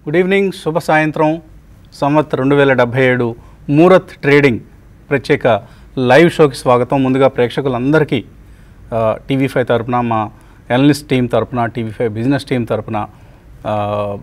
Good evening శుభ సాయంత్రం సంవత్ రెండు వేల డెబ్భై ఏడు మూరత్ ట్రేడింగ్ ప్రత్యేక లైవ్ షోకి స్వాగతం ముందుగా ప్రేక్షకులందరికీ ఆ, టీవీ ఫైవ్ తరపున మా ఎనలిస్ట్ టీం తరపున టీవీ ఫైవ్ బిజినెస్ టీం తరపున ఆ,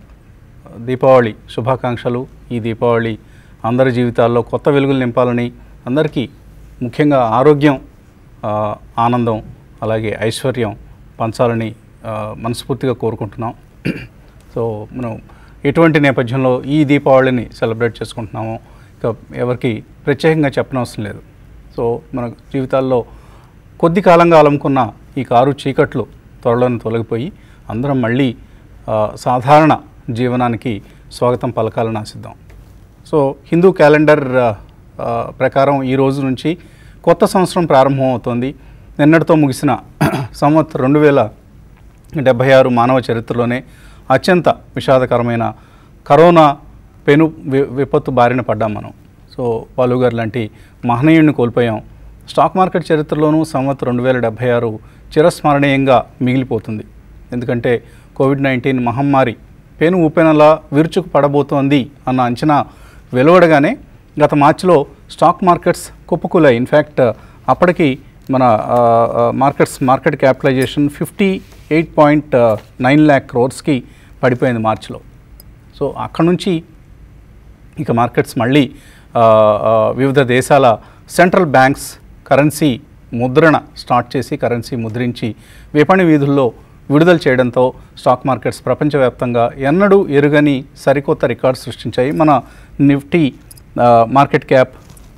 దీపావళి శుభాకాంక్షలు ఈ దీపావళి అందరి జీవితాల్లో కొత్త వెలుగులు నింపాలని అందరికీ ముఖ్యంగా ఆరోగ్యం ఆ, ఆనందం అలాగే ఐశ్వర్యం పంచాలని ఆ, మనస్ఫూర్తిగా కోరుకుంటున్నాం సో మనం ఎటువంటి నేపథ్యంలో ఈ దీపావళిని సెలబ్రేట్ చేసుకుంటున్నామో ఇక ఎవరికి ప్రత్యేకంగా చెప్పనవసరం లేదు సో మన జీవితాల్లో కొద్ది కాలంగా అలముకున్న ఈ కారు చీకట్లు త్వరలోనే తొలగిపోయి అందరం మళ్ళీ ఆ, సాధారణ జీవనానికి స్వాగతం పలకాలని ఆశిద్దాం సో హిందూ క్యాలెండర్ ఆ, ఆ, ప్రకారం ఈ రోజు నుంచి కొత్త సంవత్సరం ప్రారంభం అవుతోంది నిన్నటితో ముగిసిన సంవత్ రెండు వేల డెబ్భై ఆరు మానవ చరిత్రలోనే అత్యంత విషాదకరమైన కరోనా పెను వి విపత్తు బారిన పడ్డాం మనం సో పాలుగారు లాంటి మహనీయుడిని కోల్పోయాం స్టాక్ మార్కెట్ చరిత్రలోనూ సంవత్ రెండు వేల డెబ్భై ఆరు చిరస్మరణీయంగా మిగిలిపోతుంది ఎందుకంటే కోవిడ్ నైన్టీన్ మహమ్మారి పెను ఊపెనలా విరుచుకు పడబోతోంది అన్న అంచనా వెలువడగానే గత మార్చిలో స్టాక్ మార్కెట్స్ కుప్పకూలాయి ఇన్ఫ్యాక్ట్ అప్పటికి మన ఆ, ఆ, markets market capitalization fifty eight point nine lakh క్రోర్స్కి పడిపోయింది మార్చిలో సో అక్కడ నుంచి ఇక మార్కెట్స్ మళ్ళీ ఆ, ఆ, వివిధ దేశాల సెంట్రల్ బ్యాంక్స్ కరెన్సీ ముద్రణ స్టార్ట్ చేసి కరెన్సీ ముద్రించి విపణి వీధుల్లో విడుదల చేయడంతో స్టాక్ మార్కెట్స్ ప్రపంచవ్యాప్తంగా ఎన్నడూ ఎరుగని సరికొత్త రికార్డు సృష్టించాయి మన నిఫ్టీ ఆ, మార్కెట్ క్యాప్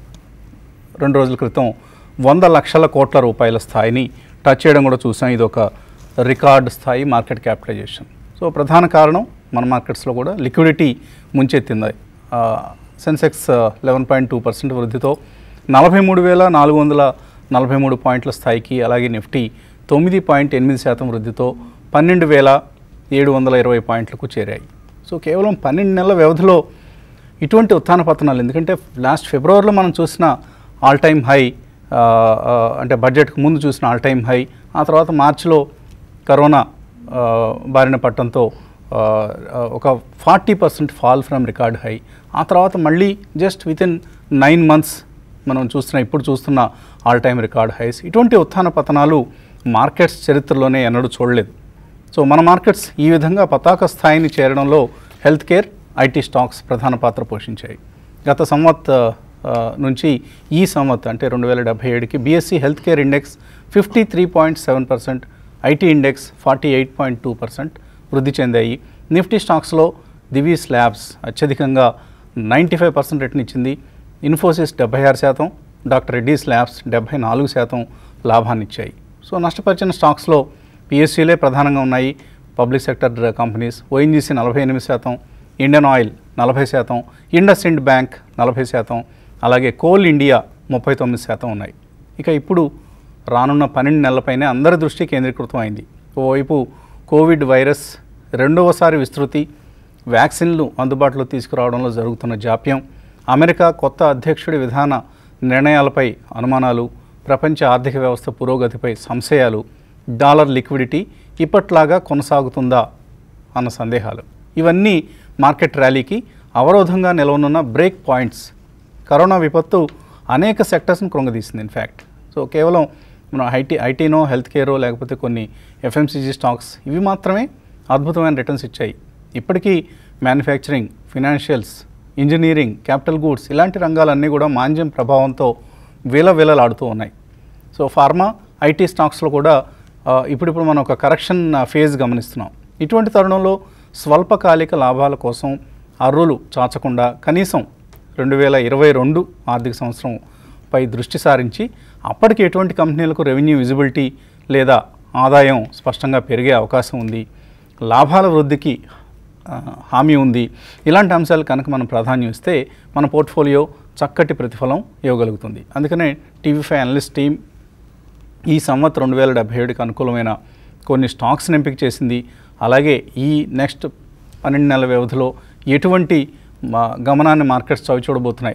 రెండు రోజుల క్రితం వంద లక్షల కోట్ల రూపాయల స్థాయిని టచ్ చేయడం కూడా చూసాం ఇది ఒక రికార్డ్ స్థాయి మార్కెట్ క్యాపిటలైజేషన్ సో ప్రధాన కారణం మన మార్కెట్స్లో కూడా లిక్విడిటీ ముంచెత్తింది ఆ, Sensex eleven point two percent వృద్ధితో నలభై మూడు వేల నాలుగు వందల నలభై మూడు పాయింట్ల స్థాయికి అలాగే నిఫ్టీ తొమ్మిది పాయింట్ ఎనిమిది శాతం వృద్ధితో పన్నెండు వేల ఏడు వందల ఇరవై పాయింట్లకు చేరాయి సో కేవలం పన్నెండు నెలల వ్యవధిలో ఇటువంటి ఉత్థాన పతనాలు ఎందుకంటే లాస్ట్ ఫిబ్రవరిలో మనం చూసిన ఆల్ టైమ్ హై ఆ, ఆ, అంటే బడ్జెట్కు ముందు చూసిన ఆల్ టైమ్ హై ఆ తర్వాత మార్చిలో కరోనా ఆ, బారిన పట్టడంతో ఆ, ఆ, ఒక forty percent fall from record high ఆ తర్వాత మళ్ళీ just within nine months మనం చూస్తున్న ఇప్పుడు చూస్తున్న ఆల్ టైమ్ రికార్డ్ హైస్ ఇటువంటి ఉత్థాన పతనాలు మార్కెట్స్ చరిత్రలోనే ఎన్నడూ చూడలేదు సో మన మార్కెట్స్ ఈ విధంగా పతాక స్థాయిని చేరడంలో హెల్త్ కేర్ ఐటీ స్టాక్స్ ప్రధాన పాత్ర పోషించాయి గత సంవత్ ఆ, నుంచి ఈ సంవత్ అంటే రెండు వేల డెబ్బై ఏడుకి BSE health care index fifty three point seven percent IT index forty eight point two percent వృద్ధి చెందాయి నిఫ్టీ స్టాక్స్లో దివీస్ ల్యాబ్స్ అత్యధికంగా నైంటీ ఫైవ్ పర్సెంట్ రిటర్న్ ఇచ్చింది ఇన్ఫోసిస్ డెబ్బై ఆరు శాతం డాక్టర్ రెడ్డీస్ ల్యాబ్స్ డెబ్బై నాలుగు శాతం లాభాన్ని ఇచ్చాయి సో నష్టపరిచిన స్టాక్స్లో పిఎస్సీలే ప్రధానంగా ఉన్నాయి పబ్లిక్ సెక్టర్ కంపెనీస్ ఓఎన్జీసీ నలభై ఎనిమిది శాతం ఇండియన్ ఆయిల్ నలభై శాతం ఇండస్ ఇండ్ బ్యాంక్ నలభై శాతం అలాగే కోల్ ఇండియా ముప్పై తొమ్మిది శాతం ఉన్నాయి ఇక ఇప్పుడు రానున్న పన్నెండు నెలలపైనే అందరి దృష్టి కేంద్రీకృతం అయింది ఓవైపు కోవిడ్ వైరస్ రెండవసారి విస్తృతి వ్యాక్సిన్లు అందుబాటులో తీసుకురావడంలో జరుగుతున్న జాప్యం అమెరికా కొత్త అధ్యక్షుడి విధాన నిర్ణయాలపై అనుమానాలు ప్రపంచ ఆర్థిక వ్యవస్థ పురోగతిపై సంశయాలు డాలర్ లిక్విడిటీ ఇప్పట్లాగా కొనసాగుతుందా అన్న సందేహాలు ఇవన్నీ మార్కెట్ ర్యాలీకి అవరోధంగా నిలవనున్న బ్రేక్ పాయింట్స్ కరోనా విపత్తు అనేక సెక్టర్స్ని కృంగదీసింది ఇన్ఫ్యాక్ట్ సో కేవలం మనం ఐటీ ఐటీనో హెల్త్ కేరో లేకపోతే కొన్ని ఎఫ్ఎంసీజీ స్టాక్స్ ఇవి మాత్రమే అద్భుతమైన రిటర్న్స్ ఇచ్చాయి ఇప్పటికీ manufacturing financials engineering capital goods ఇలాంటి రంగాలన్నీ కూడా మాంద్యం ప్రభావంతో విలవిలలాడుతూ ఉన్నాయి సో ఫార్మా ఐటీ స్టాక్స్లో కూడా ఆ, ఇప్పుడిప్పుడు మనం ఒక కరెక్షన్ ఫేజ్ గమనిస్తున్నాం ఇటువంటి తరుణంలో స్వల్పకాలిక లాభాల కోసం అర్రులు చాచకుండా కనీసం రెండు వేల ఇరవై రెండు ఆర్థిక సంవత్సరం పై దృష్టి సారించి అప్పటికి ఎటువంటి కంపెనీలకు రెవెన్యూ విజిబిలిటీ లేదా ఆదాయం స్పష్టంగా పెరిగే అవకాశం ఉంది లాభాల వృద్ధికి ఆ, హామీ ఉంది ఇలాంటి అంశాలు కనుక మనం ప్రాధాన్యం ఇస్తే మన పోర్ట్ఫోలియో చక్కటి ప్రతిఫలం ఇవ్వగలుగుతుంది అందుకనే టీవీ ఫైవ్ అనలిస్ట్ టీం ఈ సంవత్ రెండు వేల డెబ్బై ఏడుకి అనుకూలమైన కొన్ని స్టాక్స్ని ఎంపిక చేసింది అలాగే ఈ నెక్స్ట్ పన్నెండు నెలల వ్యవధిలో ఎటువంటి మా గమనాన్ని మార్కెట్స్ చవి చూడబోతున్నాయి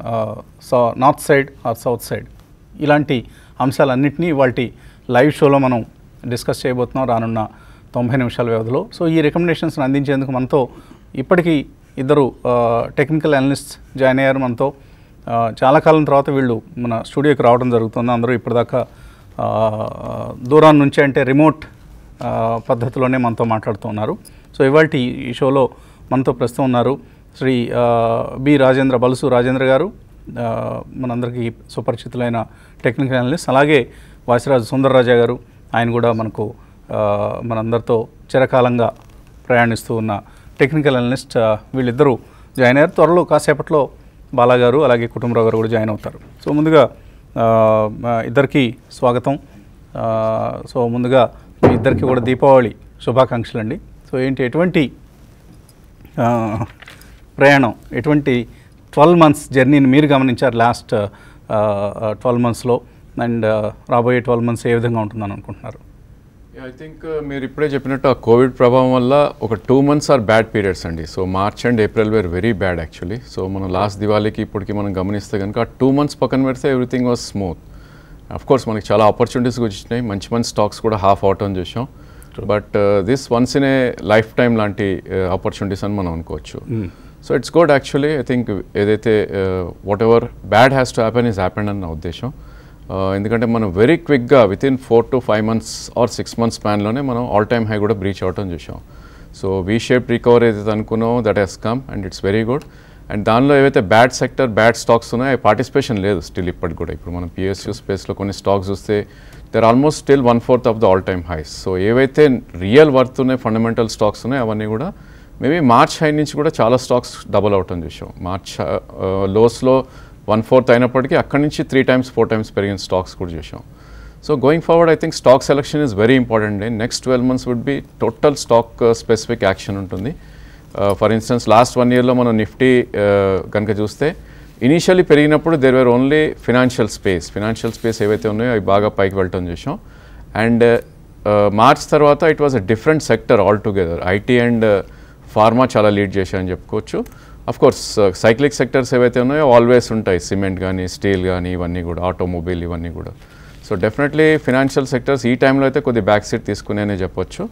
so north side or south side ఇలాంటి అంశాలన్నింటినీ వాటి లైవ్ షోలో మనం డిస్కస్ చేయబోతున్నాం రానున్న తొంభై నిమిషాల వ్యవధిలో సో ఈ రికమెండేషన్స్ని అందించేందుకు మనతో ఇప్పటికీ ఇద్దరు టెక్నికల్ అనలిస్ట్ జాయిన్ అయ్యారు మనతో ఆ, చాలా కాలం తర్వాత వీళ్ళు మన స్టూడియోకి రావడం జరుగుతుంది అందరూ ఇప్పటిదాకా ఆ, దూరం నుంచి అంటే రిమోట్ ఆ, పద్ధతిలోనే మనతో మాట్లాడుతున్నారు సో ఇవాళ ఈ షోలో మనతో ప్రస్తుతం ఉన్నారు శ్రీ ఆ, బి రాజేంద్ర బలుసు రాజేంద్ర గారు ఆ, మనందరికీ సుపరిచితులైన టెక్నికల్ అనలిస్ట్ అలాగే వాసిరాజు సుందరరాజా గారు ఆయన కూడా మనకు ఆ, మనందరితో చిరకాలంగా ప్రయాణిస్తూ ఉన్న టెక్నికల్ అనలిస్ట్ ఆ, వీళ్ళిద్దరూ జాయిన్ అయ్యారు త్వరలో కాసేపట్లో బాలా గారు అలాగే కుటుంబరావు గారు కూడా జాయిన్ అవుతారు సో ముందుగా ఆ, ఆ, ఇద్దరికి స్వాగతం ఆ, సో ముందుగా మీ ఇద్దరికి కూడా దీపావళి శుభాకాంక్షలు అండి సో ఏంటి ఎటువంటి ఆ, ప్రయాణం ఎటువంటి ట్వెల్వ్ మంత్స్ జర్నీని మీరు గమనించారు లాస్ట్ ట్వెల్వ్ మంత్స్లో అండ్ రాబోయే ట్వెల్వ్ మంత్స్ ఏ విధంగా ఉంటుందని అనుకుంటున్నారు ఐ థింక్ మీరు ఇప్పుడే చెప్పినట్టు ఆ కోవిడ్ ప్రభావం వల్ల ఒక two months are bad periods అండి so March and April were very bad actually so మనం లాస్ట్ దివాళీకి ఇప్పటికి మనం గమనిస్తే కనుక ఆ టూ మంత్స్ పక్కన పెడితే everything was smooth of course మనకి చాలా ఆపర్చునిటీస్ వచ్చినాయి మంచి మంచి స్టాక్స్ కూడా హాఫ్ అవుట్ అని చూసాం but this once in a lifetime లాంటి ఆపర్చునిటీస్ అని మనం అనుకోవచ్చు so it's good actually I think ఏదైతే whatever bad has to happen is happen అని నా ఉద్దేశం Uh, ఎందుకంటే మనం వెరీ క్విక్గా within four to five months or six months స్పాన్లోనే మనం ఆల్ టైమ్ హై కూడా బ్రీచ్ అవటం చూసాం సో వీ షేప్ రికవర్ ఏదైతే అనుకున్నామో that has come and it's very good and దానిలో ఏవైతే బ్యాడ్ సెక్టర్ బ్యాడ్ స్టాక్స్ ఉన్నాయో పార్టిసిపేషన్ లేదు స్టిల్ ఇప్పటికి కూడా ఇప్పుడు మనం పిఎస్యూ స్పేస్లో కొన్ని స్టాక్స్ చూస్తే they're almost still one fourth of the all time highs so ఏవైతే రియల్ వర్త్ ఉన్నాయి ఫండమెంటల్ స్టాక్స్ ఉన్నాయి అవన్నీ కూడా మేబీ మార్చ్ హై నుంచి కూడా చాలా స్టాక్స్ డబుల్ అవటం చూసాం మార్చ్ లోస్లో వన్ ఫోర్త్ అయినప్పటికీ అక్కడి నుంచి త్రీ టైమ్స్ ఫోర్ టైమ్స్ పెరిగిన స్టాక్స్ కూడా చూసాం so going forward I think stock selection is very important అండి next twelve months would be total stock specific action ఉంటుంది ఫర్ ఇన్స్టెన్స్ లాస్ట్ వన్ ఇయర్లో మనం నిఫ్టీ కనుక చూస్తే ఇనీషియల్లీ పెరిగినప్పుడు there were only financial space financial space ఏవైతే ఉన్నాయో అవి బాగా పైకి వెళ్ళటం చూసాం అండ్ మార్చ్ తర్వాత it was a different sector altogether IT and pharma చాలా లీడ్ చేశాయని చెప్పుకోవచ్చు అఫ్ కోర్స్ సైక్లిక్ సెక్టర్స్ ఏవైతే ఉన్నాయో ఆల్వేస్ ఉంటాయి సిమెంట్ కానీ స్టీల్ కానీ ఇవన్నీ కూడా ఆటోమొబైల్ ఇవన్నీ కూడా సో డెఫినెట్లీ ఫినాన్షియల్ సెక్టర్స్ ఈ టైంలో అయితే కొద్ది బ్యాక్ సీట్ తీసుకునేనే చెప్పొచ్చు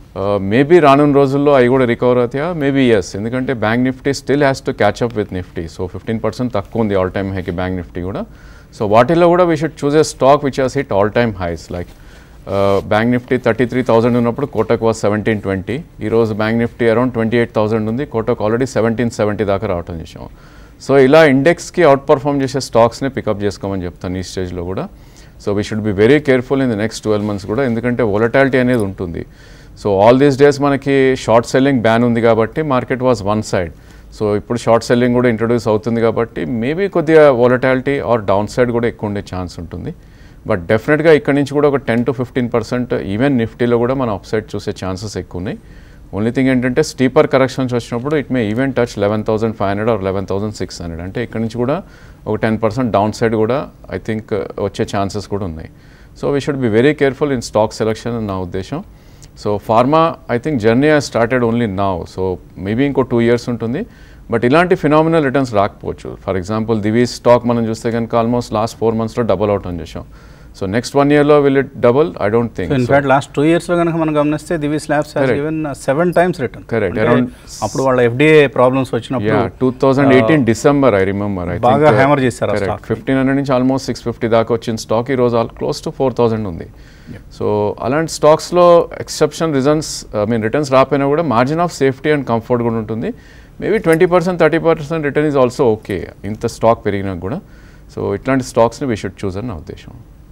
మేబీ రానున్న రోజుల్లో అవి కూడా రికవర్ అవుతాయా మేబీ ఎస్ ఎందుకంటే bank Nifty still has to catch up with Nifty so fifteen percent తక్కువ ఉంది ఆల్ టైమ్ హైకి బ్యాంక్ నిఫ్టీ కూడా సో వాటిల్లో కూడా we should choose a stock which has hit all time highs like bank Nifty thirty three thousand ఉన్నప్పుడు Kotak was seventeen twenty ఈరోజు bank Nifty around twenty eight thousand ఉంది Kotak already seventeen seventy దాకా రావటం చేసాం సో ఇలా ఇండెక్స్కి అవుట్ పర్ఫామ్ చేసే స్టాక్స్ని పికప్ చేసుకోమని చెప్తాను ఈ స్టేజ్లో కూడా so we should be very careful in the next twelve months కూడా ఎందుకంటే వొలటాలిటీ అనేది ఉంటుంది సో ఆల్ దీస్ డేస్ మనకి షార్ట్ సెల్లింగ్ బ్యాన్ ఉంది కాబట్టి market was one side so ఇప్పుడు షార్ట్ సెల్లింగ్ కూడా ఇంట్రొడ్యూస్ అవుతుంది కాబట్టి మేబీ కొద్దిగా వొలటాలిటీ ఆర్ డౌన్ సైడ్ కూడా ఎక్కువ ఉండే ఛాన్స్ ఉంటుంది బట్ డెఫినెట్గా ఇక్కడ నుంచి కూడా ఒక ten to fifteen percent even నిఫ్టీలో కూడా మనం అప్సైడ్ చూసే ఛాన్సెస్ ఎక్కువ ఉన్నాయి ఓన్లీ థింగ్ ఏంటంటే స్టీపర్ కరెక్షన్స్ వచ్చినప్పుడు it may even touch eleven thousand five hundred or eleven thousand six hundred అంటే ఇక్కడ నుంచి కూడా ఒక టెన్ పర్సెంట్ డౌన్ సైడ్ కూడా ఐ థింక్ వచ్చే ఛాన్సెస్ కూడా ఉన్నాయి so we should be very careful in stock selection అని నా ఉద్దేశం so pharma I think journey has started only now so maybe ఇంకో టూ ఇయర్స్ ఉంటుంది బట్ ఇలాంటి ఫినామినల్ రిటర్న్స్ రాకపోవచ్చు ఫర్ ఎగ్జాంపుల్ దివీ స్టాక్ మనం చూస్తే కనుక ఆల్మోస్ట్ లాస్ట్ ఫోర్ మంత్స్లో డబల్ అవుట్ అని చూసాం సో నెక్స్ట్ వన్ ఇయర్లో will it double I don't think in fact last two ఇయర్స్లో కనుక మనం గమనిస్తే Divi labs Correct. Even seven times return Correct. Around- అప్పుడు వాళ్ళ ఎఫ్డిఏ ప్రాబ్లమ్స్ వచ్చినప్పుడు yeah two thousand eighteen December I remember I బాగా hammer చేశారు ఆ stock. ఫిఫ్టీన్ హండ్రెడ్ నుంచి ఆల్మోస్ట్ సిక్స్ ఫిఫ్టీ దాకా వచ్చిన స్టాక్ ఈ రోజు all close to four thousand ఉంది సో అలాంటి స్టాక్స్లో exception reasons I mean returns రాకపోయినా కూడా margin of safety and comfort కూడా ఉంటుంది maybe twenty percent thirty percent return is also okay ఇంత స్టాక్ పెరిగినా కూడా సో ఇట్లాంటి స్టాక్స్ని వీ షుడ్ చూస్ అని నా ఉద్దేశం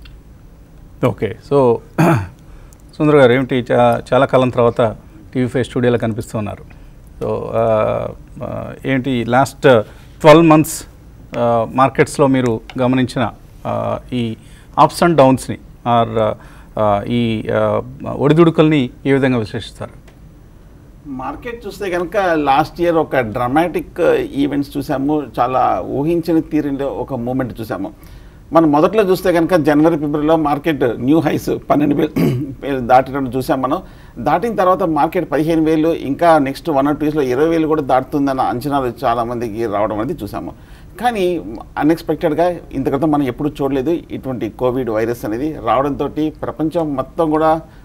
ఓకే సో సుందర్ గారు ఏమిటి చా- చాలా కాలం తర్వాత టీవీ ఫైవ్ స్టూడియోలో కనిపిస్తున్నారు సో ఆ, ఆ, ఏంటి లాస్ట్ ట్వెల్వ్ మంత్స్ మార్కెట్స్లో మీరు గమనించిన ఆ, ఈ అప్స్ అండ్ డౌన్స్ని ఆర్ ఆ, ఈ ఆ, ఒడిదుడుకుల్ని ఏ విధంగా విశ్లేషిస్తారు మార్కెట్ చూస్తే కనుక లాస్ట్ ఇయర్ ఒక డ్రమాటిక్ ఈవెంట్స్ చూసాము చాలా ఊహించని తీరులో ఒక మూమెంట్ చూసాము మనం మొదట్లో చూస్తే కనుక జనవరి ఫిబ్రవరిలో మార్కెట్ న్యూ హైస్ పన్నెండు వేలు దాటినట్టు చూసాం మనం దాటిన తర్వాత మార్కెట్ పదిహేను వేలు ఇంకా నెక్స్ట్ వన్ ఆర్ టూ ఇయర్స్లో ఇరవై వేలు కూడా దాటుతుందన్న అంచనాలు చాలా మందికి రావడం అనేది చూసాము కానీ అన్ఎక్స్పెక్టెడ్గా ఇంతక్రితం మనం ఎప్పుడు చూడలేదు ఇటువంటి కోవిడ్ వైరస్ అనేది రావడంతో ప్రపంచం మొత్తం కూడా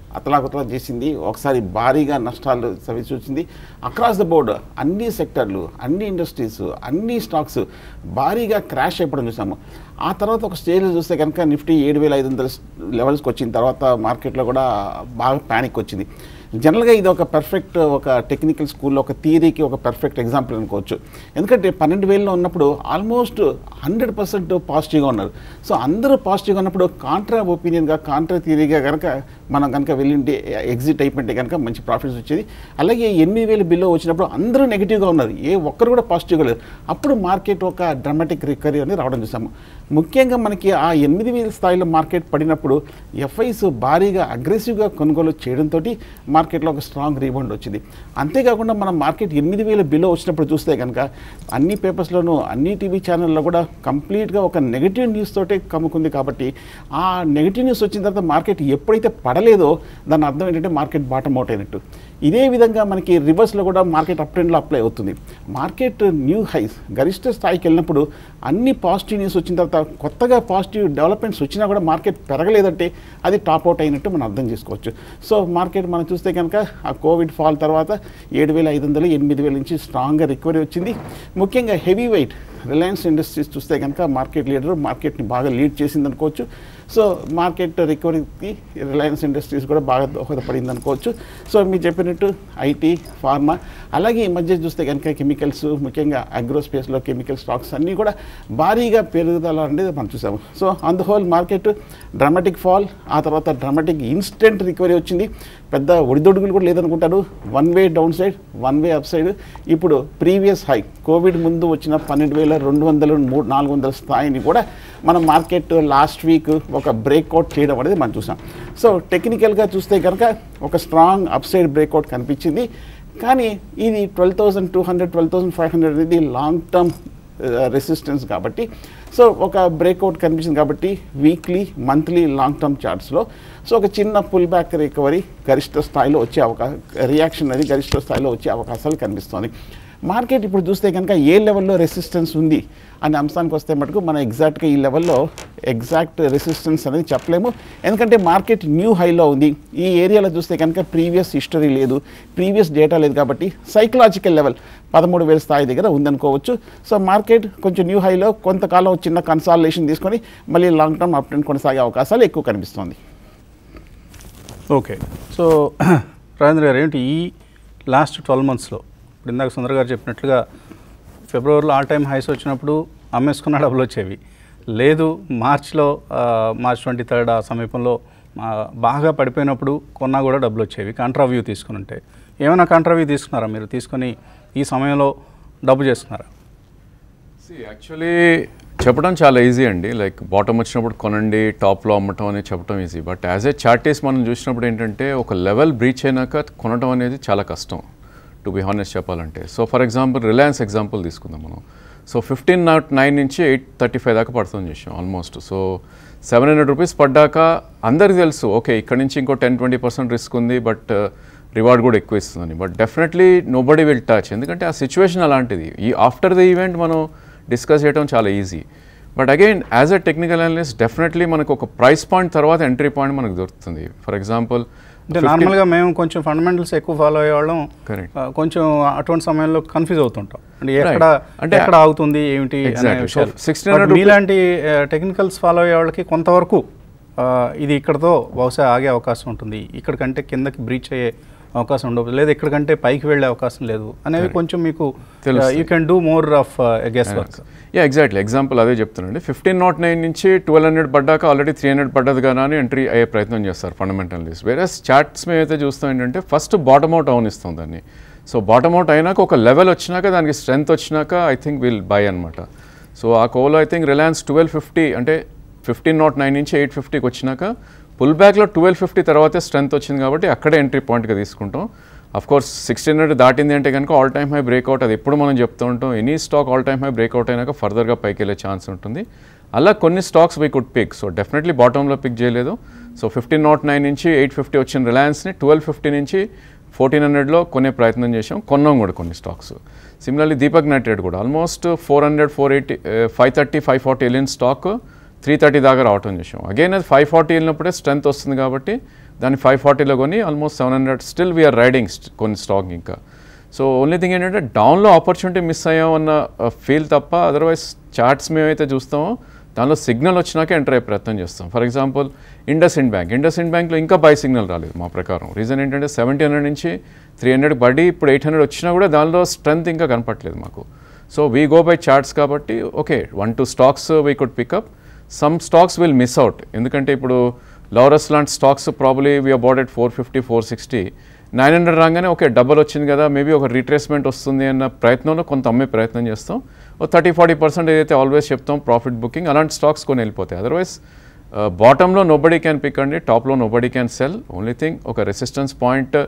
అతలాకుతలా చేసింది ఒకసారి భారీగా నష్టాలు సవి చూసింది అక్రాస్ ద బోర్డ్ అన్ని సెక్టర్లు అన్ని ఇండస్ట్రీస్ అన్ని స్టాక్స్ భారీగా క్రాష్ అయిపోవడం చూసాము ఆ తర్వాత ఒక స్టేజ్లో చూస్తే కనుక నిఫ్టీ ఏడు వేల ఐదు వందల లెవెల్స్కి వచ్చిన తర్వాత మార్కెట్లో కూడా బాగా ప్యానిక్ వచ్చింది జనరల్గా ఇది ఒక పర్ఫెక్ట్ ఒక టెక్నికల్ స్కూల్లో ఒక థియరీకి ఒక పర్ఫెక్ట్ ఎగ్జాంపుల్ అనుకోవచ్చు ఎందుకంటే పన్నెండు వేలలో ఉన్నప్పుడు ఆల్మోస్ట్ హండ్రెడ్ పర్సెంట్ పాజిటివ్గా ఉన్నారు సో అందరూ పాజిటివ్గా ఉన్నప్పుడు కాంట్రా ఒపీనియన్గా కాంట్రా థియరీగా కనుక మనం కనుక వెళ్ళింటే ఎగ్జిట్ అయిపోయింటే కనుక మంచి ప్రాఫిట్స్ వచ్చేది అలాగే ఎనిమిది వేలు బిల్లో వచ్చినప్పుడు అందరూ నెగిటివ్గా ఉన్నారు ఏ ఒక్కరు కూడా పాజిటివ్గా లేదు అప్పుడు మార్కెట్ ఒక డ్రామాటిక్ రికవరీ అని రావడం చూసాము ముఖ్యంగా మనకి ఆ ఎనిమిది వేల స్థాయిలో మార్కెట్ పడినప్పుడు ఎఫ్ఐస్ భారీగా అగ్రెసివ్గా కొనుగోలు చేయడంతో మార్కెట్లో ఒక స్ట్రాంగ్ రీబౌండ్ వచ్చింది అంతేకాకుండా మనం మార్కెట్ ఎనిమిది వేల బిలో వచ్చినప్పుడు చూస్తే కనుక అన్ని పేపర్స్లోనూ అన్ని టీవీ ఛానల్లో కూడా కంప్లీట్గా ఒక నెగిటివ్ న్యూస్ తోటే కమ్ముకుంది కాబట్టి ఆ నెగిటివ్ న్యూస్ వచ్చిన తర్వాత మార్కెట్ ఎప్పుడైతే పడలేదో దాని అర్థం ఏంటంటే మార్కెట్ బాటమ్ అవుట్ అయినట్టు ఇదే విధంగా మనకి రివర్స్లో కూడా మార్కెట్ అప్ ట్రెండ్లో అప్లై అవుతుంది మార్కెట్ న్యూ హైస్ గరిష్ట స్థాయికి వెళ్ళినప్పుడు అన్ని పాజిటివ్ న్యూస్ వచ్చిన తర్వాత కొత్తగా పాజిటివ్ డెవలప్మెంట్స్ వచ్చినా కూడా మార్కెట్ పెరగలేదంటే అది టాప్ అవుట్ అయినట్టు మనం అర్థం చేసుకోవచ్చు సో మార్కెట్ మనం చూస్తే కనుక ఆ కోవిడ్ ఫాల్ తర్వాత ఏడు వేల ఐదు వందలు ఎనిమిది వేల నుంచి స్ట్రాంగ్గా రికవరీ వచ్చింది ముఖ్యంగా హెవీ వెయిట్ రిలయన్స్ ఇండస్ట్రీస్ చూస్తే కనుక మార్కెట్ లీడర్ మార్కెట్ని బాగా లీడ్ చేసింది అనుకోవచ్చు సో మార్కెట్ రికవరీకి రిలయన్స్ ఇండస్ట్రీస్ కూడా బాగా దోహదపడింది అనుకోవచ్చు సో మీరు చెప్పినట్టు ఐటీ ఫార్మా అలాగే ఈ మధ్య చూస్తే కనుక కెమికల్స్ ముఖ్యంగా అగ్రో స్పేస్లో కెమికల్ స్టాక్స్ అన్నీ కూడా భారీగా పెరుగుదల అనేది మనం చూసాము so on the whole market dramatic fall ఆ తర్వాత డ్రామాటిక్ ఇన్స్టెంట్ రికవరీ వచ్చింది పెద్ద ఒడిదొడుగులు కూడా లేదనుకుంటారు one way down side one way up side ఇప్పుడు ప్రీవియస్ హై కోవిడ్ ముందు వచ్చిన పన్నెండు వేల రెండు వందలు మూడు నాలుగు వందల స్థాయిని కూడా మన మార్కెట్ లాస్ట్ వీక్ ఒక బ్రేక్అవుట్ చేయడం అనేది మనం చూసాం సో టెక్నికల్గా చూస్తే కనుక ఒక స్ట్రాంగ్ అప్ సైడ్ బ్రేక్అవుట్ కనిపించింది కానీ ఇది twelve thousand two hundred twelve thousand five hundred అనేది లాంగ్ టర్మ్ రెసిస్టెన్స్ కాబట్టి సో ఒక బ్రేక్అవుట్ కనిపించింది కాబట్టి వీక్లీ మంత్లీ లాంగ్ టర్మ్ చార్ట్స్లో సో ఒక చిన్న పుల్ బ్యాక్ రికవరీ గరిష్ట స్థాయిలో వచ్చే అవకాశం రియాక్షన్ అనేది గరిష్ట స్థాయిలో వచ్చే అవకాశాలు కనిపిస్తుంది మార్కెట్ ఇప్పుడు చూస్తే కనుక ఏ లెవెల్లో రెసిస్టెన్స్ ఉంది అనే అంశానికి వస్తే మటుకు మనం ఎగ్జాక్ట్గా ఈ లెవెల్లో ఎగ్జాక్ట్ రెసిస్టెన్స్ అనేది చెప్పలేము ఎందుకంటే మార్కెట్ న్యూ హైలో ఉంది ఈ ఏరియాలో చూస్తే కనుక ప్రీవియస్ హిస్టరీ లేదు ప్రీవియస్ డేటా లేదు కాబట్టి సైకలాజికల్ లెవెల్ పదమూడు వేల స్థాయి దగ్గర ఉందనుకోవచ్చు సో మార్కెట్ కొంచెం న్యూ హైలో కొంతకాలం చిన్న కన్సాలేషన్ తీసుకొని మళ్ళీ లాంగ్ టర్మ్ అప్ ట్రెండ్ కొనసాగే అవకాశాలు ఎక్కువ కనిపిస్తుంది ఓకే సో రాజేంద్ర గారు ఏంటి ఈ లాస్ట్ ట్వెల్వ్ మంత్స్లో ఇప్పుడు ఇందాక సుందర్ గారు చెప్పినట్లుగా ఫిబ్రవరిలో ఆల్ టైమ్ హైస్ వచ్చినప్పుడు అమ్మేసుకున్న డబ్బులు వచ్చేవి లేదు మార్చ్లో ఆ, మార్చ్ ట్వంటీ థర్డ్ ఆ సమీపంలో ఆ, బాగా పడిపోయినప్పుడు కొన్నా కూడా డబ్బులు వచ్చేవి కాంట్రా వ్యూ తీసుకుని ఉంటే ఏమైనా కాంట్రా వ్యూ తీసుకున్నారా మీరు తీసుకొని ఈ సమయంలో డబ్బు చేసుకున్నారా యాక్చువల్లీ చెప్పడం చాలా ఈజీ అండి లైక్ బాటమ్ వచ్చినప్పుడు కొనండి టాప్లో అమ్మటం అనేది చెప్పడం easy but as a chartist మనం చూసినప్పుడు ఏంటంటే ఒక లెవెల్ బ్రీచ్ అయినాక కొనడం అనేది చాలా కష్టం టు బి హానెస్ట్ చెప్పాలంటే so for example Reliance example తీసుకుందాం మనం సో ఫిఫ్టీన్ నాట్ నైన్ నుంచి ఎయిట్ థర్టీ ఫైవ్ దాకా పడుతుంది చేసాం ఆల్మోస్ట్ సో సెవెన్ హండ్రెడ్ రూపీస్ పడ్డాక అందరికీ తెలుసు ఓకే ఇక్కడ నుంచి ఇంకో టెన్ ట్వంటీ పర్సెంట్ రిస్క్ ఉంది బట్ రివార్డ్ కూడా ఎక్కువ ఇస్తుందని but definitely nobody will touch ఎందుకంటే ఆ సిచ్యువేషన్ అలాంటిది ఈ ఆఫ్టర్ ద ఈవెంట్ మనం డిస్కస్ చేయడం చాలా easy but again as a technical analyst definitely మనకు ఒక ప్రైస్ పాయింట్ తర్వాత ఎంట్రీ పాయింట్ మనకు దొరుకుతుంది ఫర్ ఎగ్జాంపుల్ అంటే నార్మల్గా మేము కొంచెం ఫండమెంటల్స్ ఎక్కువ ఫాలో అయ్యేవాళ్ళం Correct. ఆ, కొంచెం అటువంటి సమయంలో కన్ఫ్యూజ్ అవుతుంటాం అంటే ఎక్కడ Right. అంటే- ఎక్కడ ఆగుతుంది ఏమిటి అనే Exactly. So, విషయాలు 1600 But మీలాంటి టెక్నికల్స్ ఫాలో అయ్యే వాళ్ళకి కొంతవరకు ఆ, ఇది ఇక్కడతో బహుశా ఆగే అవకాశం ఉంటుంది ఇక్కడికంటే కిందకి బ్రీచ్ అయ్యే అవకాశం ఉండదు లేదా ఇక్కడికంటే పైకి వెళ్ళే అవకాశం లేదు అనేవి కొంచెం మీకు తెలుస్తాయి. You can do more of guess work yeah exactly example అదే చెప్తున్నాండి ఫిఫ్టీన్ నాట్ నైన్ నుంచి ట్వెల్వ్ హండ్రెడ్ పడ్డాక ఆల్రెడీ త్రీ హండ్రెడ్ పడ్డది కదా అని ఎంట్రీ అయ్యే ప్రయత్నం చేస్తారు ఫండమెంటల్ లిస్ట్ వేరే చార్ట్స్ మేము అయితే చూస్తాం ఏంటంటే ఫస్ట్ బాటమ్ అవుట్ అవనిస్తాం దాన్ని సో బాటమ్ అవుట్ అయినాక ఒక లెవెల్ వచ్చినాక దానికి స్ట్రెంత్ వచ్చినాక ఐ థింక్ విల్ బై అనమాట సో ఆ కోలో I think Reliance twelve fifty అంటే ఫిఫ్టీన్ నాట్ నైన్ నుంచి ఎయిట్ ఫిఫ్టీకి వచ్చినాక పుల్ బ్యాక్లో ట్వెల్వ్ ఫిఫ్టీ తర్వాతే స్ట్రెంత్ వచ్చింది కాబట్టి అక్కడే ఎంట్రీ పాయింట్గా తీసుకుంటాం అఫ్ కోర్స్ సిక్స్టీన్ హండ్రెడ్ దాటింది అంటే కనుక ఆల్ టైమ్ హై బ్రేక్అవుట్ అది ఎప్పుడు మనం చెప్తూ ఉంటాం any stock all time high breakout అయినాక ఫర్దర్గా పైకి వెళ్ళే ఛాన్స్ ఉంటుంది అలా కొన్ని stocks we could pick so definitely బాటంలో పిక్ చేయలేదు సో ఫిఫ్టీన్ నాట్ నైన్ నుంచి ఎయిట్ ఫిఫ్టీ వచ్చిన రిలయన్స్ని ట్వెల్వ్ ఫిఫ్టీ నుంచి ఫోర్టీన్ హండ్రెడ్లో కొనే ప్రయత్నం చేసాం కొన్నాం కూడా కొన్ని స్టాక్స్ సిమిలర్లీ దీపక్ నైట్రేట్ కూడా almost four hundred four eighty five thirty five forty వెళ్ళిన స్టాక్ త్రీ థర్టీ దాకా రావటం చేసాం అగైన్ అది ఫైవ్ ఫార్టీ వెళ్ళినప్పుడే స్ట్రెంత్ వస్తుంది కాబట్టి దాన్ని ఫైవ్ ఫార్టీలో కొని almost seven hundred still we're riding కొన్ని స్టాక్ ఇంకా సో ఓన్లీ థింగ్ ఏంటంటే డౌన్లో ఆపర్చునిటీ మిస్ అయ్యాం అన్న ఫీల్ తప్ప అదర్వైజ్ చార్ట్స్ మేమైతే చూస్తామో దానిలో సిగ్నల్ వచ్చినాకే ఎంటర్ అయ్యే ప్రయత్నం చేస్తాం for example IndusInd bank IndusInd బ్యాంక్లో ఇంకా బై సిగ్నల్ రాలేదు మా ప్రకారం రీజన్ ఏంటంటే సెవెంటీ హండ్రెడ్ నుంచి త్రీ హండ్రెడ్ బడి ఇప్పుడు ఎయిట్ హండ్రెడ్ వచ్చినా కూడా దానిలో స్ట్రెంత్ ఇంకా కనపట్లేదు మాకు so we go by charts కాబట్టి okay one two stocks we could pick up some stocks will miss out ఎందుకంటే ఇప్పుడు లౌరస్ లాంటి stocks probably we about at four fifty four sixty nine hundred రాగానే ఓకే డబల్ వచ్చింది కదా maybe ఒక retracement వస్తుంది అన్న ప్రయత్నంలో కొంత అమ్మే ప్రయత్నం చేస్తాం ఓ థర్టీ ఫార్టీ పర్సెంట్ ఏదైతే ఆల్వేస్ చెప్తాం ప్రాఫిట్ బుకింగ్ అలాంటి స్టాక్స్ కొని వెళ్ళిపోతాయి అదర్వైజ్ బాటంలో నోబడీ క్యాన్ పిక్ అండి టాప్లో nobody can sell only thing ఒక రెసిస్టెన్స్ పాయింట్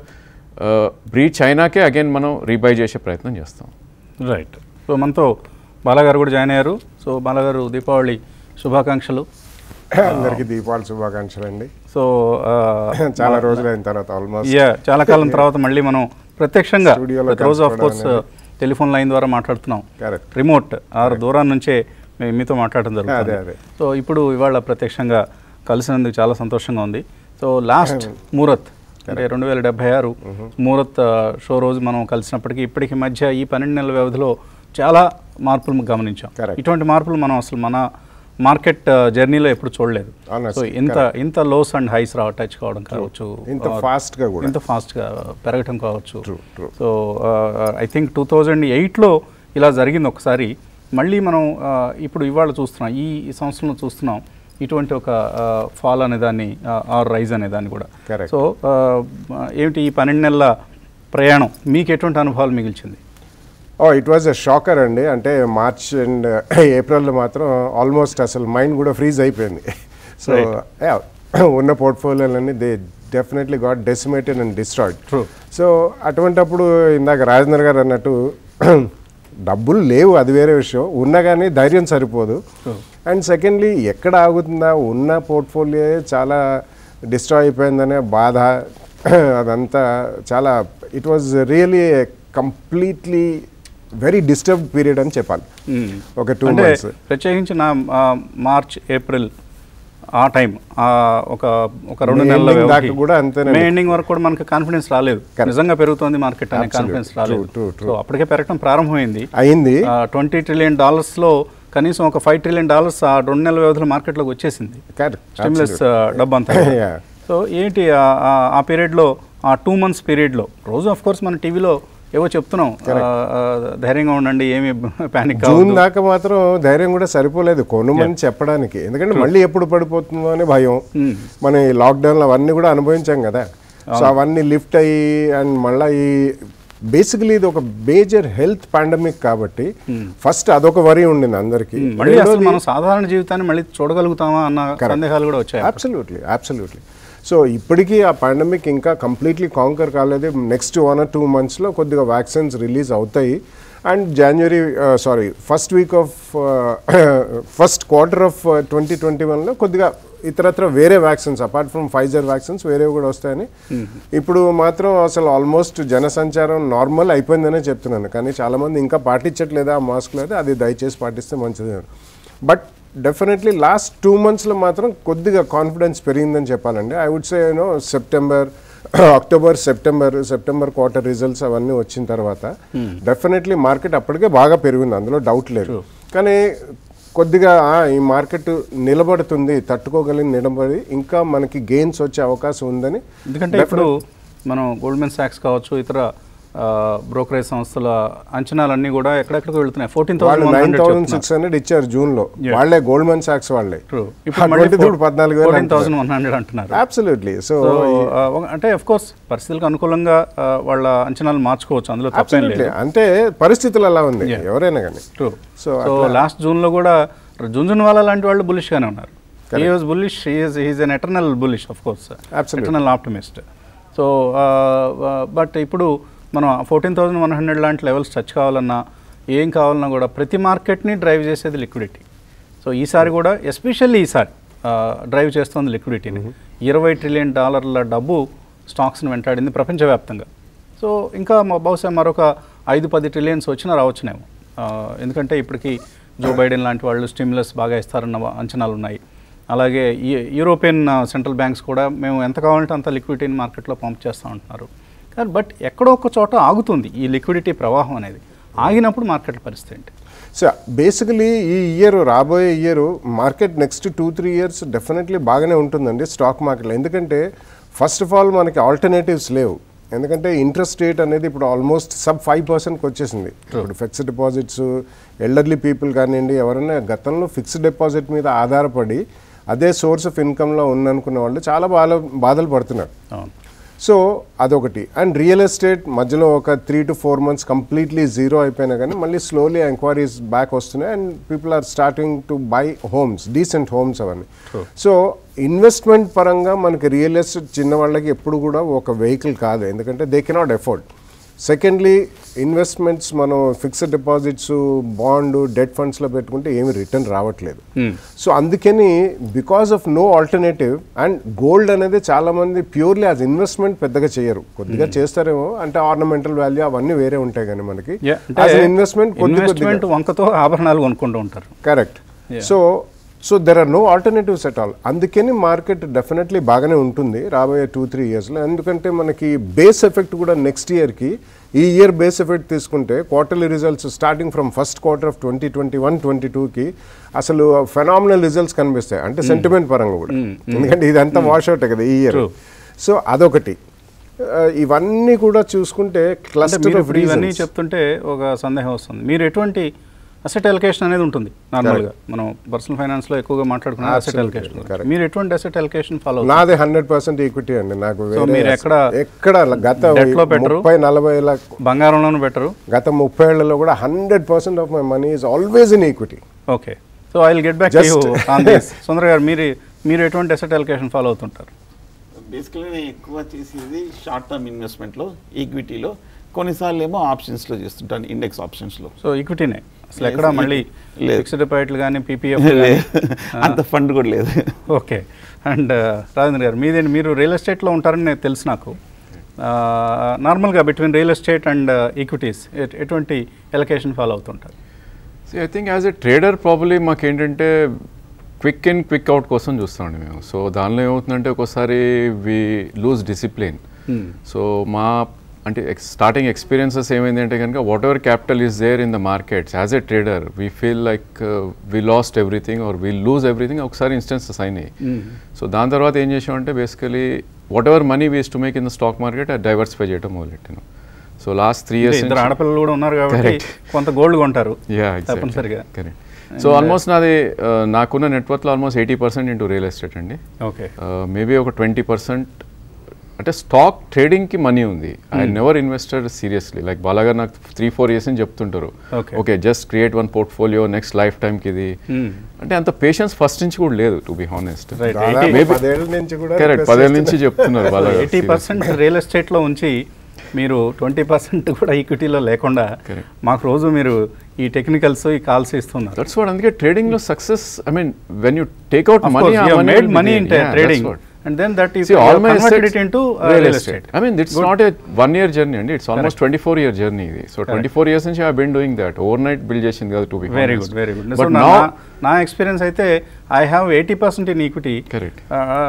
బ్రీచ్ అయినాకే అగైన్ మనం రీబై చేసే ప్రయత్నం చేస్తాం రైట్ సో మనతో బాలాగారు కూడా జాయిన్ అయ్యారు సో బాలాగారు దీపావళి శుభాకాంక్షలు అందరికి దీపావళి శుభాకాంక్షలు అండి సో ఆ, చాలా రోజులు అయిన తర్వాత ఆల్మోస్ట్ యా చాలా కాలం తర్వాత మళ్ళీ మనం ప్రత్యక్షంగా స్టూడియోలో రోజు ఆఫ్ కోర్స్ కలుసుకోవడం టెలిఫోన్ లైన్ ద్వారా మాట్లాడుతున్నాం కరెక్ట్ రిమోట్ ఆరు దూరం నుంచే మీ- మీతో మాట్లాడడం జరుగుతుంది అదే, అదే. సో ఇప్పుడు ఇవాళ ప్రత్యక్షంగా కలిసినందుకు చాలా సంతోషంగా ఉంది సో లాస్ట్ మూరత్ అంటే రెండు వేల డెబ్బై ఆరు మూరత్ ఆ, షో రోజు మనం కలిసినప్పటికీ ఇప్పటికి మధ్య ఈ పన్నెండు నెలల వ్యవధిలో చాలా మార్పులు గమనించాం Correct. ఇటువంటి మార్పులు మనం అసలు మన మార్కెట్ జర్నీలో ఎప్పుడు చూడలేదు Honestly, సో ఇంత ఇంత లోస్ అండ్ హైస్ రా టచ్ కావడం కావచ్చు ఇంత ఆ, ఫాస్ట్ గా కూడా ఇంత ఫాస్ట్గా పెరగటం కావచ్చు True, true. So I think two thousand ఎయిట్లో ఇలా జరిగింది ఒకసారి మళ్ళీ మనం ఆ, ఇప్పుడు ఇవాళ చూస్తున్నాం ఈ ఈ సంవత్సరంలో చూస్తున్నాం ఇటువంటి ఒక ఫాల్ అనే దాన్ని ఆర్ రైజ్ అనే దాన్ని కూడా Correct. సో ఏమిటి ఈ పన్నెండు నెలల ప్రయాణం మీకు ఎటువంటి అనుభవాలు మిగిల్చింది oh it was a shocker అండి అంటే మార్చ్ అండ్ ఏప్రిల్లో మాత్రం ఆల్మోస్ట్ అసలు మైండ్ కూడా ఫ్రీజ్ అయిపోయింది సో ఉన్న పోర్ట్ఫోలియోలన్నీ they definitely got decimated and destroyed True. So అటువంటప్పుడు ఇందాక రాజేంద్ర గారు అన్నట్టు డబ్బులు లేవు అది వేరే విషయం ఉన్నా కానీ ధైర్యం సరిపోదు అండ్ సెకండ్లీ ఎక్కడ ఆగుతుందా ఉన్న పోర్ట్ఫోలియో చాలా డిస్ట్రాయ్ అయిపోయిందనే బాధ అదంతా చాలా it was really completely very disturb period అని చెప్పాలి ఒక టూ అంటే మంత్స్ ప్రత్యేకించి నా ఆ, మార్చ్ ఏప్రిల్ ఆ టైం ఆ ఒక ఒక రెండు May నెలల ending వ్యవధి. దాకా కూడా అంతేనండి. మే ఎండింగ్ వరకు కూడా మనకు కాన్ఫిడెన్స్ రాలేదు నిజంగా పెరుగుతోంది మార్కెట్ అనే Absolutely. కాన్ఫిడెన్స్ రాలేదు True, true, true. సో అప్పటికే పెరగడం ప్రారంభమైంది అయింది ట్వంటీ ట్రిలియన్ డాలర్స్లో కనీసం ఒక ఫైవ్ ట్రిలియన్ డాలర్స్ ఆ రెండు నెలల వ్యవధిలో మార్కెట్లోకి వచ్చేసింది Correct. Stimulus Absolutely. డబ్బు అంతా Yeah. సో ఏంటి ఆ- ఆ- ఆ పీరియడ్లో ఆ టూ మంత్స్ పీరియడ్లో రోజు ఆఫ్ కోర్స్ మన టీవీలో ఏవో చెప్తున్నాం ఆ, ఆ, ధైర్యంగా ఉండండి ఏమి ప్యానిక్ జూన్ దాకా మాత్రం ధైర్యం కూడా సరిపోలేదు కొనుమని చెప్పడానికి ఎందుకంటే మళ్ళీ ఎప్పుడు పడిపోతుందో అని భయం మనం ఈ లాక్డౌన్లు అవన్నీ కూడా అనుభవించాం కదా సో అవన్నీ లిఫ్ట్ అయ్యి అండ్ మళ్ళీ ఈ బేసికలీ ఇది ఒక మేజర్ హెల్త్ పాండమిక్ కాబట్టి ఫస్ట్ అదొక వరి ఉండింది అందరికి మళ్ళీ అసలు మనం సాధారణ జీవితాన్ని మళ్ళీ చూడగలుగుతామా అన్న సందేహాలు కూడా వచ్చాయి అబ్సల్యూట్లీ అబ్సల్యూట్లీ సో ఇప్పటికీ ఆ పాండమిక్ ఇంకా కంప్లీట్లీ కాంకర్ కాలేదు నెక్స్ట్ వన్ ఆర్ టూ మంత్స్లో కొద్దిగా వ్యాక్సిన్స్ రిలీజ్ అవుతాయి అండ్ జనవరి sorry first week of first quarter of twenty twenty వన్లో కొద్దిగా ఇతరత్ర వేరే vaccines apart from Pfizer vaccines వేరేవి కూడా వస్తాయని ఇప్పుడు మాత్రం అసలు ఆల్మోస్ట్ జనసంచారం నార్మల్ అయిపోయిందనే చెప్తున్నాను కానీ చాలామంది ఇంకా పాటించట్లేదా ఆ మాస్క్ లేదా అది దయచేసి పాటిస్తే మంచిది బట్ డెఫినెట్లీ లాస్ట్ టూ మంత్స్లో మాత్రం కొద్దిగా కాన్ఫిడెన్స్ పెరిగిందని చెప్పాలండి I would say you know September October September September quarter results అవన్నీ వచ్చిన తర్వాత డెఫినెట్లీ మార్కెట్ అప్పటికే బాగా పెరిగింది అందులో డౌట్ లేదు కానీ కొద్దిగా ఆ, ఈ మార్కెట్ నిలబడుతుంది తట్టుకోగలిగిన నిలబడి ఇంకా మనకి గెయిన్స్ వచ్చే అవకాశం ఉందని ఎందుకంటే ఇప్పుడు మనం గోల్డ్మెన్ సాక్స్ కావచ్చు ఇతర బ్రోకరేజ్ సంస్థల అంచనాలన్నీ కూడా ఎక్కడెక్కడికి వెళ్తున్నాయి ఫోర్టీన్ వాళ్ళు nine thousand thousand six hundred ఇచ్చారు జూన్ లో వాళ్ళే గోల్డ్మన్ సాక్స్ వాళ్ళే ఇప్పుడు పద్నాలుగు ఫోర్టీన్ వేలు థౌసండ్ వన్ హండ్రెడ్ అంటున్నారు అబ్సల్యూట్లీ సో సో ఆ, ఒక- అంటే అఫ్ కోర్స్ పరిస్థితులకు అనుకూలంగా ఆ, వాళ్ళ అంచనాలు మార్చుకోవచ్చు అందులో తప్పేం లేదు Absolutely. అంటే పరిస్థితులు అలా ఉంది ఎవరైనా కానీ ట్రూ So, సో లాస్ట్ జూన్లో కూడా జుంజున్ వాళ్ళ లాంటి వాళ్ళు బులిష్గానే ఉన్నారు he was bullish is is an eternal bullish of course Absolutely. Eternal optimist so but ఇప్పుడు మనం ఫోర్టీన్ థౌసండ్ వన్ హండ్రెడ్ లాంటి లెవెల్స్ టచ్ కావాలన్నా ఏం కావాలన్నా కూడా ప్రతి మార్కెట్ని డ్రైవ్ చేసేది లిక్విడిటీ సో ఈసారి కూడా ఎస్పెషల్లీ ఈసారి డ్రైవ్ చేస్తుంది లిక్విడిటీని ఇరవై ట్రిలియన్ డాలర్ల డబ్బు స్టాక్స్ని వెంటాడింది ప్రపంచవ్యాప్తంగా సో ఇంకా మ- బహుశా మరొక ఐదు పది ట్రిలియన్స్ వచ్చినా రావచ్చునేమో ఆ, ఎందుకంటే ఇప్పటికి జో బైడెన్ లాంటి వాళ్ళు స్టిమ్యులస్ బాగా ఇస్తారన్న వ- అంచనాలు ఉన్నాయి అలాగే ఈ- యూరోపియన్ ఆ, సెంట్రల్ బ్యాంక్స్ కూడా మేము ఎంత కావాలంటే అంత లిక్విడిటీని మార్కెట్లో పంప్ చేస్తూ ఉంటున్నారు కానీ బట్ ఎక్కడో ఒక చోట ఆగుతుంది ఈ లిక్విడిటీ ప్రవాహం అనేది ఆగినప్పుడు మార్కెట్ పరిస్థితి ఏంటి సో బేసికలీ ఈ ఇయర్ రాబోయే year market next two three years definitely బాగానే ఉంటుందండి స్టాక్ మార్కెట్లో ఎందుకంటే ఫస్ట్ ఆఫ్ ఆల్ మనకి ఆల్టర్నేటివ్స్ లేవు ఎందుకంటే ఇంట్రెస్ట్ రేట్ అనేది ఇప్పుడు ఆల్మోస్ట్ సబ్ ఫైవ్ పర్సెంట్కి వచ్చేసింది ఇప్పుడు ఫిక్స్డ్ డిపాజిట్స్ ఎల్డర్లీ పీపుల్ కానివ్వండి ఎవరైనా గతంలో ఫిక్స్డ్ డిపాజిట్ మీద ఆధారపడి అదే సోర్స్ ఆఫ్ ఇన్కంలో ఉందనుకున్న వాళ్ళు చాలా బాధ బాధలు పడుతున్నారు అవును సో అదొకటి అండ్ రియల్ ఎస్టేట్ మధ్యలో ఒక three to four months completely zero అయిపోయినా కానీ మళ్ళీ స్లోలీ ఎంక్వైరీస్ బ్యాక్ వస్తున్నాయి and people are starting to buy homes decent homes అవన్నీ సో ఇన్వెస్ట్మెంట్ పరంగా మనకి రియల్ ఎస్టేట్ చిన్న వాళ్ళకి ఎప్పుడు కూడా ఒక వెహికల్ కాదు ఎందుకంటే they cannot afford secondly investments మనం ఫిక్స్డ్ డిపాజిట్స్ బాండ్ డెట్ ఫండ్స్లో పెట్టుకుంటే ఏమి రిటర్న్ రావట్లేదు సో అందుకని because of no alternative and gold అనేది చాలా మంది ప్యూర్లీ యాజ్ ఇన్వెస్ట్మెంట్ పెద్దగా చేయరు కొద్దిగా చేస్తారేమో అంటే ఆర్నమెంటల్ వాల్యూ అవన్నీ వేరే ఉంటాయి కానీ మనకి Yeah, యాజ్ ఇన్వెస్ట్మెంట్ కొద్ది కొద్దిగా ఇన్వెస్ట్మెంట్ వంకతో ఆభరణాలు కొనుక్కుంటూ ఉంటారు correct so so there are no alternatives at all అందుకని మార్కెట్ డెఫినెట్లీ బాగానే ఉంటుంది రాబోయే టూ త్రీ ఇయర్స్లో ఎందుకంటే మనకి బేస్ ఎఫెక్ట్ కూడా నెక్స్ట్ ఇయర్కి ఈ ఇయర్ బేస్ ఎఫెక్ట్ తీసుకుంటే quarterly results starting from first quarter of twenty twenty one twenty టూకి అసలు ఫెనామినల్ రిజల్ట్స్ కనిపిస్తాయి అంటే సెంటిమెంట్ పరంగా కూడా ఎందుకంటే ఇదంతా వాష్ అవుట్ కదా ఈ ఇయర్ సో అదొకటి ఆ, ఇవన్నీ కూడా చూసుకుంటే అంటే క్లస్టర్ మీరు ఆఫ్ ఇప్పుడు ఇవన్నీ రీజన్స్ చెప్తుంటే ఒక సందేహం వస్తుంది మీరు ఎటువంటి అసెట్ అలొకేషన్ అనేది ఉంటుంది నార్మల్గా మనం పర్సనల్ ఫైనాన్స్లో ఎక్కువగా మాట్లాడుకున్నాం అసెట్ Absolutely, అలొకేషన్ correct. మీరు ఎటువంటి అసెట్ అలొకేషన్ ఫాలో నాది హండ్రెడ్ పర్సెంట్ ఈక్విటీ అండి నాకు So, వేరే మీరు ఎక్కడ ఎక్కడ గత debt లో పెట్టరు? ముప్పై నలభై ఏళ్ళ బంగారంలోనూ బెటరు గత ముప్పై ఏళ్లలో కూడా hundred percent of my money is always in equity okay so I will get back you Just- on this Sundar garu మీరు మీరు ఎటువంటి అసెట్ అలొకేషన్ ఫాలో అవుతుంటారు బేసికలీ నేను ఎక్కువ చేసేది షార్ట్ టర్మ్ ఇన్వెస్ట్మెంట్లో ఈక్విటీలో కొన్నిసార్లు ఏమో ఆప్షన్స్లో చేస్తుంటాను ఇండెక్స్ ఆప్షన్స్లో సో ఈక్విటీనే అసలు ఎక్కడ Yes, మళ్ళీ లేదు. ఫిక్స్డ్ డిపాజిట్లు కానీ పీపీఎఫ్ అంత ఫండ్ కూడా లేదు ఓకే అండ్ రాజేంద్ర గారు మీదేంటి మీరు రియల్ ఎస్టేట్లో ఉంటారని నాకు తెలుసు నాకు నార్మల్గా between real estate and equities ఎటువంటి ఎలకేషన్ ఫాలో అవుతుంటారు I think as a trader probably మాకు ఏంటంటే క్విక్ ఇన్ క్విక్ అవుట్ కోసం చూస్తామండి మేము సో దానిలో ఏమవుతుందంటే ఒక్కోసారి వి లూజ్ డిసిప్లిన్ సో మా అంటే స్టార్టింగ్ ఎక్స్పీరియన్సెస్ ఏమైంది అంటే కనుక whatever capital is there in the markets as a trader we feel like we lost everything or we lose everything ఒకసారి ఇన్స్టెన్సెస్ అయినాయి సో దాని తర్వాత ఏం చేసామంటే basically whatever money we's to make in the stock market అది diversify చేయడం మొదలెట్టాను so last three years ఇద్దరు ఆడపిల్లలు కూడా ఉన్నారు కాబట్టి Correct. కొంత గోల్డ్ కొంటారు యా తప్పనిసరిగా కరెక్ట్ సో ఆల్మోస్ట్ నాది uh, నాకున్న నెట్వర్క్లో almost eighty percent into real estate అండి ఓకే మేబీ ఒక ట్వంటీ పర్సెంట్ అంటే స్టాక్ ట్రేడింగ్కి మనీ ఉంది I never invested seriously like బాలాగారు నాకు త్రీ ఫోర్ ఇయర్స్ అని చెప్తుంటారు Okay. Okay just create one portfolio next life టైంకి ఇది అంటే అంత పేషెన్స్ ఫస్ట్ నుంచి కూడా లేదు టు బి హానెస్ట్ Right. దాదాపు Maybe- పదేళ్ల నుంచి కూడా కరెక్ట్ request పదేళ్ళ చేస్తున్నా. నుంచి చెప్తున్నారు బాలాగారు ఎయిటీ పర్సెంట్ రియల్ ఎస్టేట్లో ఉంచి మీరు ట్వంటీ పర్సెంట్ కూడా ఈక్విటీలో లేకుండా Correct. మాకు రోజు మీరు ఈ టెక్నికల్స్ ఈ కాల్స్ ఇస్తున్నారు దట్స్ వాట్ అందుకే ట్రేడింగ్ లో success I mean when you take out Of money course, you have made money in tra- trading, and then that is See, you all have my converted assets, it into, uh, real real estate. estate. I mean, it's Good. not a one year journey అండి it's almost twenty four year journey ఇది so twenty four years నుంచి I been doing that overnight build చేసింది కదా to be very good very good so but నా now నా experience అయితే I have eighty percent in equity Correct.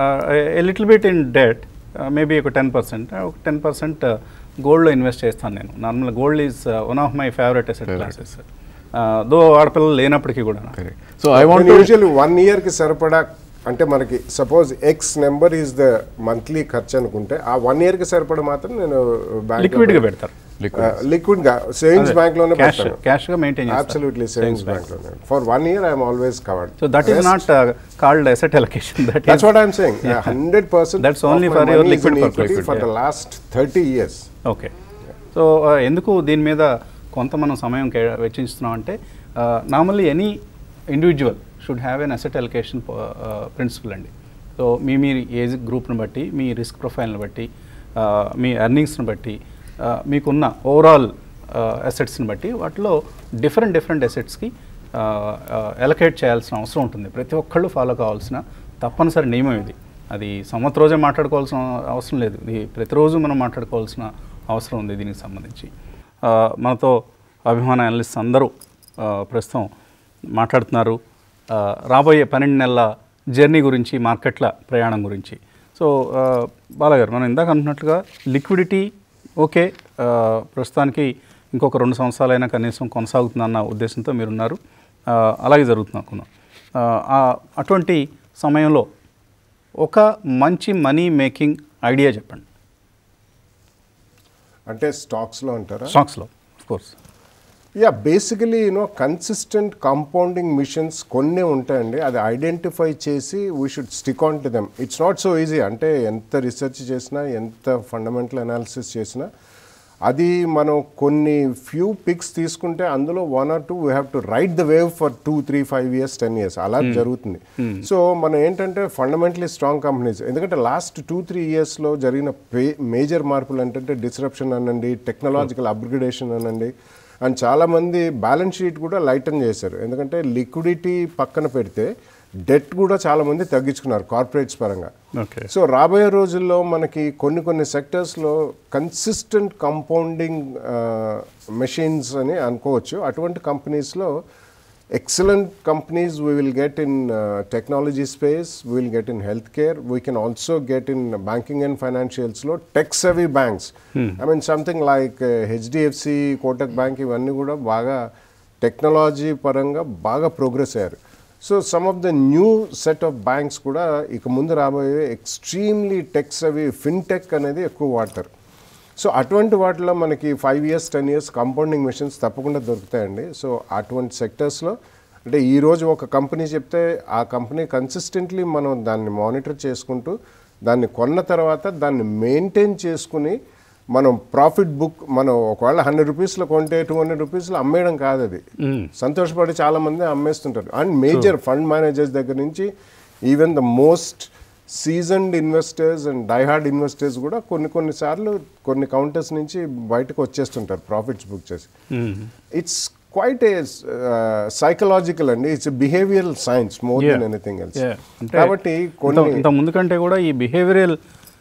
A little bit in debt maybe ఒక ten percent ఒక ten percent గోల్డ్లో invest చేస్తాను నేను normal gold is one of my favourite asset Favorite. Classes though ఆడపిల్లలు లేనప్పటికీ కూడా so I want usually one year కి సరిపడా అంటే మనకి suppose X number is the monthly ఖర్చు అనుకుంటే ఆ వన్ ఇయర్ కి సరిపడా మాత్రం నేను లిక్విడ్ గా పెడతారు లిక్విడ్ గా సేవింగ్స్ బ్యాంక్ లోనే క్యాష్ పెడతాను క్యాష్ గా మెయింటైన్ చేస్తారు అబ్సల్యూట్లీ సేవింగ్స్ బ్యాంక్ లోనే for one year I'm always covered so that is not called asset allocation that That's what I'm saying. Hundred percent That's only for your liquid purpose. For the Yeah. Last thirty years okay so ఎందుకు దీని మీద కొంత మనం సమయం కే వెచ్చించుతున్నాం అంటే normally any individual should have an asset allocation principle అండి సో మీ మీ ఏజ్ గ్రూప్ని బట్టి మీ రిస్క్ ప్రొఫైల్ని బట్టి uh, మీ ఎర్నింగ్స్ని బట్టి uh, మీకున్న ఓవరాల్ అసెట్స్ని బట్టి వాటిలో డిఫరెంట్ డిఫరెంట్ అసెట్స్కి ఎలకేట్ చేయాల్సిన అవసరం ఉంటుంది ప్రతి ఒక్కళ్ళు ఫాలో కావాల్సిన తప్పనిసరి నియమం ఇది అది సంవత్ రోజే మాట్లాడుకోవాల్సిన అవసరం లేదు ఇది ప్రతిరోజు మనం మాట్లాడుకోవాల్సిన అవసరం ఉంది దీనికి సంబంధించి ఆ, మనతో అభిమాన అనలిస్ట్ అందరూ ఆ, ప్రస్తుతం మాట్లాడుతున్నారు ఆ, రాబోయే పన్నెండు నెలల జర్నీ గురించి మార్కెట్ల ప్రయాణం గురించి సో ఆ, బాలగారు మనం ఇందాక అంటున్నట్లుగా లిక్విడిటీ ఓకే ఆ, ప్రస్తుతానికి ఇంకొక రెండు సంవత్సరాలైనా కనీసం కొనసాగుతుందన్న ఉద్దేశంతో మీరున్నారు ఆ, అలాగే జరుగుతుంది అనుకుందాం ఆ, ఆ, అటువంటి సమయంలో ఒక మంచి మనీ మేకింగ్ ఐడియా చెప్పండి అంటే స్టాక్స్లో అంటారా స్టాక్స్లో course yeah basically you know consistent compounding machines కొన్ని ఉంటాయండి అది ఐడెంటిఫై చేసి we should stick on to them it's not so easy అంటే ఎంత రీసెర్చ్ చేసినా ఎంత ఫండమెంటల్ అనాలిసిస్ చేసినా అది మనం కొన్ని ఫ్యూ పిక్స్ తీసుకుంటే అందులో one or two we have to ride the wave for two three five years ten years అలా జరుగుతుంది సో మనం ఏంటంటే ఫండమెంటలీ స్ట్రాంగ్ కంపెనీస్ ఎందుకంటే లాస్ట్ టూ త్రీ ఇయర్స్లో జరిగిన మేజర్ మార్పులు ఏంటంటే డిస్రప్షన్ అనండి టెక్నాలజికల్ అప్గ్రేడేషన్ అనండి అండ్ చాలామంది బ్యాలెన్స్ షీట్ కూడా లైటన్ చేశారు ఎందుకంటే లిక్విడిటీ పక్కన పెడితే డెట్ కూడా చాలామంది తగ్గించుకున్నారు కార్పొరేట్స్ పరంగా ఓకే సో రాబోయే రోజుల్లో మనకి కొన్ని కొన్ని సెక్టర్స్లో కన్సిస్టెంట్ కంపౌండింగ్ మెషిన్స్ అని అనుకోవచ్చు అటువంటి కంపెనీస్లో excellent companies we will get in technology space we will get in health care we can also get in banking and ఫైనాన్షియల్స్లో tech savvy banks I mean something like HDFC Kotak bank ఇవన్నీ కూడా బాగా technology పరంగా బాగా progress అయ్యారు so some of the new set of banks కూడా ఇక ముందు రాబోయే ఎక్స్ట్రీమ్లీ టెక్స్ అవి ఫిన్టెక్ అనేది ఎక్కువ వాడతారు సో అటువంటి వాటిలో మనకి five years ten years compounding machines తప్పకుండా దొరుకుతాయండి సో అటువంటి సెక్టర్స్లో అంటే ఈరోజు ఒక కంపెనీ చెప్తే ఆ కంపెనీ కన్సిస్టెంట్లీ మనం దాన్ని మానిటర్ చేసుకుంటూ దాన్ని కొన్న తర్వాత దాన్ని మెయింటైన్ చేసుకుని మనం ప్రాఫిట్ బుక్ మనం ఒకవేళ హండ్రెడ్ రూపీస్లో కొంటే టూ హండ్రెడ్ రూపీస్లో అమ్మేయడం కాదు అది సంతోషపడి చాలా మంది అమ్మేస్తుంటారు అండ్ మేజర్ ఫండ్ మేనేజర్స్ దగ్గర నుంచి even the most seasoned investors and diehard investors కూడా కొన్ని కొన్ని సార్లు కొన్ని కౌంటర్స్ నుంచి బయటకు వచ్చేస్తుంటారు ప్రాఫిట్స్ బుక్ చేసి ఇట్స్ క్వైట్ ఏ సైకలాజికల్ అండి it's behavioural science more than anything else Yeah. అంటే కాబట్టి ఇంత కొన్ని ఇంత ముందు కంటే కూడా ఈ బిహేవియరల్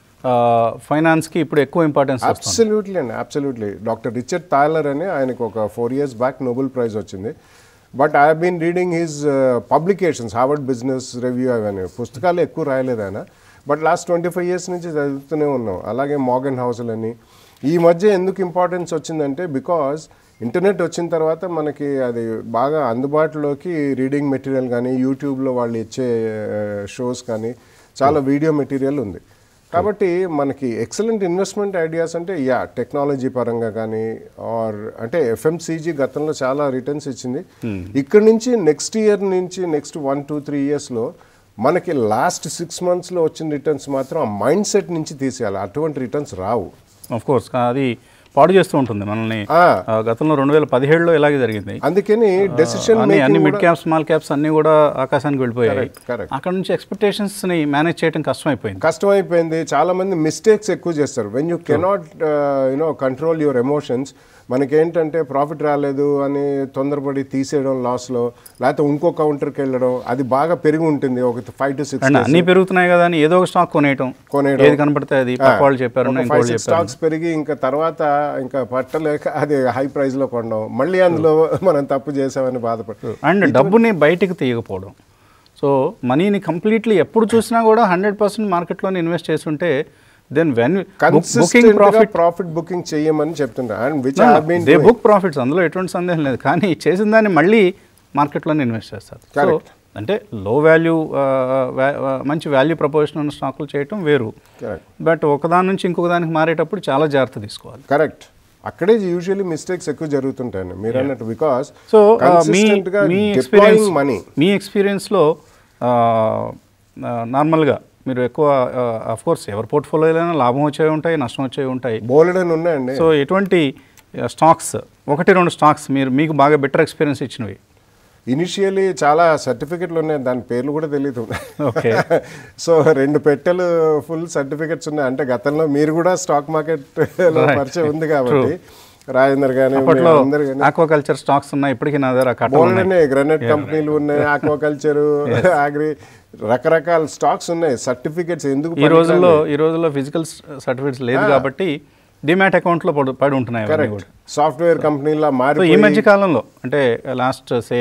ఫైనాన్స్కి ఇప్పుడు ఎక్కువ ఇంపార్టెన్స్ వస్తుంది అబ్సల్యూట్లీ అండి అబ్సల్యూట్లీ డాక్టర్ రిచర్డ్ టాయిలర్ అని ఆయనకు ఒక four years back Nobel prize వచ్చింది but I been reading his publications Harvard Business Review అవన్నీ పుస్తకాలు ఎక్కువ రాయలేదు ఆయన but last twenty five years నుంచి చదువుతూనే ఉన్నాం అలాగే మోగన్ హౌస్లు అని ఈ మధ్య ఎందుకు ఇంపార్టెన్స్ వచ్చిందంటే బికాజ్ ఇంటర్నెట్ వచ్చిన తర్వాత మనకి అది బాగా అందుబాటులోకి రీడింగ్ మెటీరియల్ కానీ యూట్యూబ్లో వాళ్ళు ఇచ్చే షోస్ కానీ చాలా వీడియో మెటీరియల్ ఉంది కాబట్టి మనకి ఎక్సలెంట్ ఇన్వెస్ట్మెంట్ ఐడియాస్ అంటే యా టెక్నాలజీ పరంగా కానీ ఆర్ అంటే ఎఫ్ఎంసీజీ గతంలో చాలా రిటర్న్స్ ఇచ్చింది ఇక్కడ నుంచి నెక్స్ట్ ఇయర్ నుంచి నెక్స్ట్ వన్ టూ త్రీ ఇయర్స్లో మనకి లాస్ట్ సిక్స్ మంత్స్లో వచ్చిన రిటర్న్స్ మాత్రం ఆ మైండ్ సెట్ నుంచి తీసేయాలి అటువంటి రిటర్న్స్ రావు ఆఫ్ కోర్స్ అది పాడు చేస్తూ ఉంటుంది మనల్ని ఆ. ఆ, గతంలో రెండు వేల పదిహేడులో ఇలాగే జరిగింది అందుకని డెసిషన్ అన్ని అన్ని మిడ్ క్యాప్స్ స్మాల్ క్యాప్స్ అన్ని కూడా ఆకాశానికి వెళ్ళిపోయాయి Correct, correct. అక్కడ నుంచి ఎక్స్పెక్టేషన్స్ ని మేనేజ్ చేయడం కష్టమైపోయింది కష్టమైపోయింది చాలా మంది మిస్టేక్స్ ఎక్కువ చేస్తారు when you cannot you know control your emotions మనకేంటంటే ప్రాఫిట్ రాలేదు అని తొందరపడి తీసేయడం లాస్లో లేకపోతే ఇంకో కౌంటర్కి వెళ్ళడం అది బాగా పెరిగి ఉంటుంది ఒక ఫైవ్ టు సిక్స్ అండ్ అన్ని పెరుగుతున్నాయి కదా అని ఏదో ఒక స్టాక్ కొనేయటం కొనేయడం. ఏది కనపడితే అది పక్క వాళ్ళు చెప్పారు ఫైవ్ ఇంకోళ్ళు సిక్స్ చెప్పారు స్టాక్స్ పెరిగి ఇంకా తర్వాత ఇంకా పట్టలేక అది హై ప్రైస్లో కొనడం మళ్ళీ అందులో మనం తప్పు చేసామని బాధపడు అండ్ డబ్బుని బయటికి తీయకపోవడం సో మనీని కంప్లీట్లీ ఎప్పుడు చూసినా కూడా హండ్రెడ్ పర్సెంట్ మార్కెట్లోనే ఇన్వెస్ట్ చేస్తుంటే then when booking consistent profit profit booking చేయమని చెప్తుంటా and which been they book profits అందులో ఎటువంటి సందేహం లేదు కానీ చేసిన దాన్ని మళ్ళీ మార్కెట్లోనే ఇన్వెస్ట్ చేస్తారు సో Correct. అంటే లో వాల్యూ మంచి వాల్యూ ప్రపోజన్ ఉన్న స్టాకులు చేయటం వేరు Correct. బట్ ఒకదాని నుంచి ఇంకొక దానికి మారేటప్పుడు చాలా జాగ్రత్త తీసుకోవాలి కరెక్ట్ అక్కడే యూజువల్లీ మిస్టేక్స్ ఎక్కువ జరుగుతుంటాయండి మీరు అన్నట్టు బికాస్ సో మీ గా మీ డిప్లాయింగ్ ఎక్స్పీరియన్స్ మనీ మీ ఎక్స్పీరియన్స్లో నార్మల్గా మీరు ఎక్కువ అఫ్ కోర్స్ ఎవరి పోర్ట్ఫోలియోలైనా లాభం వచ్చేవి ఉంటాయి నష్టం వచ్చేవి ఉంటాయి బోలెడన్ ఉన్నాయండి సో ఎటువంటి స్టాక్స్ ఒకటి రెండు స్టాక్స్ మీరు మీకు బాగా బెటర్ ఎక్స్పీరియన్స్ ఇచ్చినవి ఇనిషియలీ చాలా సర్టిఫికెట్లు ఉన్నాయి దాని పేర్లు కూడా తెలియదు Okay. సో రెండు పెట్టెలు ఫుల్ సర్టిఫికెట్స్ ఉన్నాయి అంటే గతంలో మీరు కూడా స్టాక్ మార్కెట్ లో Right. పరిచయం ఉంది కాబట్టి రాజేందర్ కానీ అప్పట్లో అందరు కానీ ఆక్వాకల్చర్ స్టాక్స్ ఉన్నాయి ఇప్పటికీ నా దగ్గర కట్టలు ఉన్నాయి బోల్డ్ గ్రనైట్ కంపెనీలు ఉన్నాయి ఆక్వాకల్చర్ అగ్రి రకరకాల స్టాక్స్ ఉన్నాయి సర్టిఫికెట్స్ ఎందుకు ఈ రోజుల్లో ఈ రోజుల్లో ఫిజికల్ సర్టిఫికేట్స్ లేదు కాబట్టి డిమాట్ అకౌంట్లో పడి పడి ఉంటున్నాయి అవన్నీ కరెక్ట్ కూడా సాఫ్ట్వేర్ కంపెనీలా సో ఈ మారి మధ్య కాలంలో అంటే లాస్ట్ సే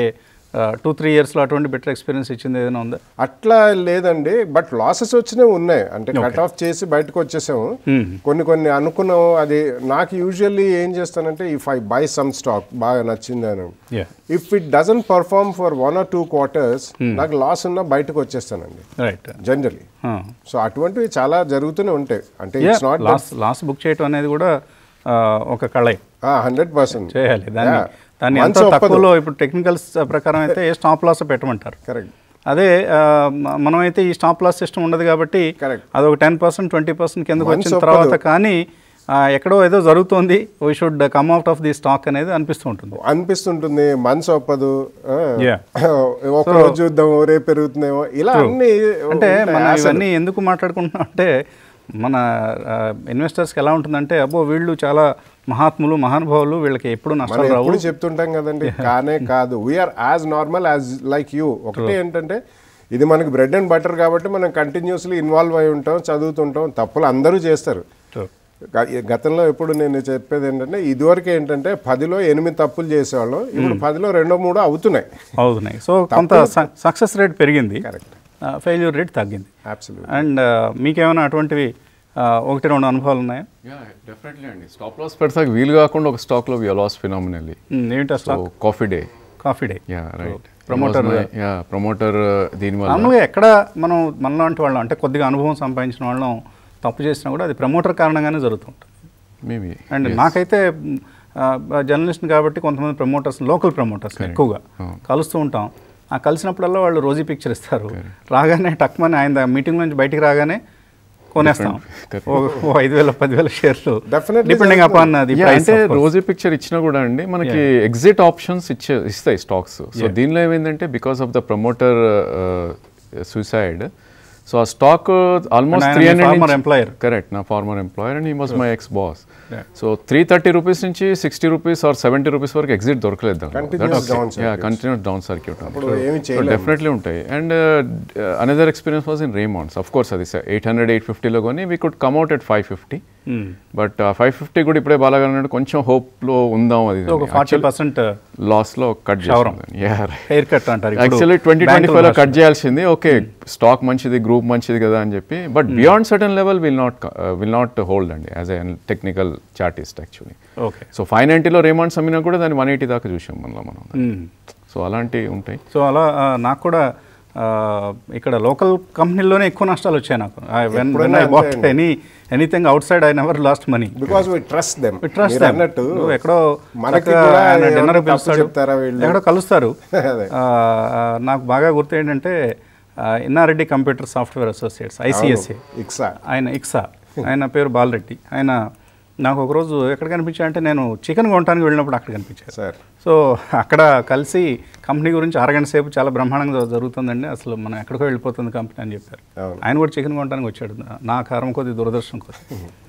టూ త్రీ ఇయర్స్లో అటువంటి బెటర్ ఎక్స్పీరియన్స్ ఇచ్చింది ఏదైనా ఉందా అట్లా లేదండి బట్ లాసెస్ వచ్చినవి ఉన్నాయి అంటే కట్ ఆఫ్ చేసి బయటకు వచ్చేసాము కొన్ని కొన్ని అనుకున్నాము అది నాకు యూజువల్లీ ఏం చేస్తానంటే if I buy some stock బాగా నచ్చింది అని yeah if it doesn't perform for one or two quarters నాకు లాస్ ఉన్నా బయటకు వచ్చేస్తానండి రైట్ జనరలీ సో అటువంటివి చాలా జరుగుతూనే ఉంటాయి అంటే it's not loss loss book చేయటం అనేది కూడా ఆ, ఒక కళ హండ్రెడ్ పర్సెంట్ చేయాలి దాన్ని Yeah. దాన్ని మనసు ఎంతో ఒప్పదు. తక్కువలో ఇప్పుడు టెక్నికల్స్ ప్రకారం అయితే ఏ స్టాప్ లాస్ పెట్టమంటారు కరెక్ట్ అదే ఆ, మ- మనమైతే ఈ స్టాప్ లాస్ సిస్టమ్ ఉండదు కాబట్టి Correct. అది ఒక టెన్ పర్సెంట్ ట్వంటీ పర్సెంట్ కిందకు మనసు వచ్చిన ఒప్పదు. తర్వాత కానీ ఆ, ఎక్కడో ఏదో జరుగుతోంది we should come out of the stock అనేది అనిపిస్తూ ఉంటుంది అనిపిస్తుంటుంది మనసు ఒప్పదు ఆ, Yeah. ఒక రోజు చూద్దాం రేపు పెరుగుతుందేమో ఇలా అన్ని అంటే ఉంటాయి. మనం అసలు ఇవన్నీ ఎందుకు మాట్లాడుకుంటున్నాం అంటే మన ఇన్వెస్టర్స్కి ఎలా ఉంటుందంటే అబ్బో వీళ్ళు చాలా మహాత్ములు మహానుభావులు వీళ్ళకి ఎప్పుడు మనం నష్టాలు రావు ఎప్పుడు చెప్తుంటాం కదండి కానే కాదు we are as normal as like you ఒకటి ఏంటంటే ఇది మనకి బ్రెడ్ అండ్ బటర్ కాబట్టి మనం కంటిన్యూస్లీ ఇన్వాల్వ్ అయి ఉంటాం చదువుతుంటాం తప్పులు అందరూ చేస్తారు True. గ- గతంలో ఎప్పుడు నేను చెప్పేది ఏంటంటే ఇదివరకు ఏంటంటే పదిలో ఎనిమిది తప్పులు చేసేవాళ్ళం ఇప్పుడు పదిలో రెండో మూడో అవుతున్నాయి అవుతున్నాయి సో కొంత సక్సెస్ రేట్ పెరిగింది కరెక్ట్ ఫెయిల్యూర్ రేట్ తగ్గింది అబ్సల్యూట్ అండ్ మీకేమైనా అటువంటివి ఆ, ఒకటి రెండు అనుభవాలు ఉన్నాయా యా డెఫినెట్లీ అండి స్టాప్ లాస్ పెడతాక వీలు కాకుండా ఒక స్టాక్లో వి లాస్ ఫినామినల్లీ మ్, ఏంటి సో అసలు coffee day coffee day yeah right promoter- yeah promoter దీనివల్ల నార్మల్గా ఎక్కడ మనం మనలాంటి వాళ్ళం అంటే కొద్దిగా అనుభవం సంపాదించిన వాళ్ళం తప్పు చేసినా కూడా అది ప్రమోటర్ కారణంగానే జరుగుతుంటుంది మేబీ అండ్ నాకైతే జర్నలిస్ట్ కాబట్టి కొంతమంది ప్రమోటర్స్ లోకల్ ప్రమోటర్స్ ఎక్కువగా కలుస్తూ ఉంటాం ఆ కలిసినప్పుడల్లా వాళ్ళు రోజీ పిక్చర్ ఇస్తారు రాగానే టక్మని ఆయన మీటింగ్ నుంచి బయటికి రాగానే కొనేస్తాం ఓ ఓ ఐదు వేల పదివేల షేర్లు Definitely depending upon the Yeah, price అంటే రోజీ పిక్చర్ ఇచ్చినా కూడా అండి మనకి ఎగ్జిట్ ఆప్షన్స్ ఇచ్చే ఇస్తాయి స్టాక్స్ సో దీనిలో ఏమైందంటే because of the promoter suicide so ఆ స్టాక్ ఆల్మోస్ట్ ఆయన త్రీ మీ former హండ్రెడ్ employer. కరెక్ట్ నా former employer and he was my ex boss so three thirty rupees నుంచి sixty rupees or seventy rupees వరకు exit దొరకలేదు Continuous down circuits. Continuous down circuit అప్పుడు ఏమి చేయలేము definitely ఉంటాయి and another experience was in Raymonds of course అది eight hundred eight ఫిఫ్టీలో కొని we could కమ్అట్ at five fifty but five fifty కూడా ఇప్పుడే బాగా అన్నట్టు కొంచెం హోప్లో ఉందాం అది ఒక ఫార్టీ పర్సెంట్ లాస్లో కట్ క్షవరం. చేసాం హెయిర్ కట్ అంటారు ఇప్పుడు యాక్చువల్లీ ట్వంటీ ట్వంటీ బ్యాంకుల ఫైవ్లో భాషలో. కట్ చేయాల్సింది ఓకే స్టాక్ మంచిది గ్రూప్ మంచిది కదా అని చెప్పి but beyond certain level will not will not hold అండి as a technical chartist actually okay so five నైంటీలో రేమాండ్స్ అమ్మినా కూడా దాన్ని వన్ ఎయిటీ దాకా చూసాం మనలో మనం సో అలాంటివి ఉంటాయి సో అలా ఆ, నాకు కూడా ఆ, ఇక్కడ లోకల్ కంపెనీల్లోనే ఎక్కువ నష్టాలు వచ్చాయి నాకు ఎప్పుడైనా అంతే బాట్ అండి. Any anything outside I never lost money because we trust them trust అన్నట్టు నువ్వు ఎక్కడో మనకి చక్కగా కూడా ఆయన ఏమన్నా డిన్నర్ తప్పు పిలుస్తాడు చెప్తారా వీళ్ళు? ఎక్కడో కలుస్తారు అదే. ఆ, ఆ, నాకు బాగా గుర్తు ఏంటంటే ఆ, Innareddy computer software associates ICSA ICSA ఆయన ఇక్సా ఆయన పేరు బాలరెడ్డి ఆయన నాకు ఒకరోజు ఎక్కడ కనిపించా అంటే నేను చికెన్ కొనడానికి వెళ్ళినప్పుడు అక్కడ కనిపించారు సార్ సో అక్కడ కలిసి కంపెనీ గురించి అరగంట సేపు చాలా బ్రహ్మాండంగా జరుగుతుందండి అసలు మనం ఎక్కడికో వెళ్ళిపోతుంది కంపెనీ అని చెప్పారు అవును. ఆయన కూడా చికెన్ కొనడానికి వచ్చాడు నా- నా కారం కొద్ది దురదర్శనం కొద్ది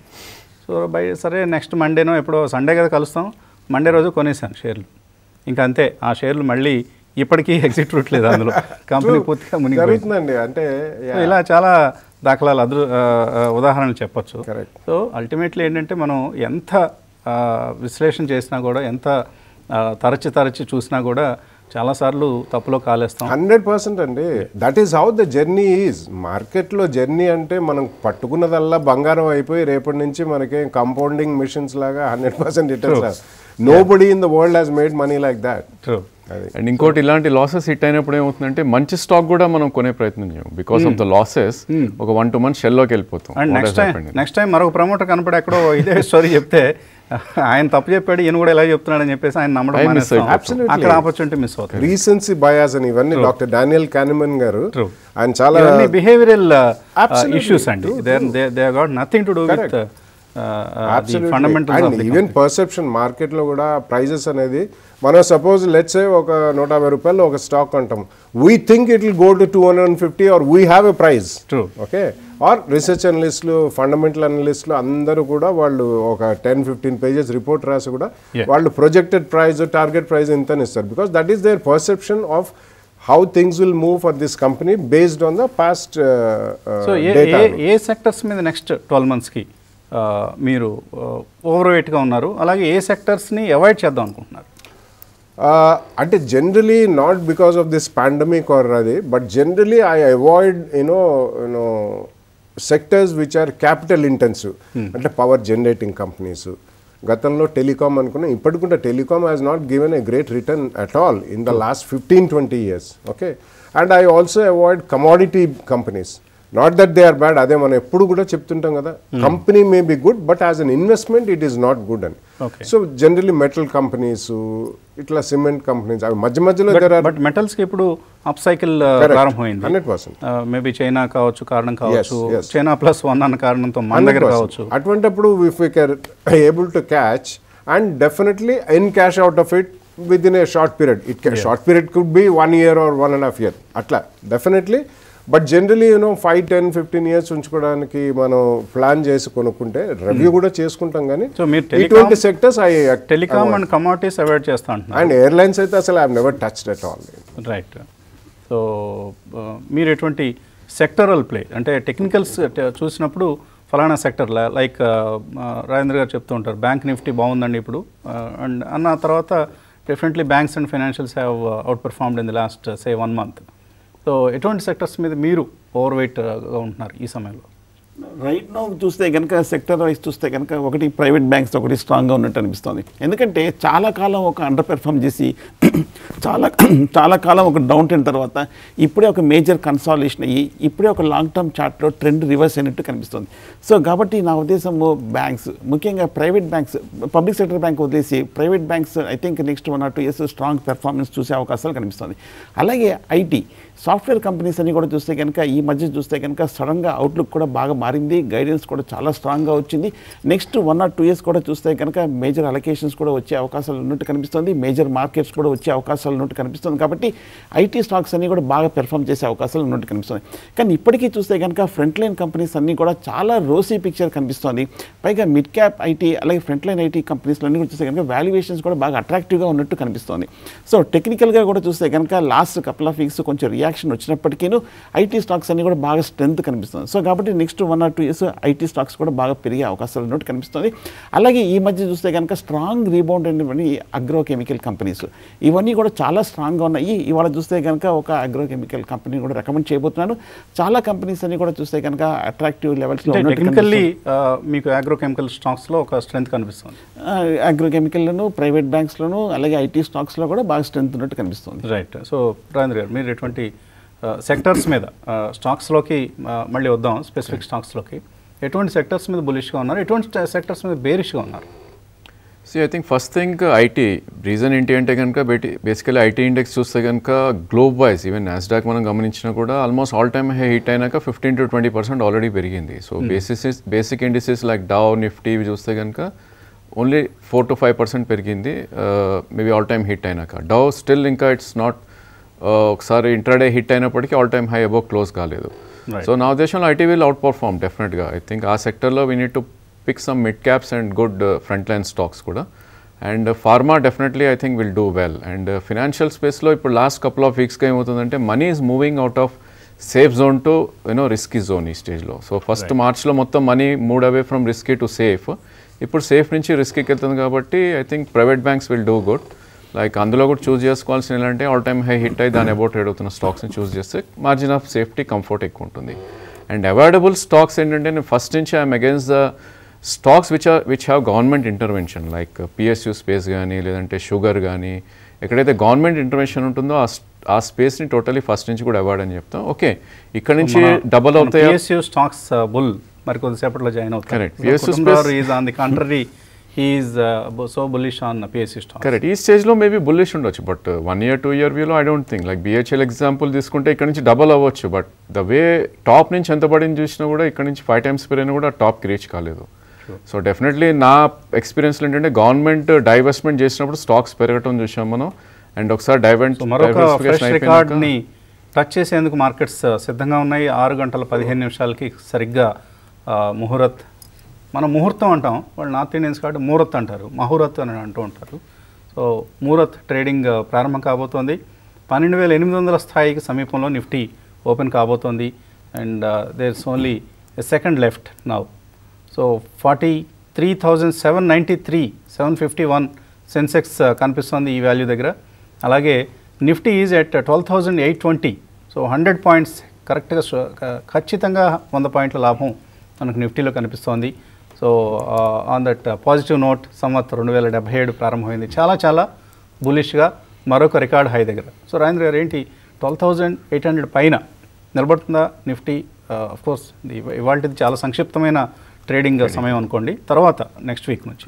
సో బై సరే నెక్స్ట్ మండేనో ఎప్పుడో సండే కదా కలుస్తాం మండే రోజు కొనేసాను షేర్లు ఇంకా అంతే ఆ షేర్లు మళ్ళీ ఇప్పటికీ ఎగ్జిట్ రూట్ లేదు అందులో కంపెనీ పూర్తిగా మునిగిపోయింది జరుగుతుందండి అంటే సో ఇలా చాలా దాఖలాలు అదృ ఆ, ఆ, ఉదాహరణలు చెప్పొచ్చు Correct. సో అల్టిమేట్లీ ఏంటంటే మనం ఎంత ఆ, విశ్లేషణ చేసినా కూడా ఎంత ఆ, తరచి తరచి చూసినా కూడా చాలాసార్లు తప్పులో కాలేస్తాం హండ్రెడ్ పర్సెంట్ అండి that is how the journey is మార్కెట్లో జర్నీ అంటే మనం పట్టుకున్నదల్లా బంగారం అయిపోయి రేపటి నుంచి మనకి కంపౌండింగ్ మిషన్స్ లాగా hundred percent returns nobody in the world has made money like that true అది అండ్ ఇంకోటి ఇలాంటి లాసెస్ హిట్ అయినప్పుడు ఏమవుతుందంటే మంచి స్టాక్ కూడా మనం కొనే ప్రయత్నం చేయం బికాస్ ఆఫ్ ద లాసెస్ ఒక వన్ టూ మంత్స్ షెల్లోకి వెళ్ళిపోతాం and What next has time happened? Next time మరొక ప్రమోటర్ కనపడి ఎక్కడో ఇదే స్టోరీ చెప్తే ఆయన తప్పు చెప్పాడు ఈయన కూడా ఇలా చెప్తున్నాడని చెప్పేసి ఆయన నమ్మడం I miss మానేస్తాం. it. Absolutely. అక్కడ ఆపర్చునిటీ మిస్ అవుతుంది రీసెన్సీ బయాస్ అని ఇవన్నీ డాక్టర్ డానియల్ కానిమన్ గారు True. ఆయన చాలా ఇవన్నీ బిహేవియరల్ Absolutely. ఇష్యూస్ అండి they got nothing to do with fundamental even perception మార్కెట్లో కూడా ప్రైజెస్ అనేది మనం సపోజ్ లెట్స్ ఒక నూట యాభై రూపాయలు ఒక స్టాక్ అంటాం we think it will go to two hundred and fifty or we have a price True. Okay or research అనలిస్టులు ఫండమెంటల్ అనలిస్టులు అందరూ కూడా వాళ్ళు ఒక టెన్ ఫిఫ్టీన్ పేజెస్ రిపోర్ట్ రాసి కూడా Yeah. వాళ్ళు ప్రొజెక్టెడ్ ప్రైజ్ టార్గెట్ ప్రైజ్ ఇంతని ఇస్తారు because that is their perception of how things will move for this company based on the past so ఏ ఏ ఏ సెక్టర్స్ మీద నెక్స్ట్ ట్వెల్వ్ మంత్స్కి మీరు ఓవర్ వెయిట్గా ఉన్నారు అలాగే ఏ సెక్టర్స్ని అవాయిడ్ చేద్దాం అనుకుంటున్నారు అంటే generally not because of this pandemic or అది but generally I avoid you know you know sectors which are capital intensive అంటే పవర్ జనరేటింగ్ కంపెనీస్ గతంలో టెలికామ్ అనుకున్నాం ఇప్పటికి కూడా telecom has not given a great return at all in the last fifteen twenty years okay and I also avoid commodity companies not that they are bad అదే మనం ఎప్పుడు కూడా చెప్తుంటాం కదా company may be good but as an investment it is not good అని Okay. So generally metal companies ఇట్లా cement companies అవి మధ్య మధ్యలో దర్ ఆర్ బట్ మెటల్స్కి ఇప్పుడు అప్ సైకిల్ Correct. ప్రారంభమైంది హండ్రెడ్ పర్సెంట్ మేబీ చైనా కావచ్చు కారణం కావచ్చు yes. చైనా ప్లస్ వన్ అన్న కారణంతో మన దగ్గర కావచ్చు అటువంటిప్పుడు if you are able to catch and definitely in cash out of it within a short period it short period could be one year or one and half year అట్లా definitely but generally you know five ten fifteen years ఉంచుకోవడానికి మనం plan చేసి కొనుక్కుంటే review కూడా చేసుకుంటాం కానీ So, మీరు telecom- ఇటువంటి sectors I telecom and commodities avoid చేస్తా అంటున్నారు అండ్ ఎయిర్లైన్స్ అయితే అసలు I never touched at all right so మీరు ఎటువంటి సెక్టరల్ ప్లే అంటే టెక్నికల్స్ చూసినప్పుడు ఫలానా సెక్టర్ లైక్ రాజేంద్ర గారు చెప్తూ ఉంటారు బ్యాంక్ నిఫ్టీ బాగుందండి ఇప్పుడు అండ్ అన్న తర్వాత definitely banks and financials have outperformed in the last say one month so ఎటువంటి సెక్టర్స్ మీద మీరు ఓవర్ వెయిట్గా ఉంటున్నారు ఈ సమయంలో రైట్ నో చూస్తే కనుక సెక్టర్ వైజ్ చూస్తే కనుక ఒకటి ప్రైవేట్ బ్యాంక్స్ ఒకటి స్ట్రాంగ్గా ఉన్నట్టు అనిపిస్తుంది ఎందుకంటే చాలా కాలం ఒక అండర్ పెర్ఫామ్ చేసి చాలా చాలా కాలం ఒక డౌన్ టెన్ తర్వాత ఇప్పుడే ఒక మేజర్ కన్సాలేషన్ అయ్యి ఇప్పుడే ఒక లాంగ్ టర్మ్ చార్ట్లో ట్రెండ్ రివర్స్ అయినట్టు కనిపిస్తుంది సో కాబట్టి నా ఉద్దేశము బ్యాంక్స్ ముఖ్యంగా private banks public sector bank వదిలేసి private banks I think next one or two years strong performance చూసే అవకాశాలు కనిపిస్తుంది అలాగే ఐటీ సాఫ్ట్వేర్ కంపెనీస్ అన్ని కూడా చూస్తే కనుక ఈ మధ్య చూస్తే కనుక సడన్గా అవుట్లుక్ కూడా బాగా మారింది గైడెన్స్ కూడా చాలా స్ట్రాంగ్గా వచ్చింది next one or two years కూడా చూస్తే కనుక మేజర్ అలొకేషన్స్ కూడా వచ్చే అవకాశాలు ఉన్నట్టు కనిపిస్తుంది మేజర్ మార్కెట్స్ కూడా వచ్చే అవకాశాలు ఉన్నట్టు కనిపిస్తుంది కాబట్టి ఐటీ స్టాక్స్ అన్ని కూడా బాగా పెర్ఫామ్ చేసే అవకాశాలు ఉన్నట్టు కనిపిస్తుంది కానీ ఇప్పటికీ చూస్తే కనుక ఫ్రంట్ లైన్ కంపెనీస్ అన్ని కూడా చాలా రోసీ పిక్చర్ కనిపిస్తుంది పైగా మిడ్ క్యాప్ ఐటీ అలాగే ఫ్రంట్ లైన్ ఐటీ కంపెనీస్లో అన్ని కూడా చూస్తే కనుక వాల్యుయేషన్స్ కూడా బాగా అట్రాక్టివ్గా ఉన్నట్టు కనిపిస్తుంది సో టెక్నికల్గా కూడా చూస్తే కనుక లాస్ట్ కపుల్ ఆఫ్ వీక్స్ కొంచెం రియాక్షన్ వచ్చినప్పటికీ ఐటీ స్టాక్స్ అన్ని కూడా బాగా స్ట్రెంత్ కనిపిస్తుంది సో కాబట్టి next one or two years IT stocks కూడా బాగా పెరిగే అవకాశాలు ఉన్నట్టు కనిపిస్తుంది అలాగే ఈ మధ్య చూస్తే కనుక స్ట్రాంగ్ రీబౌండ్ అయినటువంటి అగ్రో కెమికల్ కంపెనీస్ ఇవన్నీ కూడా చాలా స్ట్రాంగ్గా ఉన్నాయి ఇవాళ చూస్తే కనుక ఒక అగ్రో కెమికల్ కంపెనీ కూడా రికమెండ్ చేయబోతున్నాను చాలా కంపెనీస్ అన్ని కూడా చూస్తే కనుక అట్రాక్టివ్ లెవెల్స్లో అంటే టెక్నికల్లీ మీకు అగ్రోకెమికల్ స్టాక్స్లో ఒక స్ట్రెంత్ కనిపిస్తుంది అగ్రోకెమికల్లోను ప్రైవేట్ బ్యాంక్స్లోను అలాగే ఐటీ స్టాక్స్లో కూడా బాగా స్ట్రెంత్ ఉన్నట్టు కనిపిస్తుంది రైట్ సో రాజేంద్ర గారు మీరు ఎటువంటి సెక్టర్స్ మీద స్టాక్స్లోకి మళ్ళీ వద్దాం స్పెసిఫిక్ స్టాక్స్లోకి ఎటువంటి సెక్టర్స్ మీద బులిష్గా ఉన్నారు ఎటువంటి సెక్టర్స్ మీద బేరిష్గా ఉన్నారు see I think first thing IT reason ఏంటి అంటే కనుక బేటి బేసికలీ ఐటీ ఇండెక్స్ చూస్తే కనుక గ్లోబ్ వైజ్ ఈవెన్ నాస్డాక్ మనం గమనించినా కూడా almost all time high hit అయినాక fifteen to twenty percent already పెరిగింది so basis basic indices like Dow Nifty ఇవి చూస్తే కనుక only four to five percent పెరిగింది మేబీ ఆల్ టైమ్ హిట్ అయినాక డవ్ స్టిల్ ఇంకా ఇట్స్ నాట్ ఒకసారి ఇంట్రాడే హిట్ అయినప్పటికీ all time high above close కాలేదు Right. సో నా ఉద్దేశంలో ఐటీ విల్ అవుట్ పర్ఫార్మ్ డెఫినెట్గా ఐ థింక్ ఆ సెక్టర్లో we need to pick some mid caps and good front line stocks కూడా and pharma definitely I think will do well and financial స్పేస్లో ఇప్పుడు last couple of వీక్స్గా ఏమవుతుందంటే money is moving out of safe zone to you know risky zone ఈ స్టేజ్లో so first మార్చ్లో మొత్తం money moved away from risky to safe ఇప్పుడు safe నుంచి రిస్కీకి వెళ్తుంది కాబట్టి I think private banks will do good like అందులో కూడా చూస్ చేసుకోవాల్సిన ఏంటంటే ఆల్ టైమ్ హై హిట్ అయ్యి దాని అబౌట్ ట్రేడ్ అవుతున్న స్టాక్స్ని చూస్ చేస్తే మార్జిన్ ఆఫ్ సేఫ్టీ కంఫర్ట్ ఎక్కువ ఉంటుంది అండ్ అవాయిడబుల్ స్టాక్స్ ఏంటంటే నేను ఫస్ట్ నుంచి I'm against the stocks which are which have government intervention like PSU space కానీ లేదంటే షుగర్ కానీ ఎక్కడైతే గవర్నమెంట్ ఇంటర్వెన్షన్ ఉంటుందో ఆ స్- ఆ స్పేస్ని టోటలీ ఫస్ట్ నుంచి కూడా అవాయిడ్ అని చెప్తాం ఓకే ఇక్కడ నుంచి డబల్ అవుతాయా పిఎస్యూ స్టాక్స్ బుల్ మరి కొద్దిసేపట్లో జాయిన్ అవుతారు Correct. PSU space- is on the country he's so bullish on PSU stock correct ఈ స్టేజ్లో మేబీ బుల్లిష్ ఉండొచ్చు but one year two year వ్యూలో I don't think like BHEL example తీసుకుంటే ఇక్కడ నుంచి డబల్ అవ్వచ్చు బట్ ద వే టాప్ నుంచి ఎంత పడింది చూసినా కూడా ఇక్కడ నుంచి ఫైవ్ టైమ్స్ పెరిగినా కూడా టాప్కి రీచ్ కాలేదు సో డెఫినెట్లీ నా ఎక్స్పీరియన్స్లో ఏంటంటే గవర్నమెంట్ డైవర్స్మెంట్ చేసినప్పుడు స్టాక్స్ పెరగటం చూసాం మనం అండ్ ఒకసారి డైవెంట్ సో మరొక ఫ్రెష్ రికార్డ్ని టచ్ చేసేందుకు మార్కెట్స్ సిద్ధంగా ఉన్నాయి ఆరు గంటల పదిహేను నిమిషాలకి సరిగ్గా ఆ, ముహూర్త్ మనం ముహూర్తం అంటాం వాళ్ళు నార్త్ ఇండియన్స్ కాబట్టి ముహూర్త్ అంటారు మహూరత్ అని అంటూ ఉంటారు సో ముహూర్త్ ట్రేడింగ్ ఆ, ప్రారంభం కాబోతోంది పన్నెండు వేల ఎనిమిది వందల స్థాయికి సమీపంలో నిఫ్టీ ఓపెన్ కాబోతోంది and there is only a second left now so forty three thousand seven ninety three seven fifty one Sensex కనిపిస్తోంది ఈ వాల్యూ దగ్గర అలాగే Nifty is at twelve thousand eight twenty so hundred points కరెక్ట్గా ఖచ్చితంగా వంద పాయింట్ల లాభం మనకు నిఫ్టీలో కనిపిస్తోంది so on that positive note Samvat రెండు వేల డెబ్బై ఏడు ప్రారంభమైంది చాలా చాలా బులిష్గా మరొక రికార్డ్ హై దగ్గర సో రాజేంద్ర గారు ఏంటి ట్వెల్వ్ థౌజండ్ ఎయిట్ హండ్రెడ్ పైన నిలబడుతుందా నిఫ్టీ ఆఫ్ కోర్స్ ఇవాళది చాలా సంక్షిప్తమైన ట్రేడింగ్ సమయం అనుకోండి తర్వాత నెక్స్ట్ వీక్ నుంచి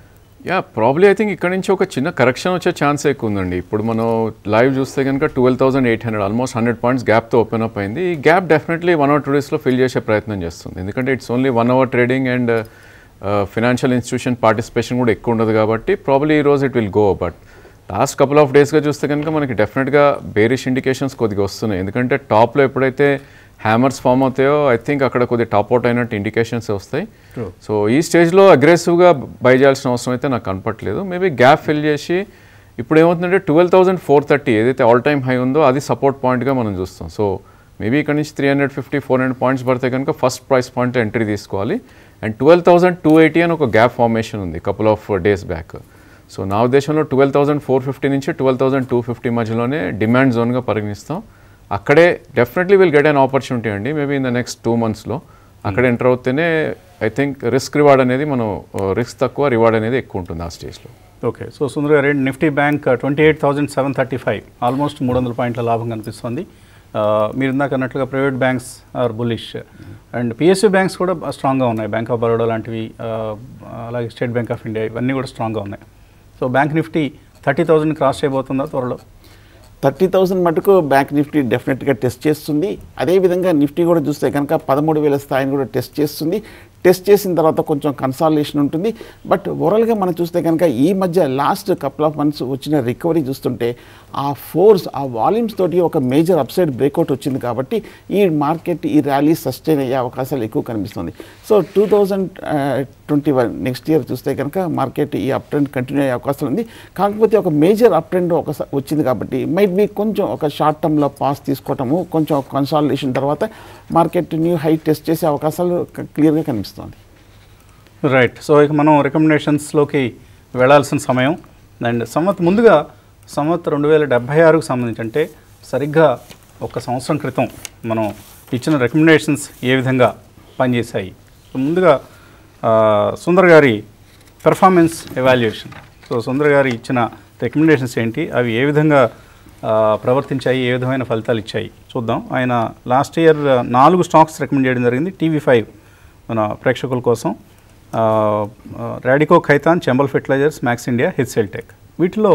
యా ప్రాబ్లీ ఐ థింక్ ఇక్కడ నుంచి ఒక చిన్న కరెక్షన్ వచ్చే ఛాన్స్ ఎక్కువ ఉందండి ఇప్పుడు మనం లైవ్ చూస్తే కనుక twelve thousand eight hundred almost hundred points గ్యాప్తో ఓపెన్ అప్ అయింది ఈ gap definitely one hour two డేస్లో ఫిల్ చేసే ప్రయత్నం చేస్తుంది ఎందుకంటే it's only one hour trading and financial institution participation కూడా ఎక్కువ ఉండదు కాబట్టి ప్రాబ్లీ ఈ రోజు it will go but last couple of డేస్గా చూస్తే కనుక మనకి డెఫినెట్గా బేరిష్ ఇండికేషన్స్ కొద్దిగా వస్తున్నాయి ఎందుకంటే టాప్లో ఎప్పుడైతే హ్యామర్స్ ఫామ్ అవుతాయో ఐ థింక్ అక్కడ కొద్దిగా టాప్ అవుట్ అయినట్టు ఇండికేషన్స్ వస్తాయి సో ఈ స్టేజ్లో అగ్రెసివ్గా బై చేయాల్సిన అవసరం అయితే నాకు కనపట్లేదు మేబీ గ్యాప్ ఫిల్ చేసి ఇప్పుడు ఏమవుతుందంటే ట్వెల్వ్ థౌసండ్ ఫోర్ థర్టీ ఏదైతే ఆల్ టైమ్ హై ఉందో అది సపోర్ట్ పాయింట్గా మనం చూస్తాం సో మేబీ ఇక్కడ నుంచి three hundred fifty four hundred points పడితే కనుక ఫస్ట్ ప్రైస్ పాయింట్ ఎంట్రీ తీసుకోవాలి and twelve thousand two eighty అని ఒక గ్యాప్ ఫార్మేషన్ ఉంది couple of days back so నా ఉద్దేశంలో ట్వెల్వ్ థౌసండ్ ఫోర్ ఫిఫ్టీ నుంచి ట్వెల్వ్ థౌసండ్ టూ ఫిఫ్టీ మధ్యలోనే డిమాండ్ జోన్గా పరిగణిస్తాం అక్కడే definitely will get an opportunity అండి maybe in the next two మంత్స్లో అక్కడ ఎంటర్ అవుతేనే ఐ థింక్ రిస్క్ రివార్డ్ అనేది మనం రిస్క్ తక్కువ రివార్డ్ అనేది ఎక్కువ ఉంటుంది ఆ స్టేజ్లో okay so Sundar garu Nifty bank twenty eight thousand seven thirty five almost మూడు వందల పాయింట్ల లాభం కనిపిస్తుంది ఆ, మీరు ఇందాక అన్నట్లుగా private banks are bullish and PSU banks కూడా స్ట్రాంగ్గా ఉన్నాయి బ్యాంక్ ఆఫ్ బరోడా లాంటివి ఆ, అలాగే స్టేట్ బ్యాంక్ ఆఫ్ ఇండియా ఇవన్నీ కూడా స్ట్రాంగ్గా ఉన్నాయి so bank Nifty thirty thousand cross చేయబోతుందా త్వరలో థర్టీ థౌసండ్ మటుకు బ్యాంక్ నిఫ్టీ డెఫినెట్గా టెస్ట్ చేస్తుంది అదేవిధంగా నిఫ్టీ కూడా చూస్తే కనుక పదమూడు వేల స్థాయిని కూడా టెస్ట్ చేస్తుంది టెస్ట్ చేసిన తర్వాత కొంచెం కన్సాలేషన్ ఉంటుంది బట్ ఓవరాల్గా మనం చూస్తే కనుక ఈ మధ్య లాస్ట్ కపుల్ ఆఫ్ మంత్స్ వచ్చిన రికవరీ చూస్తుంటే ఆ ఫోర్స్ ఆ వాల్యూమ్స్ తోటి ఒక మేజర్ అప్సైడ్ బ్రేక్అవుట్ వచ్చింది కాబట్టి ఈ మార్కెట్ ఈ ర్యాలీ సస్టైన్ అయ్యే అవకాశాలు ఎక్కువ కనిపిస్తుంది so two thousand twenty one next year చూస్తే కనుక మార్కెట్ ఈ అప్ ట్రెండ్ కంటిన్యూ అయ్యే అవకాశాలు ఉంది కాకపోతే ఒక మేజర్ అప్ ట్రెండ్ ఒక వచ్చింది కాబట్టి మైట్ బి కొంచెం ఒక షార్ట్ టర్మ్లో పాస్ తీసుకోవటము కొంచెం కన్సాలిడేషన్ తర్వాత మార్కెట్ న్యూ హై టెస్ట్ చేసే అవకాశాలు క్లియర్గా కనిపిస్తుంది రైట్ సో ఇక మనం రికమెండేషన్స్లోకి వెళ్ళాల్సిన సమయం అండ్ సంవత్ ముందుగా సంవత్ రెండు వేల డెబ్భై ఆరుకు సంబంధించి అంటే సరిగ్గా ఒక సంవత్సరం క్రితం మనం ఇచ్చిన రికమెండేషన్స్ ఏ విధంగా పనిచేశాయి సో ముందుగా ఆ, సుందర్ గారి పెర్ఫార్మెన్స్ ఎవాల్యుయేషన్ సో సుందర్ గారు ఇచ్చిన రికమెండేషన్స్ ఏంటి అవి ఏ విధంగా ఆ, ప్రవర్తించాయి ఏ విధమైన ఫలితాలు ఇచ్చాయి చూద్దాం ఆయన లాస్ట్ ఇయర్ నాలుగు స్టాక్స్ రికమెండ్ చేయడం జరిగింది టీవీ ఫైవ్ మన ప్రేక్షకుల కోసం ఆ, ఆ, రాడికో ఖైతాన్ చెంబల్ ఫెర్టిలైజర్స్ మ్యాక్స్ ఇండియా హెచ్సిఎల్ టెక్ వీటిలో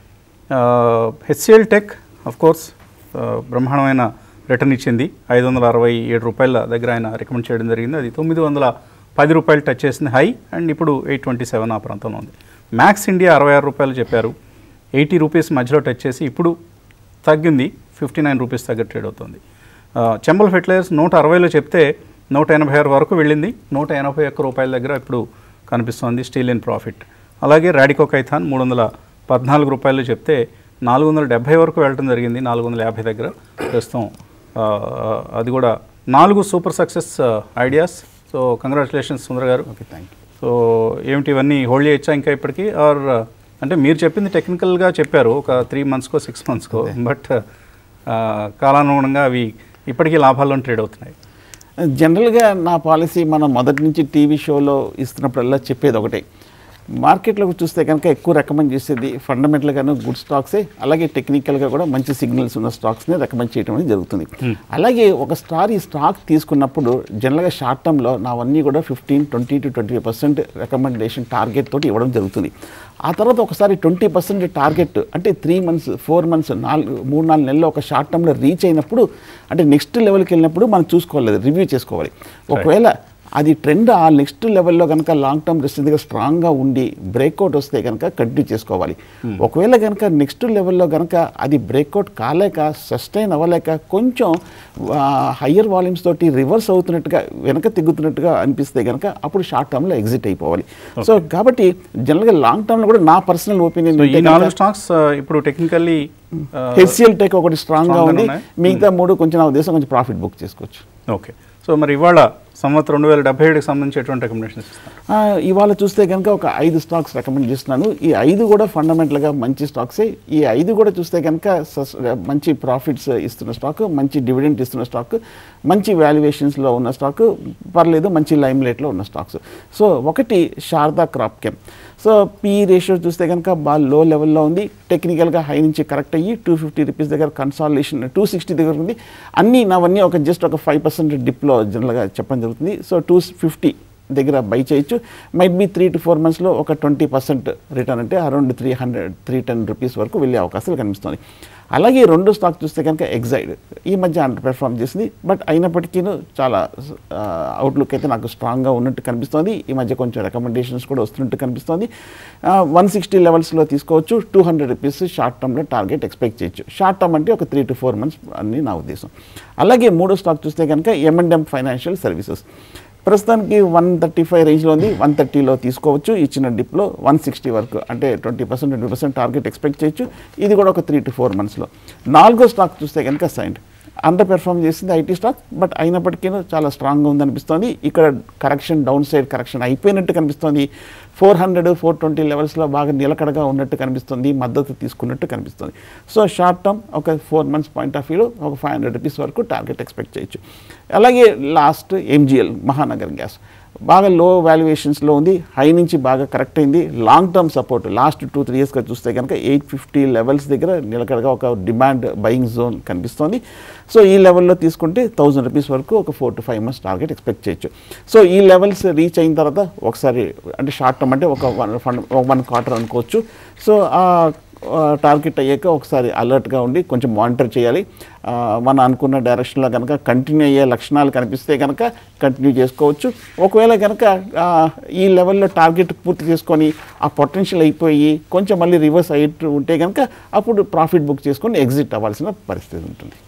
హెచ్సిఎల్ టెక్ ఆఫ్ కోర్స్ బ్రహ్మాండమైన రిటర్న్ ఇచ్చింది ఐదు వందల అరవై ఏడు రూపాయల దగ్గర ఆయన రికమెండ్ చేయడం జరిగింది అది తొమ్మిది వందల పది రూపాయలు టచ్ చేసింది హై అండ్ ఇప్పుడు ఎయిట్ ట్వంటీ సెవెన్ ఆ ప్రాంతంలో ఉంది మ్యాక్స్ ఇండియా అరవై ఆరు రూపాయలు చెప్పారు ఎయిటీ రూపీస్ మధ్యలో టచ్ చేసి ఇప్పుడు తగ్గింది ఫిఫ్టీ నైన్ రూపీస్ దగ్గర ట్రేడ్ అవుతుంది ఆ, చెంబల్ ఫెర్టిలైజర్స్ నూట అరవైలో చెప్తే నూట ఎనభై ఆరు వరకు వెళ్ళింది నూట ఎనభై ఒక్క రూపాయల దగ్గర ఇప్పుడు కనిపిస్తోంది స్టీల్ ఇన్ ప్రాఫిట్ అలాగే రాడికో కైథాన్ మూడు వందల పద్నాలుగు రూపాయలు చెప్తే నాలుగు వందల డెబ్బై వరకు వెళ్ళడం జరిగింది నాలుగు వందల యాభై దగ్గర ప్రస్తుతం ఆ, ఆ, అది కూడా నాలుగు super success ideas so congratulations Sundar garu okay thank you so ఏమిటి ఇవన్నీ హోల్డ్ చేయొచ్చా ఇంకా ఇప్పటికీ ఆర్ అంటే మీరు చెప్పింది టెక్నికల్గా చెప్పారు ఒక త్రీ మంత్స్కో సిక్స్ మంత్స్కో బట్ కాలానుగుణంగా అవి ఇప్పటికీ లాభాల్లో ట్రేడ్ అవుతున్నాయి జనరల్గా నా పాలసీ మనం మొదటి నుంచి టీవీ షోలో ఇస్తున్నప్పుడల్లా చెప్పేది ఒకటే మార్కెట్లోకి చూస్తే కనుక ఎక్కువ రికమెండ్ చేసేది ఫండమెంటల్గాను గుడ్ స్టాక్సే అలాగే టెక్నికల్గా కూడా మంచి సిగ్నల్స్ ఉన్న స్టాక్స్ని రికమెండ్ చేయడం అనేది జరుగుతుంది అలాగే ఒక స్టార్ ఈ స్టాక్ తీసుకున్నప్పుడు జనరల్గా షార్ట్ టర్మ్లో నావన్నీ కూడా fifteen twenty to twenty percent recommendation target తోటి ఇవ్వడం జరుగుతుంది ఆ తర్వాత ఒకసారి ట్వంటీ పర్సెంట్ టార్గెట్ అంటే త్రీ మంత్స్ ఫోర్ మంత్స్ నాలుగు మూడు నాలుగు నెలలు ఒక షార్ట్ టర్మ్లో రీచ్ అయినప్పుడు అంటే నెక్స్ట్ లెవెల్కి వెళ్ళినప్పుడు మనం చూసుకోవాలి రివ్యూ చేసుకోవాలి ఒకవేళ అది ట్రెండ్ ఆ నెక్స్ట్ లెవెల్లో కనుక లాంగ్ టర్మ్ దగ్గర స్ట్రాంగ్గా ఉండి బ్రేక్అవుట్ వస్తే కనుక కంటిన్యూ చేసుకోవాలి ఒకవేళ కనుక నెక్స్ట్ లెవెల్లో కనుక అది బ్రేక్అవుట్ కాలేక సస్టైన్ అవ్వలేక కొంచెం హయ్యర్ వాల్యూమ్స్ తోటి రివర్స్ అవుతున్నట్టుగా వెనక తిగ్గుతున్నట్టుగా అనిపిస్తే కనుక అప్పుడు షార్ట్ టర్మ్లో ఎగ్జిట్ అయిపోవాలి సో కాబట్టి జనరల్గా లాంగ్ టర్మ్లో కూడా నా పర్సనల్ సో ఈ నాలుగు ఒపీనియన్ స్టాక్స్ ఇప్పుడు టెక్నికల్లీ హెచ్సిఎల్ టెక్ ఒకటి స్ట్రాంగ్గా Strong గా ఉంది ఉన్నాయి. మిగతా మూడు కొంచెం నా ఉద్దేశం కొంచెం ప్రాఫిట్ బుక్ చేసుకోవచ్చు ఓకే సో మరి ఇవాళ సంవత్సరం రెండు వేల డెబ్బై ఏడుకి సంబంధించి ఎటువంటి రికమెండేషన్స్ ఇస్తారు ఆ, ఇవాళ చూస్తే కనుక ఒక ఐదు స్టాక్స్ రికమెండ్ చేస్తున్నాను ఈ ఐదు కూడా ఫండమెంటల్గా మంచి స్టాక్సే ఈ ఐదు కూడా చూస్తే కనుక సస్- మంచి ప్రాఫిట్స్ ఇస్తున్న స్టాక్ మంచి డివిడెంట్ ఇస్తున్న స్టాక్ మంచి వాల్యుయేషన్స్లో ఉన్న స్టాక్ పర్లేదు మంచి లైమ్ లైట్లో ఉన్న స్టాక్స్ సో ఒకటి Sharda crop chem so P ratio చూస్తే కనుక బాగా లో లెవెల్లో ఉంది టెక్నికల్గా హై నుంచి కరెక్ట్ అయ్యి టూ ఫిఫ్టీ రూపీస్ దగ్గర కన్సాలిడేషన్ టూ సిక్స్టీ దగ్గర ఉంది అన్నీ నావన్నీ ఒక జస్ట్ ఒక ఫైవ్ పర్సెంట్ డిప్లో జనరల్గా చెప్పడం జరుగుతుంది సో టూ ఫిఫ్టీ దగ్గర బై చేయొచ్చు might be three to four మంత్స్లో ఒక ట్వంటీ పర్సెంట్ రిటర్న్ అంటే around three hundred three ten rupees వరకు వెళ్ళే అవకాశాలు కనిపిస్తుంది అలాగే రెండు స్టాక్ చూస్తే కనుక ఎగ్జైడ్ ఈ మధ్య అండర్ పెర్ఫామ్ చేసింది బట్ అయినప్పటికీ చాలా అవుట్లుక్ అయితే నాకు స్ట్రాంగ్గా ఉన్నట్టు కనిపిస్తోంది ఈ మధ్య కొంచెం రికమెండేషన్స్ కూడా వస్తున్నట్టు కనిపిస్తోంది వన్ సిక్స్టీ లెవెల్స్లో తీసుకోవచ్చు టూ హండ్రెడ్ రూపీస్ షార్ట్ టర్మ్లో టార్గెట్ ఎక్స్పెక్ట్ చేయొచ్చు షార్ట్ టర్మ్ అంటే ఒక త్రీ టు ఫోర్ మంత్స్ అని నా ఉద్దేశం అలాగే మూడో స్టాక్ చూస్తే కనుక ఎంఎండ్ఎం ఫైనాన్షియల్ సర్వీసెస్ ప్రస్తుతానికి వన్ థర్టీ ఫైవ్ రేంజ్లో ఉంది వన్ థర్టీలో తీసుకోవచ్చు ఇచ్చిన డిప్లో వన్ సిక్స్టీ వరకు అంటే twenty percent twenty percent target expect చేయొచ్చు ఇది కూడా ఒక త్రీ టు ఫోర్ మంత్స్లో నాలుగో స్టాక్ చూస్తే కనుక సైండ్ అండర్ పెర్ఫామ్ చేసింది ఐటీ స్టాక్ బట్ అయినప్పటికీ చాలా స్ట్రాంగ్గా ఉందనిపిస్తోంది ఇక్కడ కరెక్షన్ డౌన్ సైడ్ కరెక్షన్ అయిపోయినట్టు కనిపిస్తోంది ఫోర్ హండ్రెడ్ ఫోర్ ట్వంటీ లెవెల్స్లో బాగా నిలకడగా ఉన్నట్టు కనిపిస్తుంది మద్దతు తీసుకున్నట్టు కనిపిస్తుంది సో షార్ట్ టర్మ్ ఒక ఫోర్ మంత్స్ పాయింట్ ఆఫ్ వ్యూలో ఒక ఫైవ్ హండ్రెడ్ రూపీస్ వరకు టార్గెట్ ఎక్స్పెక్ట్ చేయొచ్చు అలాగే లాస్ట్ ఎంజిఎల్ మహానగర్ గ్యాస్ బాగా లో వాల్యుయేషన్స్లో ఉంది హై నుంచి బాగా కరెక్ట్ అయింది long term support last two three ఇయర్స్గా చూస్తే కనుక ఎయిట్ ఫిఫ్టీ లెవెల్స్ దగ్గర నిలకడగా ఒక డిమాండ్ బయింగ్ జోన్ కనిపిస్తోంది సో ఈ లెవెల్లో తీసుకుంటే థౌజండ్ రూపీస్ వరకు ఒక four to five months target expect చేయొచ్చు సో ఈ లెవెల్స్ రీచ్ అయిన తర్వాత ఒకసారి అంటే షార్ట్ టర్మ్ అంటే ఒక వన్ వన్ క్వార్టర్ అనుకోవచ్చు సో ఆ టార్గెట్ అయ్యాక ఒకసారి అలర్ట్గా ఉండి కొంచెం మానిటర్ చేయాలి ఆ, మనం అనుకున్న డైరెక్షన్లో కనుక కంటిన్యూ అయ్యే లక్షణాలు కనిపిస్తే కనుక కంటిన్యూ చేసుకోవచ్చు ఒకవేళ కనుక ఆ, ఈ లెవెల్లో టార్గెట్ పూర్తి చేసుకొని ఆ పొటెన్షియల్ అయిపోయి కొంచెం మళ్ళీ రివర్స్ అయ్యేట్టు ఉంటే కనుక అప్పుడు ప్రాఫిట్ బుక్ చేసుకొని ఎగ్జిట్ అవ్వాల్సిన పరిస్థితి ఉంటుంది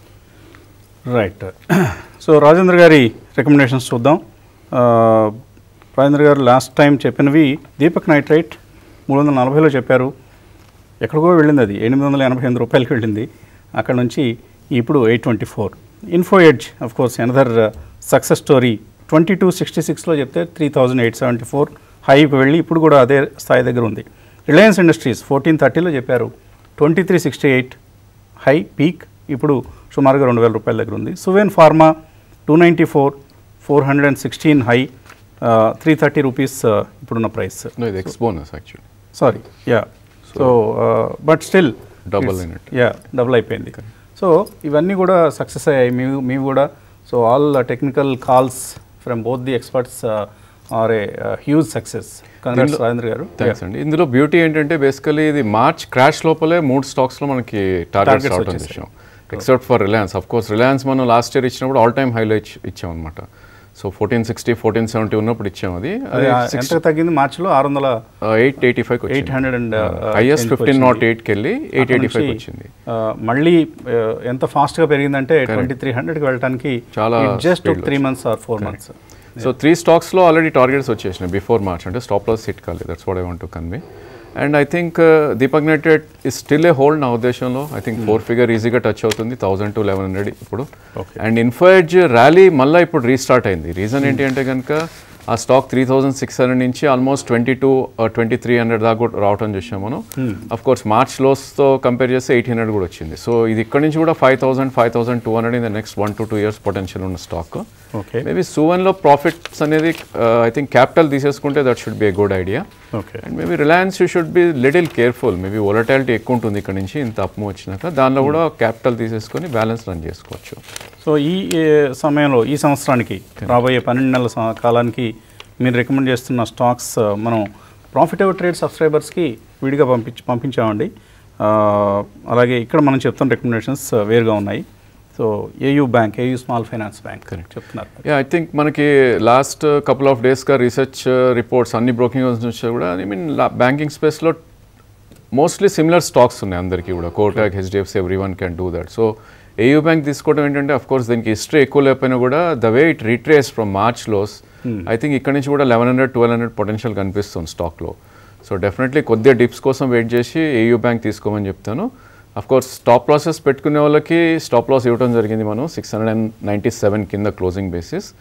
రైట్ సో రాజేంద్ర గారి రికమెండేషన్స్ చూద్దాం ఆ, రాజేంద్ర గారు లాస్ట్ టైం చెప్పినవి దీపక్ నైట్రైట్ మూడు వందల నలభైలో చెప్పారు ఎక్కడికో వెళ్ళింది అది ఎనిమిది వందల ఎనభై ఎనిమిది రూపాయలకి వెళ్ళింది అక్కడ నుంచి ఇప్పుడు eight twenty four Info Edge of course another success story twenty two sixty సిక్స్లో చెప్తే three thousand eight seventy four హైకి వెళ్ళి ఇప్పుడు కూడా అదే స్థాయి దగ్గర ఉంది రిలయన్స్ ఇండస్ట్రీస్ ఫోర్టీన్ థర్టీలో చెప్పారు twenty three sixty eight high peak ఇప్పుడు సుమారుగా రెండు వేల రూపాయల దగ్గర ఉంది Suven pharma two ninety four four hundred and sixteen high three thirty rupees ఇప్పుడున్న ప్రైస్ No, ఇది ex bonus actually sorry yeah so but still Double అయినట్టు. యా డబుల్ అయిపోయింది సో ఇవన్నీ కూడా సక్సెస్ అయ్యాయి మీ మీవి కూడా so all technical calls from both the experts are a huge success congrats దీనిలో- రాజేంద్ర గారు థ్యాంక్స్ అండి ఇందులో బ్యూటీ ఏంటంటే బేసికలీ ఇది మార్చ్ క్రాష్ లోపలే మూడు స్టాక్స్లో మనకి టార్గెట్స్ Targets రావడం వచ్చేసాయి. చూసాం except for Reliance of course Reliance మనం లాస్ట్ ఇయర్ ఇచ్చినప్పుడు ఆల్ టైమ్ హైలో ఇచ్చాం అనమాట so fourteen sixty fourteen seventy ఉన్నప్పుడు ఇచ్చాం అది అది ఎంత తగ్గింది మార్చిలో ఆరు వందల eight eighty five 800 and, uh, highest change fifteen వచ్చింది. నాట్ ఎయిట్కి వెళ్ళి ఎయిట్ అక్కడ ఎయిటీ ఫైవ్ నుంచి, వచ్చింది ఆ, మళ్ళీ ఆ, ఎంత ఫాస్ట్గా పెరిగిందంటే ట్వంటీ త్రీ హండ్రెడ్కి వెళ్ళడానికి చాలా జస్ట్ speed లో three months or four months so three స్టాక్స్లో ఆల్రెడీ టార్గెట్స్ వచ్చేసినాయి బిఫోర్ మార్చ్ అంటే స్టాప్ లాస్ హిట్ కాలేదు that's what I want to convey and I think Deepak Nitrite is still a hold నా ఉద్దేశంలో ఐ థింక్ ఫోర్ ఫిగర్ ఈజీగా touch అవుతుంది thousand to eleven hundred ఇప్పుడు Okay. And Info Edge rally మళ్ళీ ఇప్పుడు రీస్టార్ట్ అయింది రీజన్ ఏంటి అంటే కనుక ఆ stock three thousand six hundred నుంచి almost twenty two twenty three hundred దాకా కూడా రావటం చూసాం మనం అఫ్ కోర్స్ మార్చ్ లోస్తో కంపేర్ చేస్తే ఎయిట్ హండ్రెడ్ కూడా వచ్చింది సో ఇది ఇక్కడ నుంచి కూడా five thousand five thousand two hundred in the next one to two years potential ఉన్న స్టాక్ ఓకే మేబీ సువన్లో ప్రాఫిట్స్ అనేది ఐ థింక్ క్యాపిటల్ తీసేసుకుంటే that should be a good idea okay and maybe Reliance you should be little careful maybe volatility ఎక్కువ ఉంటుంది ఇక్కడ నుంచి ఇంత అప్ము వచ్చినాక దానిలో కూడా క్యాపిటల్ తీసేసుకొని బ్యాలెన్స్ రన్ చేసుకోవచ్చు సో ఈ ఏ, సమయంలో ఈ సంవత్సరానికి రాబోయే పన్నెండు నెలల స- కాలానికి మీరు రికమెండ్ చేస్తున్న స్టాక్స్ ఆ, మనం ప్రాఫిట్ ఎవర్ ట్రేడ్ సబ్స్క్రైబర్స్కి విడిగా పంపించి పంపించామండి ఆ, అలాగే ఇక్కడ మనం చెప్తున్న రికమెండేషన్స్ వేరుగా ఉన్నాయి so AU bank AU small finance bank చెప్తున్నారు యా ఐ థింక్ మనకి లాస్ట్ కపుల్ ఆఫ్ డేస్గా రీసెర్చ్ రిపోర్ట్స్ అన్ని బ్రోకింగ్ హౌస్ నుంచి కూడా ఐ మీన్ బ్యాంకింగ్ స్పేస్లో మోస్ట్లీ సిమిలర్ స్టాక్స్ ఉన్నాయి అందరికీ కూడా Kotak HDFC every one can do that so AU bank తీసుకోవడం ఏంటంటే అఫ్ కోర్స్ దీనికి హిస్టరీ ఎక్కువ లేకపోయినా కూడా the way it retrace from March lows I think ఇక్కడ నుంచి కూడా eleven hundred twelve hundred potential కనిపిస్తుంది స్టాక్లో సో డెఫినెట్లీ కొద్దిగా డిప్స్ కోసం వెయిట్ చేసి ఏయూ బ్యాంక్ తీసుకోమని చెప్తాను అఫ్ కోర్స్ స్టాప్ లాసెస్ పెట్టుకునే వాళ్ళకి స్టాప్ లాస్ ఇవ్వడం జరిగింది మనం six hundred and ninety seven కింద క్లోజింగ్ బేసిస్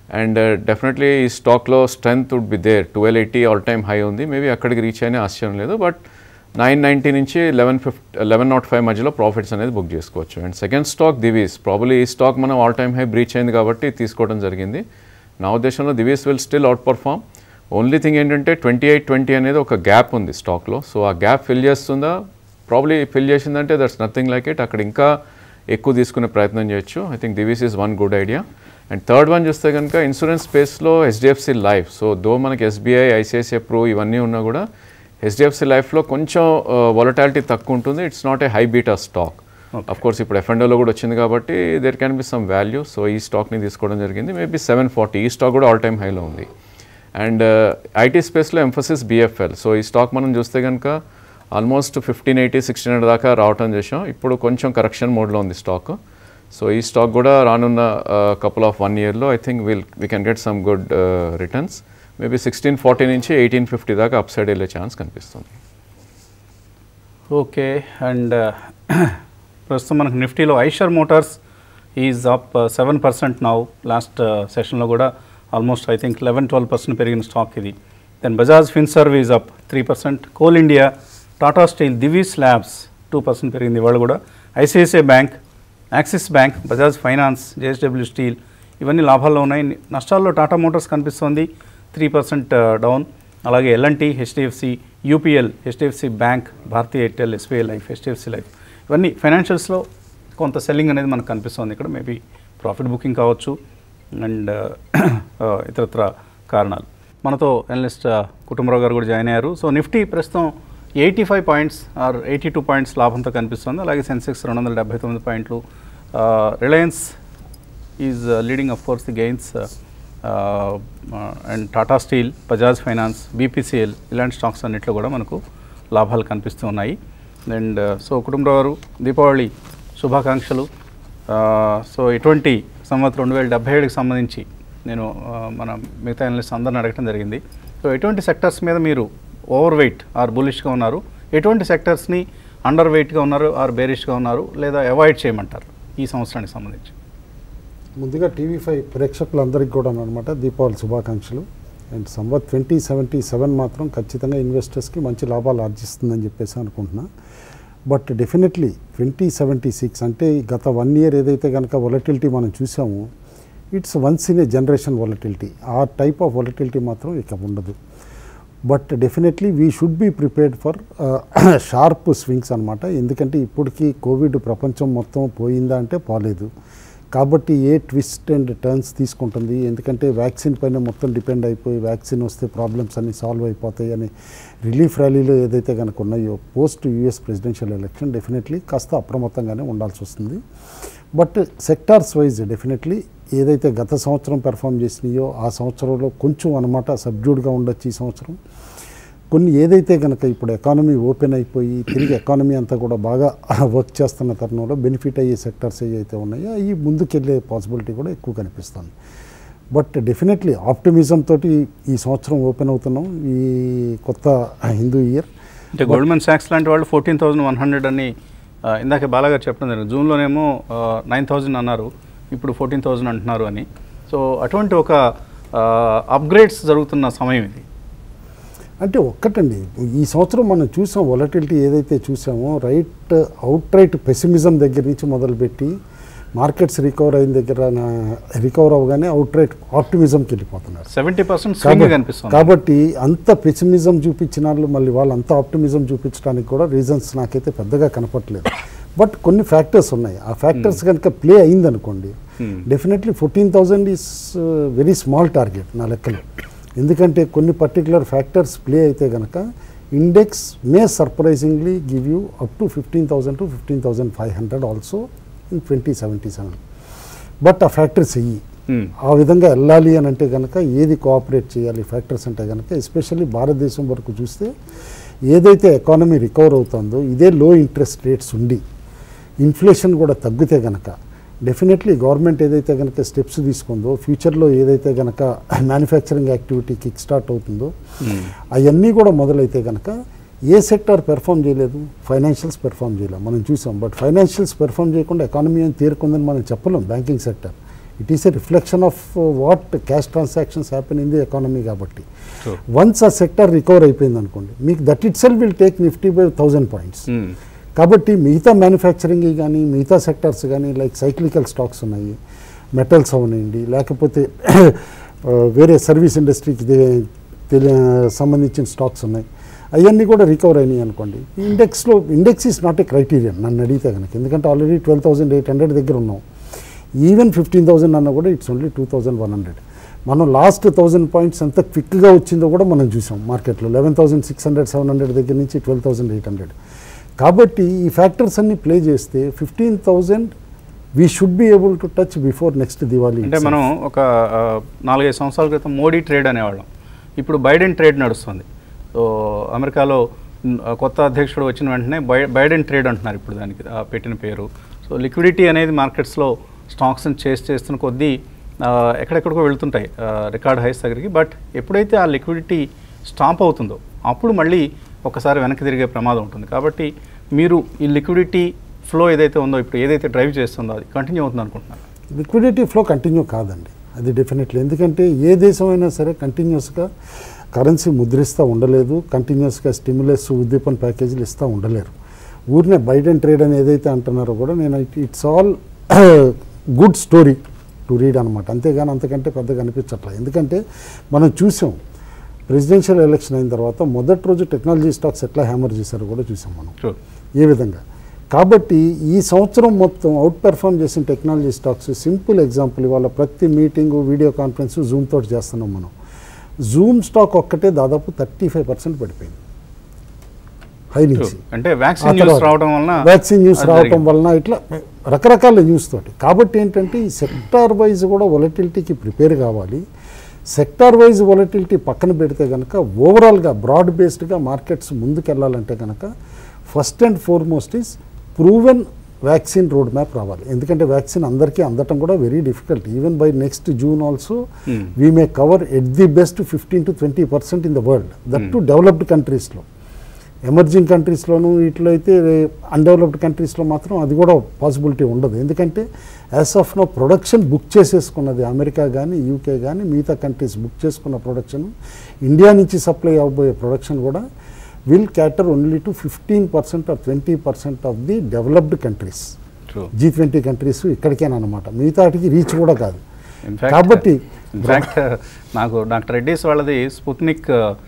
అండ్ డెఫినెట్లీ ఈ స్టాక్లో strength would be there twelve eighty all time high ఉంది మేబీ అక్కడికి రీచ్ అయినా ఆశ్చర్యం లేదు బట్ నైన్ నైంటీ నుంచి eleven fifty eleven not five మధ్యలో ప్రాఫిట్స్ అనేది బుక్ చేసుకోవచ్చు and second stock Divi's probably ఈ స్టాక్ మనం ఆల్ టైమ్ హై బ్రీచ్ అయింది కాబట్టి తీసుకోవడం జరిగింది నా ఉద్దేశంలో Divi's will still out perform only thing ఏంటంటే ట్వంటీ ఎయిట్ ట్వంటీ అనేది ఒక గ్యాప్ ఉంది స్టాక్లో సో ఆ గ్యాప్ ఫిల్ చేస్తుందా ప్రాబ్లీ ఫిల్ చేసిందంటే దట్స్ నథింగ్ లైక్ ఇట్ అక్కడ ఇంకా ఎక్కువ తీసుకునే ప్రయత్నం చేయొచ్చు I think Divi's is one good idea and third one చూస్తే కనుక ఇన్సూరెన్స్ స్పేస్లో హెచ్డిఎఫ్సి లైఫ్ సో దో మనకి ఎస్బీఐ ఐసిఐసిఐ ప్రో ఇవన్నీ ఉన్నా కూడా హెచ్డిఎఫ్సి లైఫ్లో కొంచెం వాలటాలిటీ తక్కువ ఉంటుంది it's not a high beta stock of course ఇప్పుడు ఎఫ్ఎండోలో కూడా వచ్చింది కాబట్టి there can be some value so ఈ స్టాక్ని తీసుకోవడం జరిగింది మేబీ సెవెన్ ఫార్టీ ఈ స్టాక్ కూడా ఆల్ టైమ్ హైలో ఉంది అండ్ ఐటీ స్పేస్లో ఎంఫసిస్ బిఎఫ్ఎల్ సో ఈ స్టాక్ మనం చూస్తే కనుక almost fifteen eighty sixteen hundred దాకా రావటం చేసాం ఇప్పుడు కొంచెం కరెక్షన్ మోడ్లో ఉంది స్టాక్ సో ఈ స్టాక్ కూడా రానున్న కపుల్ ఆఫ్ వన్ ఇయర్లో I think will we can get some good returns maybe sixteen forty నుంచి ఎయిటీన్ ఫిఫ్టీ దాకా అప్ సైడ్ వెళ్ళే ఛాన్స్ కనిపిస్తుంది ఓకే అండ్ ప్రస్తుతం మనకు నిఫ్టీలో Eicher motors is up seven percent now last సెషన్లో కూడా almost I think eleven twelve percent పెరిగిన స్టాక్ ఇది then Bajaj Finserv is up three percent Coal India Tata steel Divi's labs two percent పెరిగింది ఇవాళ కూడా ICICI bank Axis bank Bajaj finance JSW steel ఇవన్నీ లాభాల్లో ఉన్నాయి నష్టాల్లో టాటా మోటార్స్ కనిపిస్తోంది త్రీ పర్సెంట్ డౌన్ అలాగే L and T HDFC UPL HDFC bank Bharti Airtel SBI life HDFC life ఇవన్నీ ఫైనాన్షియల్స్లో కొంత సెల్లింగ్ అనేది మనకు కనిపిస్తుంది ఇక్కడ మేబీ ప్రాఫిట్ బుకింగ్ కావచ్చు అండ్ ఇతరత్ర కారణాలు మనతో అనలిస్ట్ కుటుంబరావు గారు కూడా జాయిన్ అయ్యారు సో నిఫ్టీ ప్రస్తుతం eighty five points or eighty two points లాభంతో కనిపిస్తుంది అలాగే సెన్సెక్స్ రెండు వందల డెబ్బై తొమ్మిది పాయింట్లు Reliance is leading of course the gains and Tata steel Bajaj finance BPCL ఇలాంటి స్టాక్స్ అన్నిట్లో కూడా మనకు లాభాలు కనిపిస్తూ ఉన్నాయి అండ్ సో కుటుంబరావు గారు దీపావళి శుభాకాంక్షలు సో ఎటువంటి సంవత్సరం రెండు వేల డెబ్బై ఏడుకి సంబంధించి నేను ఆ, మన మిగతా అనలిస్ట్ అందరిని అడగటం జరిగింది సో ఎటువంటి సెక్టర్స్ మీద మీరు ఓవర్ వెయిట్ ఆర్ బులిష్గా ఉన్నారు ఎటువంటి సెక్టర్స్ని అండర్ వెయిట్గా ఉన్నారు ఆర్ బేరిష్గా ఉన్నారు లేదా అవాయిడ్ చేయమంటారు ఈ సంవత్సరానికి సంబంధించి ముందుగా టీవీ ఫైవ్ ప్రేక్షకులందరికీ కూడా అనమాట దీపావళి శుభాకాంక్షలు and Samvat twenty seventy seven మాత్రం ఖచ్చితంగా ఇన్వెస్టర్స్కి మంచి లాభాలు ఆర్జిస్తుందని చెప్పేసి అనుకుంటున్నా but definitely twenty seventy six అంటే ఈ గత వన్ ఇయర్ ఏదైతే కనుక వొలటిలిటీ మనం చూసామో it's once in a generation volatility ఆ టైప్ ఆఫ్ వొలటిలిటీ మాత్రం ఇక ఉండదు but definitely we should be prepared for sharp swings అనమాట ఎందుకంటే ఇప్పటికీ కోవిడ్ ప్రపంచం మొత్తం పోయిందా అంటే పోలేదు కాబట్టి ఏ ట్విస్ట్ అండ్ టర్న్స్ తీసుకుంటుంది ఎందుకంటే వ్యాక్సిన్ పైన మొత్తం డిపెండ్ అయిపోయి వ్యాక్సిన్ వస్తే ప్రాబ్లమ్స్ అన్ని సాల్వ్ అయిపోతాయి అని రిలీఫ్ ర్యాలీలో ఏదైతే కనుక ఉన్నాయో post US presidential election definitely కాస్త అప్రమత్తంగానే ఉండాల్సి వస్తుంది బట్ సెక్టార్స్ వైజ్ డెఫినెట్లీ ఏదైతే గత సంవత్సరం పెర్ఫామ్ చేసినాయో ఆ సంవత్సరంలో కొంచెం అనమాట సబ్డ్యూడ్గా ఉండొచ్చు ఈ సంవత్సరం కొన్ని ఏదైతే కనుక ఇప్పుడు ఎకానమీ ఓపెన్ అయిపోయి తిరిగి ఎకానమీ అంతా కూడా బాగా వర్క్ చేస్తున్న తరుణంలో బెనిఫిట్ అయ్యే సెక్టర్స్ ఏవైతే ఉన్నాయో అవి ముందుకెళ్ళే పాసిబిలిటీ కూడా ఎక్కువ కనిపిస్తుంది బట్ డెఫినెట్లీ ఆప్టిమిజం తోటి ఈ సంవత్సరం ఓపెన్ అవుతున్నాం ఈ కొత్త హిందూ ఇయర్ అంటే గోల్డ్మెన్ సాక్స్ లాంటి వాళ్ళు ఫోర్టీన్ థౌసండ్ వన్ హండ్రెడ్ అని ఆ, ఇందాక బాలాగారు చెప్పడం జరిగింది జూన్లోనేమో నైన్ థౌజండ్ అన్నారు ఇప్పుడు ఫోర్టీన్ థౌజండ్ అంటున్నారు అని సో అటువంటి ఒక అప్గ్రేడ్స్ జరుగుతున్న సమయం ఇది అంటే ఒక్కటండి ఈ సంవత్సరం మనం చూసాం వొలటిలిటీ ఏదైతే చూసామో రైట్ అవుట్ రైట్ పెసిమిజం దగ్గర నుంచి మొదలుపెట్టి మార్కెట్స్ రికవర్ అయిన దగ్గర రికవర్ అవగానే అవుట్ రైట్ ఆప్టిమిజంకి వెళ్ళిపోతున్నారు సెవెంటీ పర్సెంట్ స్వింగ్ కాబట్టి- కనిపిస్తుంది కాబట్టి అంత పెసిమిజం చూపించిన వాళ్ళు మళ్ళీ వాళ్ళు అంత ఆప్టిమిజం చూపించడానికి కూడా రీజన్స్ నాకైతే పెద్దగా కనపట్లేదు బట్ కొన్ని ఫ్యాక్టర్స్ ఉన్నాయి ఆ ఫ్యాక్టర్స్ కనుక ప్లే అయిందనుకోండి definitely fourteen thousand is very small target నా లెక్కలో ఎందుకంటే కొన్ని పర్టికులర్ ఫ్యాక్టర్స్ ప్లే అయితే కనుక index may surprisingly give you up to fifteen thousand to fifteen thousand five hundred also in twenty seventy seven but ఆ factors ఇయ్యి Hmm. ఆ విధంగా వెళ్ళాలి అని అంటే కనుక ఏది కోఆపరేట్ చేయాలి ఫ్యాక్టర్స్ అంటే కనుక ఎస్పెషల్లీ భారతదేశం వరకు చూస్తే ఏదైతే ఎకానమీ రికవర్ అవుతుందో ఇదే లో ఇంట్రెస్ట్ రేట్స్ ఉండి ఇన్ఫ్లేషన్ కూడా తగ్గితే కనుక డెఫినెట్లీ గవర్నమెంట్ ఏదైతే కనుక స్టెప్స్ తీసుకుందో ఫ్యూచర్లో ఏదైతే కనుక మ్యానుఫ్యాక్చరింగ్ యాక్టివిటీ కిక్ స్టార్ట్ అవుతుందో అవన్నీ కూడా మొదలైతే కనుక ఏ సెక్టర్ పెర్ఫామ్ చేయలేదు ఫైనాన్షియల్స్ పెర్ఫామ్ చేయలేదు మనం చూసాం బట్ ఫైనాన్షియల్స్ పెర్ఫామ్ చేయకుండా ఎకానమీ అని తేరుకుందని మనం చెప్పలేం banking sector it is a reflection of what cash transactions happen in the economy కాబట్టి True. వన్స్ ఆ సెక్టర్ రికవర్ అయిపోయింది అనుకోండి మీకు that it sell will take Nifty by thousand points Hmm. కాబట్టి మిగతా మ్యానుఫ్యాక్చరింగ్ కానీ మిగతా సెక్టర్స్ కానీ లైక్ సైక్లికల్ స్టాక్స్ ఉన్నాయి మెటల్స్ అవనండి లేకపోతే ఆ, వేరే సర్వీస్ ఇండస్ట్రీకి దే- తెలి- సంబంధించిన స్టాక్స్ ఉన్నాయి అవన్నీ కూడా రికవర్ అయినాయి అనుకోండి ఇండెక్స్లో index is not a criterion నన్ను అడిగితే కనుక ఎందుకంటే already twelve thousand eight hundred దగ్గర ఉన్నాం ఈవెన్ ఫిఫ్టీన్ థౌసండ్ అన్న కూడా it's only two thousand one hundred మనం లాస్ట్ థౌసండ్ పాయింట్స్ ఎంత క్విక్గా వచ్చిందో కూడా మనం చూసాం మార్కెట్లో eleven thousand six hundred seven hundred దగ్గర నుంచి ట్వెల్వ్ థౌసండ్ ఎయిట్ హండ్రెడ్ కాబట్టి ఈ ఫ్యాక్టర్స్ అన్ని ప్లే చేస్తే fifteen thousand we should be able to touch before next Diwali అంటే మనం ఒక ఆ, నాలుగైదు సంవత్సరాల క్రితం మోడీ ట్రేడ్ అనేవాళ్ళం ఇప్పుడు బైడెన్ ట్రేడ్ నడుస్తుంది సో అమెరికాలో మ్, ఆ, కొత్త అధ్యక్షుడు వచ్చిన వెంటనే బై బైడెన్ ట్రేడ్ అంటున్నారు ఇప్పుడు దానికి ఆ, పెట్టిన పేరు సో లిక్విడిటీ అనేది మార్కెట్స్లో స్టాక్స్ని చేసి చేస్తున్న కొద్దీ ఆ, ఎక్కడెక్కడికో వెళ్తుంటాయి రికార్డ్ హైస్ దగ్గరికి బట్ ఎప్పుడైతే ఆ లిక్విడిటీ స్టాప్ అవుతుందో అప్పుడు మళ్ళీ ఒకసారి వెనక్కి తిరిగే ప్రమాదం ఉంటుంది కాబట్టి మీరు ఈ లిక్విడిటీ ఫ్లో ఏదైతే ఉందో ఇప్పుడు ఏదైతే డ్రైవ్ చేస్తుందో అది కంటిన్యూ అవుతుంది అనుకుంటున్నారు లిక్విడిటీ ఫ్లో కంటిన్యూ కాదండి అది డెఫినెట్లీ ఎందుకంటే ఏ దేశమైనా సరే కంటిన్యూస్గా కరెన్సీ ముద్రిస్తూ ఉండలేదు కంటిన్యూస్గా స్టిమ్యులస్ ఉద్దీపన ప్యాకేజీలు ఇస్తూ ఉండలేరు ఊరినే బైడెన్ ట్రేడ్ అని ఏదైతే అంటున్నారో కూడా నేను it's all good story to read అనమాట అంతేగాని అంతకంటే పెద్దగా అనిపించట్లేదు ఎందుకంటే మనం చూసాం ప్రెసిడెన్షియల్ ఎలక్షన్ అయిన తర్వాత మొదటి రోజు టెక్నాలజీ స్టాక్స్ ఎట్లా హ్యామర్ చేశారో కూడా చూసాం మనం ట్రూ ఏ విధంగా కాబట్టి ఈ సంవత్సరం మొత్తం అవుట్ పెర్ఫామ్ చేసిన టెక్నాలజీ స్టాక్స్ సింపుల్ ఎగ్జాంపుల్ ఇవాళ ప్రతి మీటింగు వీడియో కాన్ఫరెన్స్ జూమ్ తోటి చేస్తున్నాం మనం జూమ్ స్టాక్ ఒక్కటే దాదాపు థర్టీ ఫైవ్ పర్సెంట్ పడిపోయింది హై నుంచి అంటే వ్యాక్సిన్ న్యూస్ రావడం వలన వ్యాక్సిన్ న్యూస్ అది రావటం జరిగింది. వలన ఇట్లా రకరకాల న్యూస్ తోటి కాబట్టి ఏంటంటే ఈ సెక్టార్ వైజ్ కూడా వొలటిలిటీకి ప్రిపేర్ కావాలి సెక్టార్ వైజ్ వొలటిలిటీ పక్కన పెడితే కనుక ఓవరాల్గా బ్రాడ్ బేస్డ్గా మార్కెట్స్ ముందుకెళ్ళాలంటే కనుక first and foremost is proven vaccine road map రావాలి ఎందుకంటే వ్యాక్సిన్ అందరికీ అందటం కూడా very difficult even by next June also Hmm. We may cover at the best fifteen to twenty percent in the world that to developed కంట్రీస్లో ఎమర్జింగ్ కంట్రీస్లోనూ వీటిలో అయితే అన్డెవలప్డ్ కంట్రీస్లో మాత్రం అది కూడా పాసిబిలిటీ ఉండదు ఎందుకంటే as of now production book చేసేసుకున్నది అమెరికా కానీ యూకే కానీ మిగతా కంట్రీస్ బుక్ చేసుకున్న ప్రొడక్షన్ ఇండియా నుంచి సప్లై అవబోయే ప్రొడక్షన్ కూడా will cater only to fifteen percent or twenty percent of the developed countries True. G twenty countries ఇక్కడికేనమాట మిగతాటికి రీచ్ కూడా కాదు ఇన్ఫాక్ట్ కాబట్టి ఇన్ఫాక్ట్ నాకు డాక్టర్ రెడ్డిస్ వాళ్ళది స్పుత్నిక్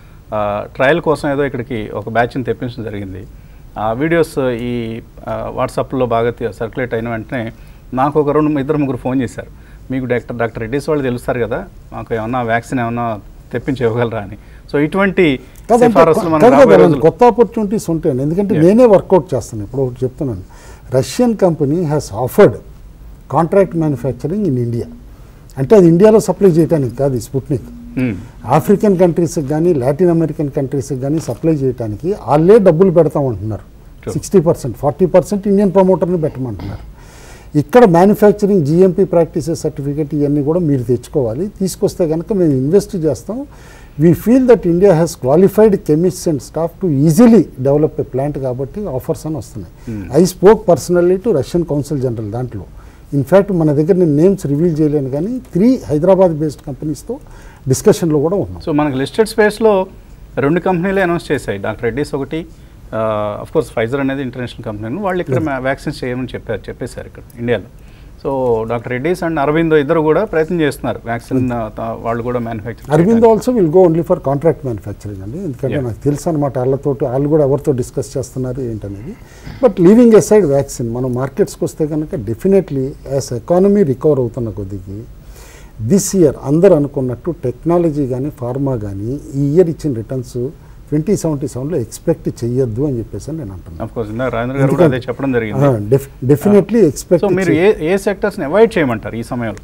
ట్రయల్ కోసం ఏదో ఇక్కడికి ఒక బ్యాచ్ని తెప్పించడం జరిగింది ఆ వీడియోస్ ఈ వాట్సాప్లో బాగా సర్క్యులేట్ అయిన వెంటనే నాకు ఒక రెండు ఇద్దరు ముగ్గురు ఫోన్ చేశారు మీకు డాక్టర్ డాక్టర్ రెడ్డిస్ వాళ్ళు తెలుస్తారు కదా మాకు ఏమన్నా వ్యాక్సిన్ ఏమన్నా తెప్పించి ఇవ్వగలరా అని సో ఇటువంటి కాదంటే సిఫారసులు కొ- మనం కాదు రాబోయే కదా, రోజుల్లో కొత్త ఆపర్చునిటీస్ ఉంటాయండి ఎందుకంటే Yeah. నేనే వర్కౌట్ చేస్తాను ఇప్పుడు ఒకటి చెప్తున్నాను Russian company has offered contract manufacturing in India అంటే అది ఇండియాలో సప్లై చేయడానికి కాదు ఈ స్పుట్నిక్ Hmm. ఆఫ్రికన్ కంట్రీస్కి కానీ లాటిన్ అమెరికన్ కంట్రీస్కి కానీ సప్లై చేయడానికి వాళ్ళే డబ్బులు పెడతామంటున్నారు True. Sixty percent forty percent Indian ప్రమోటర్ని పెట్టమంటున్నారు ఇక్కడ మ్యానుఫ్యాక్చరింగ్ జిఎంపీ ప్రాక్టీసెస్ సర్టిఫికేట్ ఇవన్నీ కూడా మీరు తెచ్చుకోవాలి తీసుకొస్తే కనుక మేము ఇన్వెస్ట్ చేస్తాం we feel that India has qualified chemists and staff to easily develop a plant కాబట్టి ఆఫర్స్ అని వస్తున్నాయి I spoke personally to Russian council general దాంట్లో ఇన్ఫ్యాక్ట్ మన దగ్గర నేను నేమ్స్ రివీల్ చేయలేను కానీ త్రీ హైదరాబాద్ బేస్డ్ కంపెనీస్తో డిస్కషన్లో కూడా ఉన్నాం సో మనకి లిస్టెడ్ స్పేస్లో రెండు కంపెనీలే అనౌన్స్ చేశాయి డాక్టర్ రెడ్డిస్ ఒకటి అఫ్ కోర్స్ ఫైజర్ అనేది ఇంటర్నేషనల్ కంపెనీ వాళ్ళు ఇక్కడ వ్యాక్సిన్స్ చేయమని చెప్పారు చెప్పేశారు ఇక్కడ ఇండియాలో so doctor Reddy's and Aurobindo ఇద్దరు కూడా ప్రయత్నం చేస్తున్నారు వ్యాక్సిన్ వాళ్ళు కూడా manufacture Aravind also will go only for contract manufacturing అండి ఎందుకంటే Yeah. నాకు తెలుసు అనమాట వాళ్ళతో వాళ్ళు కూడా ఎవరితో డిస్కస్ చేస్తున్నారు ఏంటనేది బట్ లీవింగ్ ఎసైడ్ వ్యాక్సిన్ మనం మార్కెట్స్కి వస్తే కనుక డెఫినెట్లీ యాజ్ ఎకానమీ రికవర్ అవుతున్న కొద్దికి దిస్ ఇయర్ అందరు అనుకున్నట్టు టెక్నాలజీ కానీ ఫార్మా కానీ ఈ ఇయర్ ఇచ్చిన రిటర్న్స్ ట్వంటీ సెవెంటీ సెవెన్లో ఎక్స్పెక్ట్ చేయొద్దు అని చెప్పేసి అని నేను అంటున్నాను అఫ్ కోర్స్ ఇందాక రాజేంద్ర గారు కూడా అదే చెప్పడం జరిగింది డెఫినెట్లీ ఎక్స్పెక్ట్ సో మీరు ఏ ఏ సెక్టర్స్ని అవాయిడ్ చేయమంటారు ఈ సమయంలో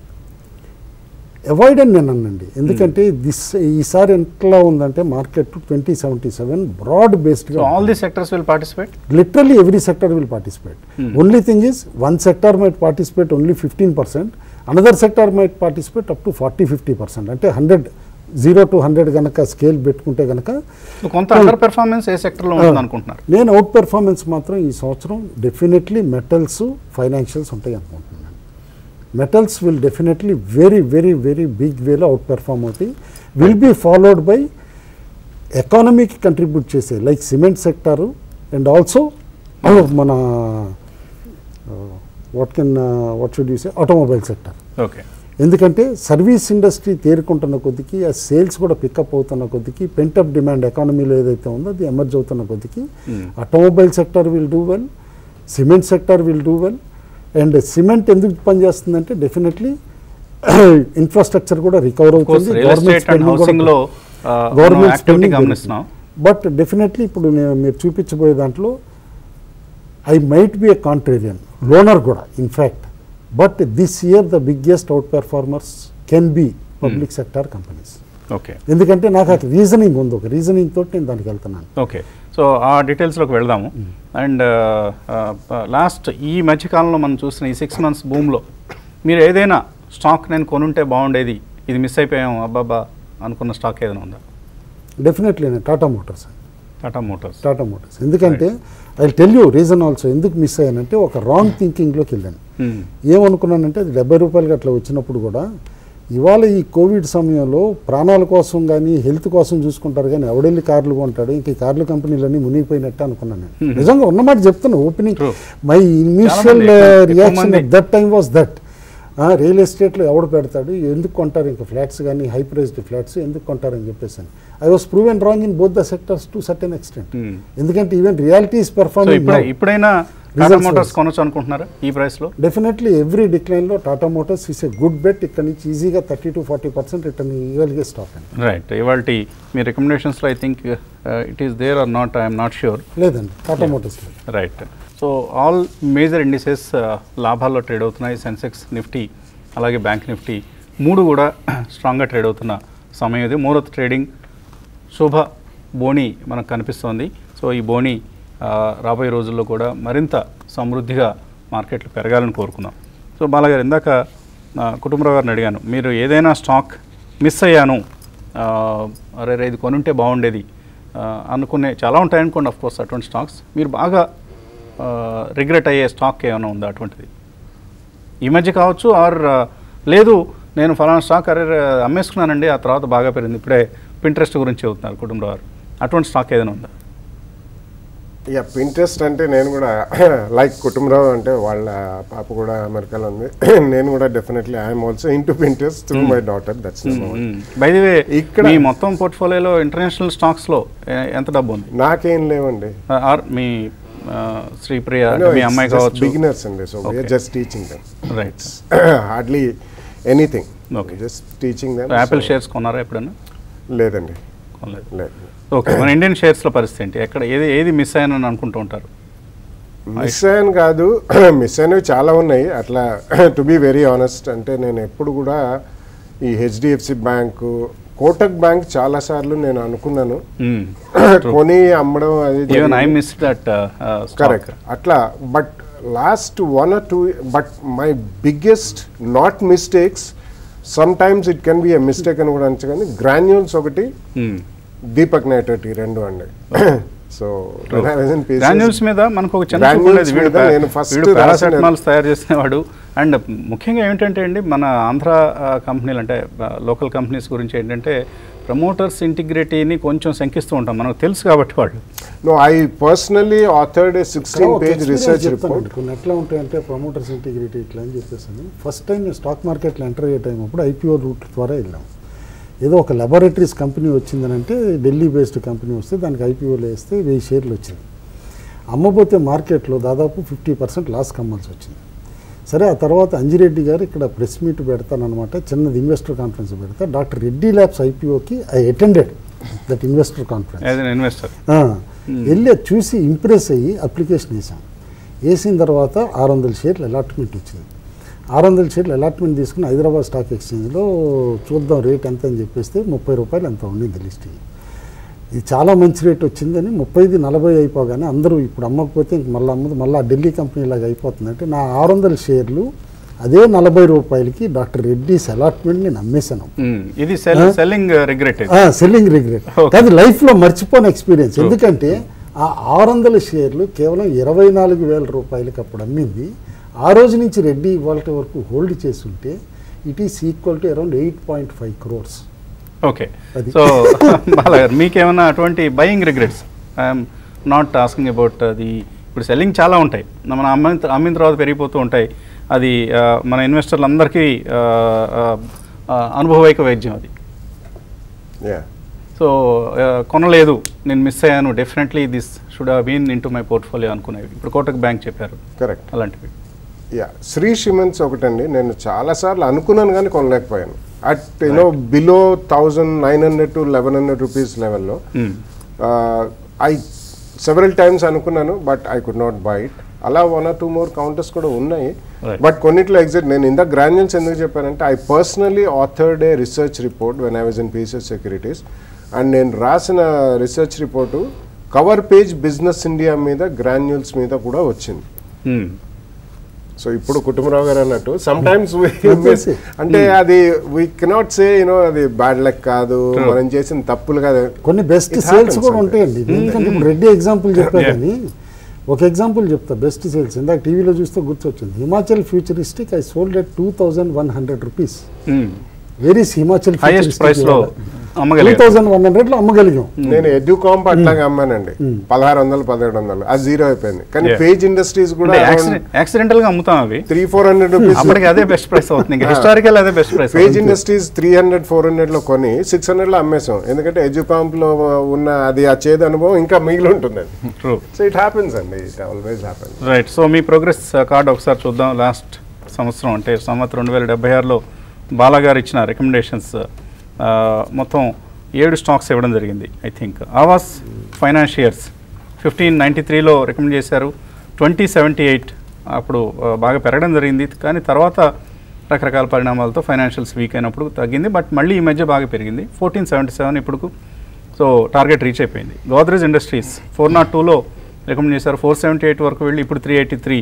అవాయిడ్ అని నేను అనండి ఎందుకంటే దిస్ ఈసారి ఎట్లా ఉందంటే market twenty seventy seven broad so బేస్డ్గా all the sectors will participate literally every sector will participate only thing is one sector might participate only 15% another sector might participate up to 40 50 percent అంటే hundred zero to hundred కనుక scale పెట్టుకుంటే కనుక so కొంత under performance ఏ సెక్టర్లో ఉంటుంది అనుకుంటున్నారు నేను out performance మాత్రం ఈ సంవత్సరం డెఫినెట్లీ మెటల్స్ ఫైనాన్షియల్స్ ఉంటాయి అనుకుంటున్నాను metals will definitely very very very big వేలో అవుట్ పెర్ఫామ్ అవుతాయి విల్ బీ ఫాలోడ్ బై ఎకానమీకి కంట్రిబ్యూట్ చేసే like cement sector and also మన what can what should you say automobile sector okay ఎందుకంటే service industry తేరుకుంటున్న కొద్దికి ఆ సేల్స్ కూడా పికప్ అవుతున్న కొద్దికి పెంటప్ డిమాండ్ ఎకానమీలో ఏదైతే ఉందో అది ఎమర్జ్ అవుతున్న కొద్దికి automobile sector will do well cement sector will do well and cement ఎందుకు పనిచేస్తుందంటే డెఫినెట్లీ ఇన్ఫ్రాస్ట్రక్చర్ కూడా రికవర్ అవుతుంది రియల్ ఎస్టేట్ అండ్ హౌసింగ్ లో గవర్నమెంట్ యాక్టివిటీ గమనిస్తున్నాం బట్ డెఫినెట్లీ ఇప్పుడు నేను మీరు చూపించబోయే దాంట్లో I might be a contrarian loner కూడా in fact but this year the biggest out performers can be public sector companies okay ఎందుకంటే నాకు ఆ రీజనింగ్ ఉంది ఒక రీజనింగ్ తోటి నేను దానికి వెళ్తున్నాను ఓకే సో ఆ డీటెయిల్స్లోకి వెళ్దాము అండ్ లాస్ట్ ఈ మధ్యకాలంలో మనం చూసిన ఈ సిక్స్ మంత్స్ భూమిలో మీరు ఏదైనా స్టాక్ నేను కొనుంటే బాగుండేది ఇది మిస్ అయిపోయాం అబ్బాబా అనుకున్న స్టాక్ ఏదైనా ఉందా డెఫినెట్లీ నేను Tata Motors Tata Motors Tata Motors ఎందుకంటే I tell you reason also ఎందుకు మిస్ అయ్యానంటే ఒక రాంగ్ థింకింగ్లోకి వెళ్ళాను ఏమనుకున్నానంటే అది డెబ్బై రూపాయలకి అట్లా వచ్చినప్పుడు కూడా ఇవాళ ఈ కోవిడ్ సమయంలో ప్రాణాల కోసం కానీ హెల్త్ కోసం చూసుకుంటారు కానీ ఎవడెళ్ళి కార్లు కొంటాడు ఇంక ఈ కార్లు కంపెనీలన్నీ మునిగిపోయినట్టు అనుకున్నాను నేను నిజంగా ఉన్నమాట చెప్తున్నా ఓపెనింగ్ True. మై ఇనిషియల్ మంది, ఎక్కువ రియాక్షన్ మంది. That time was that real ఎస్టేట్లో ఎవడు పెడతాడు ఎందుకు కొంటారు ఇంకా ఫ్లాట్స్ కానీ హై ప్రైస్డ్ ఫ్లాట్స్ ఎందుకు కొంటారని చెప్పేసి I was proven wrong in both the sectors to certain extent Hmm. ఎందుకంటే ఈవెన్ రియాలిటీస్ సో పెర్ఫార్మింగ్ ఇప్పుడు ఇప్పుడైనా టాటా Results మోటార్స్ wise. కొనొచ్చు అనుకుంటున్నారా ఈ ప్రైస్లో డెఫినెట్లీ ఎవ్రీ డిక్లైన్లో Tata Motors is a good bet ఇక్కడ నుంచి ఈజీగా thirty to forty percent return ఇవ్వగలిగే స్టాక్ అండి రైట్ ఇవాళ మీ రికమెండేషన్స్లో I think it is there or not I'm not sure లేదండి టాటా మోటార్స్ లేదు right so all major indices లాభాల్లో ట్రేడ్ అవుతున్నాయి సెన్సెక్స్ నిఫ్టీ అలాగే బ్యాంక్ నిఫ్టీ మూడు కూడా స్ట్రాంగ్గా ట్రేడ్ అవుతున్న సమయం ఇది మూరత్ ట్రేడింగ్ శుభ బోని మనకు కనిపిస్తోంది సో ఈ బోని ఆ, రాబోయే రోజుల్లో కూడా మరింత సమృద్ధిగా మార్కెట్లు పెరగాలని కోరుకుందాం సో బాలగారు ఇందాక ఆ, కుటుంబరావు గారిని అడిగాను మీరు ఏదైనా స్టాక్ మిస్ అయ్యాను ఆ, అరే రే, ఇది కొనుంటే బాగుండేది ఆ, అనుకునే చాలా ఉంటాయనుకోండి అఫ్ కోర్స్ అటువంటి స్టాక్స్ మీరు బాగా రిగ్రెట్ అయ్యే స్టాక్ ఏమైనా ఉందా అటువంటిది ఈ మధ్య కావచ్చు ఆర్ లేదు నేను ఫలానా స్టాక్ అరే రే, అమ్మేసుకున్నానండి ఆ తర్వాత బాగా పెరిగింది ఇప్పుడే పింట్రెస్ట్ గురించి చెబుతున్నారు కుటుంబరావు గారు అటువంటి స్టాక్ ఏదైనా ఉందా యా పింట్రెస్ట్ అంటే నేను కూడా లైక్ కుటుంబరావు అంటే వాళ్ళ పాప కూడా అమెరికాలో ఉంది నేను కూడా definitely I'm also in to Pinterest through my daughter that's number one by the way ఇక్కడ- మీ మొత్తం పోర్ట్ఫోలియోలో ఇంటర్నేషనల్ స్టాక్స్లో ఎంత డబ్బు ఉంది నాకేం లేవండి ఆర్ మీ ఆ, శ్రీప్రియ అంటే మీ అమ్మాయి కావచ్చు బిగినర్స్ అండి so Okay. We are just teaching them right hardly anything Okay. Just teaching them Apple shares కొన్నారా ఎప్పుడైనా లేదండి కొనలేదు లేదు ఓకే మన ఇండియన్ షేర్స్లో పరిస్థితి ఏంటి ఎక్కడ ఏది ఏది మిస్ అయ్యానని అనుకుంటూ ఉంటారు మిస్ అయ్యాను కాదు మిస్ అయినవి చాలా ఉన్నాయి అట్లా టు బి వెరీ ఆనెస్ట్ అంటే నేను ఎప్పుడు కూడా ఈ హెచ్డిఎఫ్సి బ్యాంకు కోటక్ బ్యాంక్ చాలా సార్లు నేను అనుకున్నాను కొని అమ్మడం అది even I miss that correct అట్లా but last one or two but my biggest not mistakes some times it can be a mistake అని కూడా అనొచ్చు కానీ గ్రాన్యూల్స్ ఒకటి దీపక్ నైట్ రెండు అండి సో గ్రాన్యూల్స్ మీద మనకు ఒక చిన్న Granules చూపు ఉండేది. వీడు మీద పా- నేను first వీడు రాసిన- పారాసెటమాల్స్ తయారు చేసినవాడు అండ్ ముఖ్యంగా ఏమిటంటే అండి మన ఆంధ్ర ఆ, కంపెనీలు అంటే లోకల్ కంపెనీస్ గురించి ఏంటంటే ప్రమోటర్స్ ఇంటిగ్రిటీని కొంచెం శంకిస్తూ ఉంటాం మనకు తెలుసు కాబట్టి వాళ్ళు no I personally authored a sixteen page research report కొన్ని ఎట్లా ఉంటాయంటే ప్రమోటర్స్ ఇంటిగ్రిటీ ఇట్లా అని చెప్పేసి ఫస్ట్ టైం నేను స్టాక్ మార్కెట్లో ఎంటర్ అయ్యే టైం అప్పుడు ఐపీఓ రూట్ ద్వారా వెళ్ళాం ఏదో ఒక లెబొరేటరీస్ కంపెనీ వచ్చిందని అంటే ఢిల్లీ బేస్డ్ కంపెనీ వస్తే దానికి ఐపీఓలో వేస్తే వెయ్యి షేర్లు వచ్చింది అమ్మబోతే మార్కెట్లో దాదాపు ఫిఫ్టీ పర్సెంట్ లాస్ కమ్మాల్సి వచ్చింది సరే ఆ తర్వాత అంజిరెడ్డి గారు ఇక్కడ ప్రెస్ మీట్ పెడతానమాట చిన్నది ఇన్వెస్టర్ కాన్ఫరెన్స్ పెడతా డాక్టర్ రెడ్డి ల్యాబ్స్ ఐపీఓకి I attended that investor conference as an investor ఆ, వెళ్ళి అది చూసి ఇంప్రెస్ అయ్యి అప్లికేషన్ వేసాం వేసిన తర్వాత ఆరు వందల షేర్లు అలాట్మెంట్ వచ్చింది ఆరు వందల షేర్లు అలాట్మెంట్ తీసుకుని హైదరాబాద్ స్టాక్ ఎక్స్చేంజ్లో చూద్దాం రేట్ ఎంత అని చెప్పేస్తే ముప్పై రూపాయలు ఎంత ఉండింది లిస్ట్ ఇది చాలా మంచి రేట్ వచ్చిందని ముప్పైది నలభై అయిపోగానే అందరూ ఇప్పుడు అమ్మకపోతే ఇంక మళ్ళీ అమ్మదు మళ్ళీ డెల్లీ కంపెనీ లాగా అయిపోతుంది అంటే నా ఆరు వందల షేర్లు అదే నలభై రూపాయలకి డాక్టర్ రెడ్డిస్ అలాట్మెంట్ నేను అమ్మేశాను ఇది sell selling regret selling regret Okay. అది లైఫ్లో మర్చిపోని ఎక్స్పీరియన్స్ ఎందుకంటే ఆ ఆరు వందల షేర్లు కేవలం ఇరవై నాలుగు వేల రూపాయలకి అప్పుడు అమ్మింది ఆ రోజు నుంచి రెడ్డి ఇవాళ వరకు హోల్డ్ చేస్తుంటే it is equal to around eight point five crores okay అది. సో బాలగారు మీకేమైనా అటువంటి buying regrets I'm not asking about the ఇప్పుడు సెల్లింగ్ చాలా ఉంటాయి మన అమ్మిన అమ్మిన తర్వాత పెరిగిపోతూ ఉంటాయి అది ఆ, మన ఇన్వెస్టర్లందరికీ ఆ, ఆ, ఆ, అనుభవైక వైద్యం అది యా సో ఆ, కొనలేదు నేను మిస్ అయ్యాను definitely this should been in to my portfolio అనుకునేవి ఇప్పుడు కోటక్ బ్యాంక్ చెప్పారు కరెక్ట్ అలాంటివి యా శ్రీ సిమెంట్స్ ఒకటండి నేను చాలాసార్లు అనుకున్నాను కానీ కొనలేకపోయాను at you know below thousand nine hundred to eleven hundred rupees లెవెల్లో Hmm. ఐ సెవెరల్ టైమ్స్ అనుకున్నాను but I could not buy it అలా one or two more counters కూడా ఉన్నాయి Right. బట్ కొన్నిట్లో ఎగ్జిట్ నేను ఇంత గ్రాన్యుల్స్ ఎందుకు చెప్పానంటే I personally authored a research report when I was in pieces securities and నేను రాసిన research report cover page Business India మీద గ్రాన్యుల్స్ మీద కూడా వచ్చింది Hmm. సో ఇప్పుడు కుటుంబరావు గారు అన్నట్టు సమ్ టైమ్స్ Obviously. అంటే అది వీ కెనాట్ సే యూనో అది బ్యాడ్ లక్ కాదు మనం చేసిన తప్పులు కాదు కొన్ని బెస్ట్ It సేల్స్ happens కూడా అంటే. ఉంటాయండి ఎందుకంటే ఇప్పుడు రెడ్డి ఎగ్జాంపుల్ చెప్పా Yeah. కానీ ఒక ఎగ్జాంపుల్ చెప్తా బెస్ట్ సేల్స్ ఇందాక టీవీలో చూస్తే గుర్తొచ్చింది Himachal futuristic I sold at two thousand one hundred rupees Hmm. Very Himachal highest price లో టూ అమ్మగలిగారు థౌజండ్ వన్ హండ్రెడ్లో అమ్మగలిగాం నేను ఎడ్యుకాంప్ అట్లాగే అమ్మానండి పదహారు వందలు పదిహేడు వందలు అది జీరో అయిపోయింది కానీ Yeah. పేజ్ ఇండస్ట్రీస్ కూడా యాక్సిడెంటల్ గా అమ్ముతాం అవి త్రీ ఫోర్ హండ్రెడ్ రూపీస్ అప్పటికి అదే బెస్ట్ ప్రైస్ అవుతుంది ఇంకా హిస్టారికల్ అదే best price Page industries three hundred four hundred లో కొని సిక్స్ హండ్రెడ్ లో అమ్మేసాం ఎందుకంటే ఎడ్యుకాంప్ లో ఉన్న అది ఆ చేదు అనుభవం ఇంకా మిగిలి ఉంటుంది ట్రూ సో ఇట్ హ్యాపెన్స్ అండి it always happens right so మీ ప్రోగ్రెస్ కార్డ్ ఒకసారి చూద్దాం లాస్ట్ సంవత్సరం అంటే సంవత్సరం రెండు వేల డెబ్బై ఆరులో బాలాగారు ఇచ్చిన రికమెండేషన్స్ మొత్తం ఏడు స్టాక్స్ ఇవ్వడం జరిగింది I think Aavas financiers fifteen ninety త్రీలో రికమెండ్ చేశారు ట్వంటీ సెవెంటీ ఎయిట్ అప్పుడు ఆ, బాగా పెరగడం జరిగింది కానీ తర్వాత రకరకాల పరిణామాలతో ఫైనాన్షియల్స్ వీక్ అయినప్పుడు తగ్గింది బట్ మళ్ళీ ఈ మధ్య బాగా పెరిగింది ఫోర్టీన్ సెవెంటీ సెవెన్ ఇప్పుడు సో టార్గెట్ రీచ్ అయిపోయింది గోద్రేజ్ ఇండస్ట్రీస్ ఫోర్ నాట్ టూలో రికమెండ్ చేశారు ఫోర్ సెవెంటీ ఎయిట్ వరకు వెళ్ళి ఇప్పుడు త్రీ ఎయిటీ త్రీ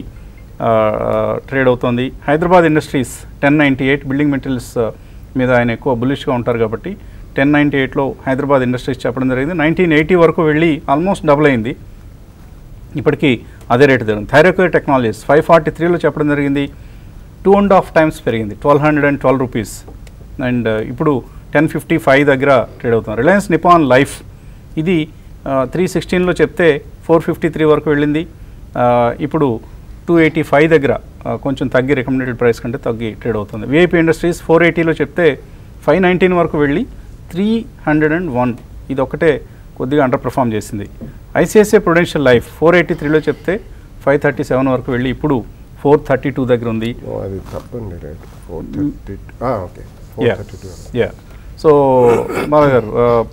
ట్రేడ్ అవుతోంది Hyderabad industries ten ninety eight building materials మీద ఆయన ఎక్కువ బులిష్గా ఉంటారు కాబట్టి టెన్ నైంటీ ఎయిట్లో హైదరాబాద్ ఇండస్ట్రీస్ చెప్పడం జరిగింది నైన్టీన్ ఎయిటీ వరకు వెళ్ళి ఆల్మోస్ట్ డబుల్ అయింది ఇప్పటికీ అదే రేటు జరిగింది థైరోకేర్ టెక్నాలజీస్ ఫైవ్ ఫార్టీ త్రీలో చెప్పడం జరిగింది టూ అండ్ హాఫ్ టైమ్స్ పెరిగింది twelve hundred and twelve rupees and ఇప్పుడు టెన్ ఫిఫ్టీ ఫైవ్ దగ్గర ట్రేడ్ అవుతుంది రిలయన్స్ నిపాన్ లైఫ్ ఇది త్రీ సిక్స్టీన్లో చెప్తే ఫోర్ ఫిఫ్టీ త్రీ వరకు వెళ్ళింది ఆ, ఇప్పుడు టూ ఎయిటీ ఫైవ్ దగ్గర ఆ, కొంచెం తగ్గి రికమెండెడ్ ప్రైస్ కంటే తగ్గి ట్రేడ్ అవుతుంది విఐపి ఇండస్ట్రీస్ ఫోర్ ఎయిటీలో చెప్తే ఫైవ్ నైన్టీన్ వరకు వెళ్ళి త్రీ హండ్రెడ్ అండ్ వన్ ఇది ఒకటే కొద్దిగా అండర్ పర్ఫామ్ చేసింది ICICI prudential life four eighty త్రీలో చెప్తే ఫైవ్ థర్టీ సెవెన్ వరకు వెళ్ళి ఇప్పుడు ఫోర్ థర్టీ టూ దగ్గర ఉంది అది తప్పండి rate four thirty okay four yeah thirty two yeah so Baba garu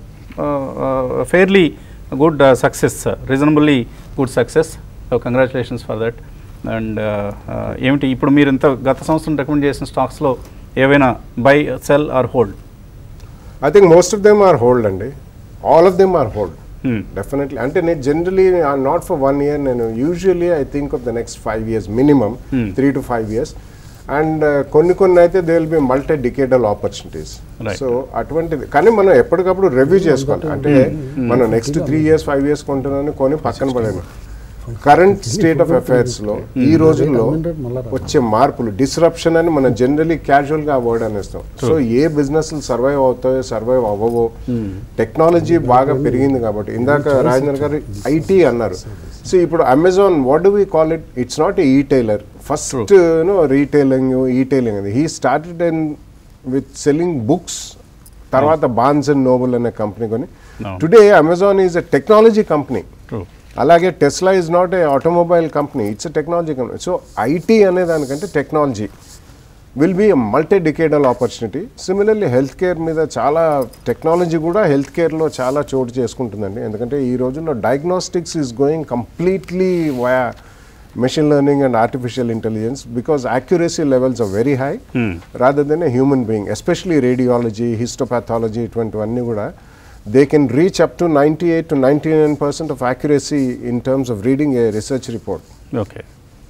fairly good success reasonably good success so congratulations for that and ఏమిటి ఇప్పుడు మీరు ఇంత గత సంవత్సరం రికమెండ్ చేసిన స్టాక్స్లో ఏవైనా buy sell or hold I think most of them are hold అండి all of them are hold definitely అంటే నేను generally not for one year నేను usually I think of the next five years minimum Hmm. Three to five years and కొన్ని కొన్ని అయితే they will be multi decadal opportunities Right. So అటువంటిది కానీ మనం ఎప్పటికప్పుడు రివ్యూ చేసుకోవాలి అంటే మనం next three years five years కొంటున్నాను కొని పక్కన పడాను కరెంట్ స్టేట్ ఆఫ్ అఫైర్స్ లో ఈ రోజుల్లో వచ్చే మార్పులు డిస్రప్షన్ అని మనం జనరలీ క్యాజువల్ గా అవాయిడ్ అనేస్తాం సో ఏ బిజినెస్ సర్వైవ్ అవుతాయో సర్వైవ్ అవ్వవో టెక్నాలజీ బాగా పెరిగింది కాబట్టి ఇందాక రాజేంద్ర గారు ఐటీ అన్నారు సో ఇప్పుడు Amazon what do we call it it's not a e tailer first no retailing e tailing అది he started in with selling books తర్వాత బాన్స్ అండ్ నోబుల్ అనే కంపెనీ కొని No. Today Amazon is a technology company true అలాగే Tesla is not a automobile company it's a technology company so IT అనే దానికంటే technology will be multi decadal opportunity similarly health care మీద చాలా technology కూడా health కేర్లో చాలా చోటు చేసుకుంటుందండి ఎందుకంటే ఈ రోజుల్లో diagnostics is going completely via machine learning and artificial intelligence because accuracy levels are very high rather than a human being especially radiology histopathology ఇటువంటివన్నీ కూడా they can reach up to 98 to 99 percent of accuracy in terms of reading a research report. Okay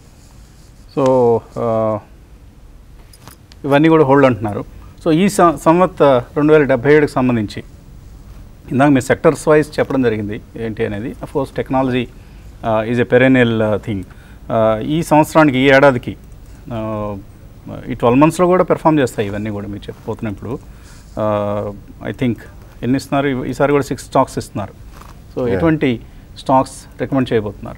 so ఇవన్నీ కూడా hold అంటున్నారు so ఈ సం- సంవత్ రెండు వేల డెబ్బై ఏడుకి సంబంధించి ఇందాక మీ సెక్టర్స్ వైజ్ చెప్పడం జరిగింది ఏంటి అనేది course technology is a perennial thing ఈ సంవత్సరానికి ఈ ఏడాదికి ఈ ట్వెల్వ్ మంత్స్లో కూడా పెర్ఫామ్ చేస్తాయి ఇవన్నీ కూడా మీరు చెప్పబోతున్నప్పుడు ఐ థింక్ ఎన్ని ఇస్తున్నారు ఈ- ఈసారి కూడా సిక్స్ స్టాక్స్ ఇస్తున్నారు సో Yeah. ఎటువంటి స్టాక్స్ రికమెండ్ చేయబోతున్నారు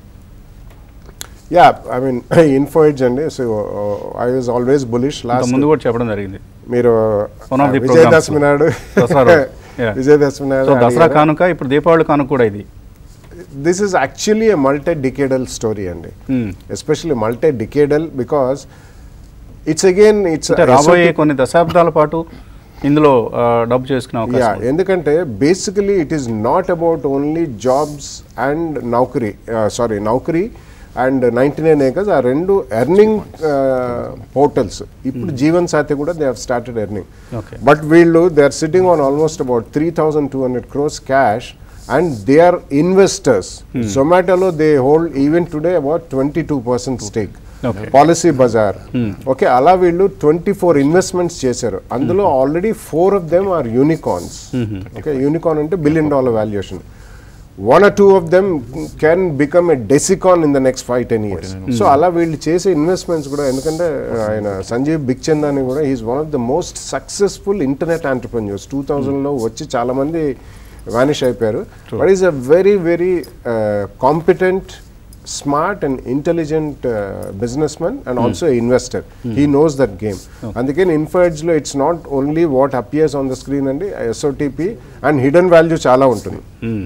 yeah I mean Info Edge అండి so I was always bullish ఇంత లాస్ట్ ముందు కూడా చెప్పడం జరిగింది మీరు One of the Vijayadashami programs. నాడు దసరా రోజు. Yeah. విజయదశమి నాడు సో దసరా అడిగారు. కానుక ఇప్పుడు దీపావళి కానుక కూడా ఇది this is actually a multi decadal story అండి Hmm. Especially multi decadal because it's again it's అంటే రాబోయే కొన్ని దశాబ్దాల పాటు ఇందులో ఆ, డబ్బు చేసుకునే యా అవకాశం ఉంది. ఎందుకంటే basically it is not about only jobs and Naukri sorry Naukri and ninety nine acres ఆ రెండు ఎర్నింగ్ పోర్టల్స్ ఇప్పుడు జీవన్ సాథి కూడా they have started earning Okay. But వీళ్ళు they are sitting on almost about three thousand two hundred crores cash and they are investors జొమాటోలో they hold even today about twenty two percent stake Okay. Policybazaar okay అలా వీళ్ళు twenty four investments చేశారు అందులో already four of them are unicorns okay unicorn అంటే billion dollar valuation one or two of them can become a decacorn in the next five ten years so అలా వీళ్ళు చేసే investments కూడా ఎందుకంటే ఆయన సంజీవ్ బిక్చందాని కూడా is one of the most successful internet entrepreneurs two థౌజండ్లో వచ్చి చాలా మంది వానిష్ అయిపోయారు but is a very very competent smart and intelligent business man and also investor he knows that game అందుకని ఇన్ఫర్డ్స్ లో it's not only what appears on the screen అండి SOTP and hidden value చాలా ఉంటుంది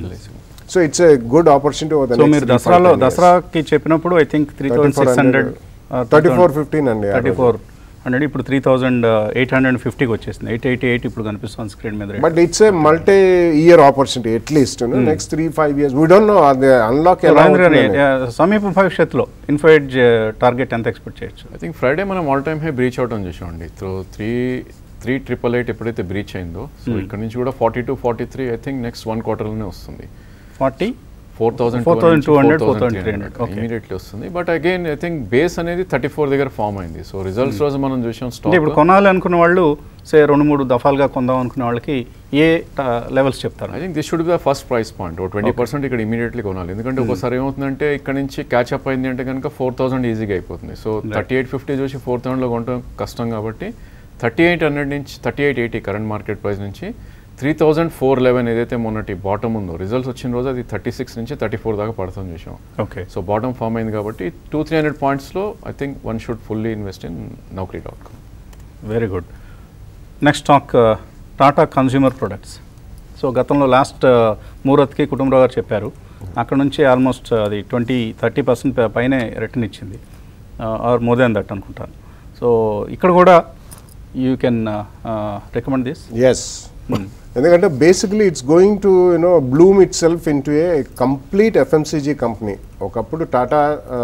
so it's a good opportunity so మీరు దసరాలో దసరాకి చెప్పినప్పుడు I think three thousand six hundred thirty four fifteen అండి థర్టీ ఫోర్ హండ్రెడ్ ఇప్పుడు త్రీ థౌసండ్ ఎయిట్ హండ్రెడ్ ఫిఫ్టీకి వచ్చేసింది ఎయిట్ ఎయిటీ ఎయిట్ ఇప్పుడు కనిపిస్తుంది స్క్రీన్ మీద rate. But it's a multi year opportunity at least next three five years we don't know అది unlock so ఎలా రాజేంద్ర గారు, అవుతుందని. ఆ, సమీప భవిష్యత్తులో ఇన్ఫైడ్ టార్గెట్ ఎంత ఎక్స్పెక్ట్ చేయొచ్చు ఐ థింక్ ఫ్రైడే మనం all time high breach out అని చూసామండి so three three triple eight ఎప్పుడైతే బ్రీచ్ అయిందో సో ఇక్కడ నుంచి కూడా forty two forty three I think next one క్వార్టర్లోనే వస్తుంది forty four thousand 4,200, 4,300, okay. Immediately వస్తుంది but again I think base అనేది థర్టీ ఫోర్ దగ్గర ఫామ్ అయింది సో రిజల్ట్స్ రోజు మనం చూసాం అంటే ఇప్పుడు స్టాక్ కొనాలి అనుకున్న వాళ్ళు సే రెండు మూడు దఫాలుగా కొందాం అనుకునే వాళ్ళకి ఏ లెవెల్స్ చెప్తారు I think this should be the first price point ఓ ట్వంటీ పర్సెంట్ ఇక్కడ ఇమీడియట్లీ కొనాలి ఎందుకంటే ఒకసారి ఏమవుతుందంటే ఇక్కడ నుంచి క్యాచ్ అప్ అయింది అంటే కనుక ఫోర్ థౌసండ్ ఈజీగా అయిపోతుంది సో థర్టీ ఎయిట్ ఫిఫ్టీ చూసి ఫోర్ థౌసండ్లో కొనడం కష్టం కాబట్టి థర్టీ ఎయిట్ హండ్రెడ్ నుంచి thirty eight eighty current market price నుంచి త్రీ థౌసండ్ ఫోర్ లెవెన్ ఏదైతే మొన్నటి బాటమ్ ఉందో రిజల్ట్స్ వచ్చిన రోజు అది థర్టీ సిక్స్ నుంచి థర్టీ ఫోర్ దాకా పడుతుంది చూసాం ఓకే సో బాటమ్ ఫామ్ అయింది కాబట్టి టూ త్రీ హండ్రెడ్ పాయింట్స్లో I think one should fully invest in Naukri dot com very good next stock Tata consumer products so గతంలో లాస్ట్ మూరత్కి కుటుంబరావు గారు చెప్పారు అక్కడ నుంచి ఆల్మోస్ట్ అది ట్వంటీ థర్టీ పర్సెంట్ పైనే రిటర్న్ ఇచ్చింది ఆర్ మోర్ దాన్ దట్ అనుకుంటాను సో ఇక్కడ కూడా you can recommend this yes ఎందుకంటే basically it's going to you know bloom itself into a complete FMCG company ఒకప్పుడు Tata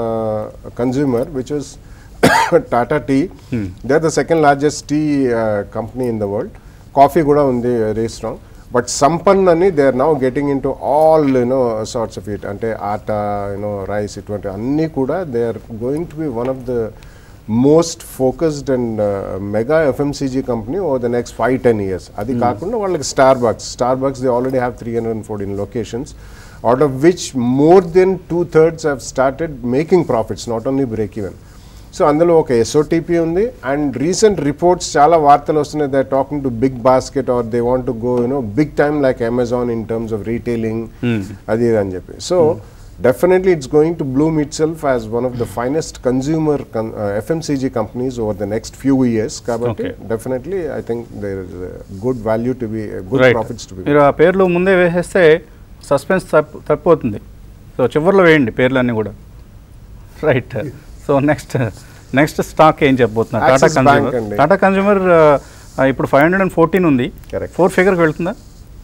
consumer which is Tata tea they are the second largest tea company in the world coffee కూడా ఉంది very strong but సంపన్ అని they are now getting into all you know sorts of it అంటే atta you know rice ఇటువంటి అన్నీ కూడా they are going to be one of the most focused and mega FMCG company over the next five ten years అది కాకుండా వాళ్ళకి Starbucks Starbucks they already have three hundred and fourteen locations out of which more than two thirds have started making profits not only break even so అందులో ఒక ఎస్ఓటీపీ ఉంది and recent reports చాలా వార్తలు వస్తున్నాయి they talking to BigBasket or they want to go you know big time like Amazon in terms of retailing అది ఇది అని చెప్పి so definitely it's going to bloom itself as one of the finest consumer FMCG companies over the next few years కాబట్టి Okay. Definitely I think there is good value to be good right profits to be మీరు ఆ పేర్లు ముందే వేసేస్తే suspense తప్పు తప్పిపోతుంది so చివరిలో వేయండి పేర్లన్నీ కూడా right so next next stock ఏం చెప్పబోతున్నారు టాటా Axis Bank కన్జ్యూమర్ అండి. టాటా కన్జ్యూమర్ ఇప్పుడు ఫైవ్ హండ్రెడ్ అండ్ ఫోర్టీన్ ఉంది Correct. ఫోర్ ఫిగర్కి వెళ్తుందా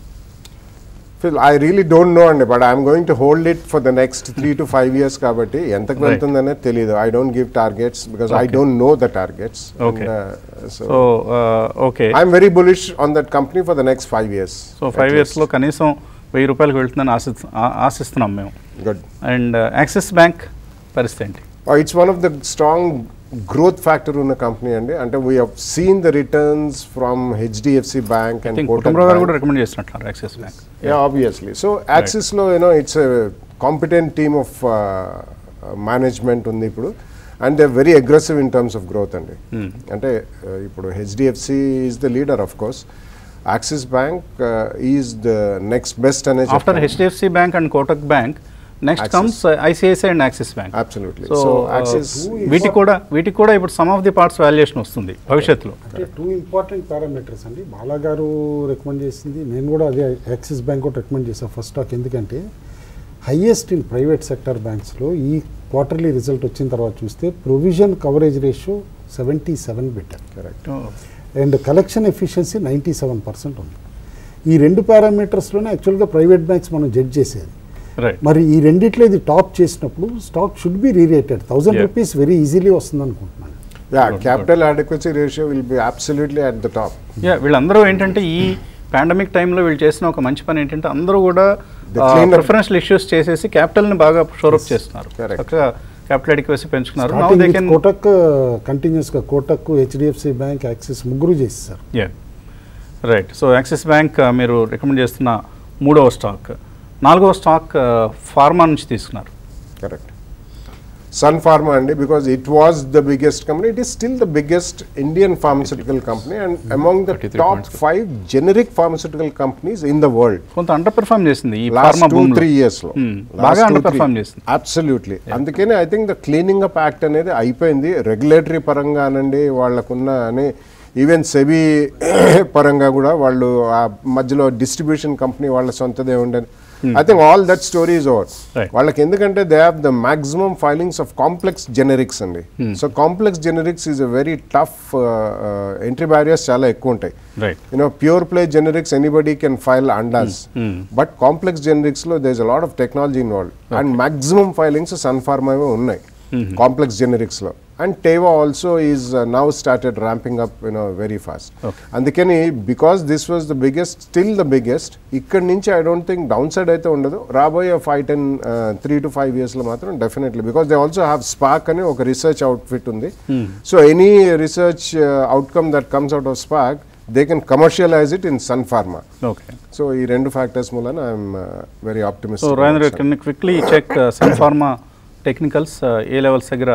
Phil, I really don't know అండి but I'm going to hold it for the next three to five years కాబట్టి ఎంతకు Right. వెళ్తుందనేది తెలియదు I don't give targets because I Okay. Don't know the targets Okay. So so okay I'm very bullish on that company for the next five years so five ఇయర్స్లో కనీసం వెయ్యి రూపాయలకు వెళ్తుందని ఆశి ఆ- ఆశిస్తున్నాం మేము గుడ్ అండ్ యాక్సిస్ బ్యాంక్ పరిస్థితి ఏంటి it's one of the strong growth factor ఉన్న కంపెనీ అండి అంటే we have seen the returns from HDFC Bank I and think Kutumbarao గారు కూడా రికమెండ్ చేస్తున్నట్టు Axis Bank Yeah, obviously. So Axis లో you know it's competent team of management ఉంది ఇప్పుడు and they very aggressive in terms of growth అండి అంటే uh, ఇప్పుడు HDFC is the leader of course Axis Bank is the next best అనే after HDFC Bank and Kotak Bank next Axis. Comes ICICI and Axis Bank absolutely so so Axis వీటికి కూడా వీటికి కూడా ఇప్పుడు sum of the parts valuation వస్తుంది భవిష్యత్తులో అంటే two important parameters అండి బాలా గారు రికమెండ్ చేసింది నేను కూడా అదే యాక్సిస్ బ్యాంక్ కూడా రికమెండ్ చేశాను ఫస్ట్ స్టాక్ ఎందుకంటే హైయెస్ట్ ఇన్ ప్రైవేట్ సెక్టర్ బ్యాంక్స్లో ఈ క్వార్టర్లీ రిజల్ట్ వచ్చిన తర్వాత చూస్తే provision coverage ratio seventy seven పెట్టారు correct and collection efficiency ninety seven percent ఉంది ఈ రెండు పారామీటర్స్లోనే యాక్చువల్గా ప్రైవేట్ బ్యాంక్స్ మనం జడ్జ్ చేసేది రైట్ మరి ఈ రెండిట్లో ఇది టాప్ చేసినప్పుడు stock should be rerated thousand Yeah. Rupees very easily వస్తుంది అనుకుంటున్నాను yeah capital adequacy ratio will be absolutely at the top yeah వీళ్ళందరూ ఏంటంటే ఈ పాండమిక్ టైంలో వీళ్ళు చేసిన ఒక మంచి పని ఏంటంటే అందరూ కూడా The cleanup. ప్రిఫరెన్షియల్ ఇష్యూస్ చేసేసి క్యాపిటల్ని బాగా షోరప్ చేస్తున్నారు correct. చక్కగా క్యాపిటల్ అడిక్వసీ పెంచుకున్నారు now starting they with can Kotak కంటిన్యూస్గా కోటక్ హెచ్డిఎఫ్సి బ్యాంక్ యాక్సిస్ ముగ్గురు చేస్తారు yeah right so Axis Bank మీరు రికమెండ్ చేస్తున్న మూడవ స్టాక్ నాలుగవ స్టాక్ ఫార్మా నుంచి తీసుకున్నారు కరెక్ట్ సన్ ఫార్మా అండి because it was the biggest company it is still the biggest Indian pharmaceutical company and among the 33 top points. Five generic pharmaceutical companies in the world కొంత under perform చేసింది ఈ last pharma two భూమిలో three years లో Hmm. బాగా under perform చేసింది absolutely అందుకనే I think the cleaning up act అనేది అయిపోయింది రెగ్యులేటరీ పరంగా అనండి వాళ్ళకున్న అని ఈవెన్ సెబీ పరంగా కూడా వాళ్ళు ఆ మధ్యలో డిస్ట్రిబ్యూషన్ కంపెనీ వాళ్ళ సొంతదే ఉండని I think all that story is over Right. వాళ్ళకి ఎందుకంటే they have the maximum filings of complex generics అండి so complex generics is a very tough entry barriers చాలా ఎక్కువ ఉంటాయి right you know pure play generics anybody can file andas but complex generics లో there's a lot of technology involved and maximum filings sun pharma ఏమో ఉన్నాయి complex generics లో and Teva also is now started ramping up you know very fast Okay. అందుకని because this was the biggest still the biggest ఇక్కడ నుంచి I don't think downside అయితే ఉండదు రాబోయే five ten three to five ఇయర్స్లో మాత్రం definitely because they also have SPARC అని ఒక రీసెర్చ్ అవుట్ఫిట్ ఉంది so any research outcome that comes out of SPARC they can commercialise it in sun Pharma okay so ఈ రెండు ఫ్యాక్టర్స్ మూలన I'm very so optimistic Rajendra can quickly check Sun Pharma technicals ఏ levels దగ్గర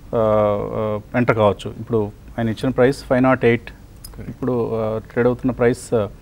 enter కావచ్చు ఇప్పుడు ఆయన ఇచ్చిన ప్రైస్ ఫైవ్ నాట్ ఎయిట్ ఇప్పుడు ట్రేడ్ అవుతున్న ప్రైస్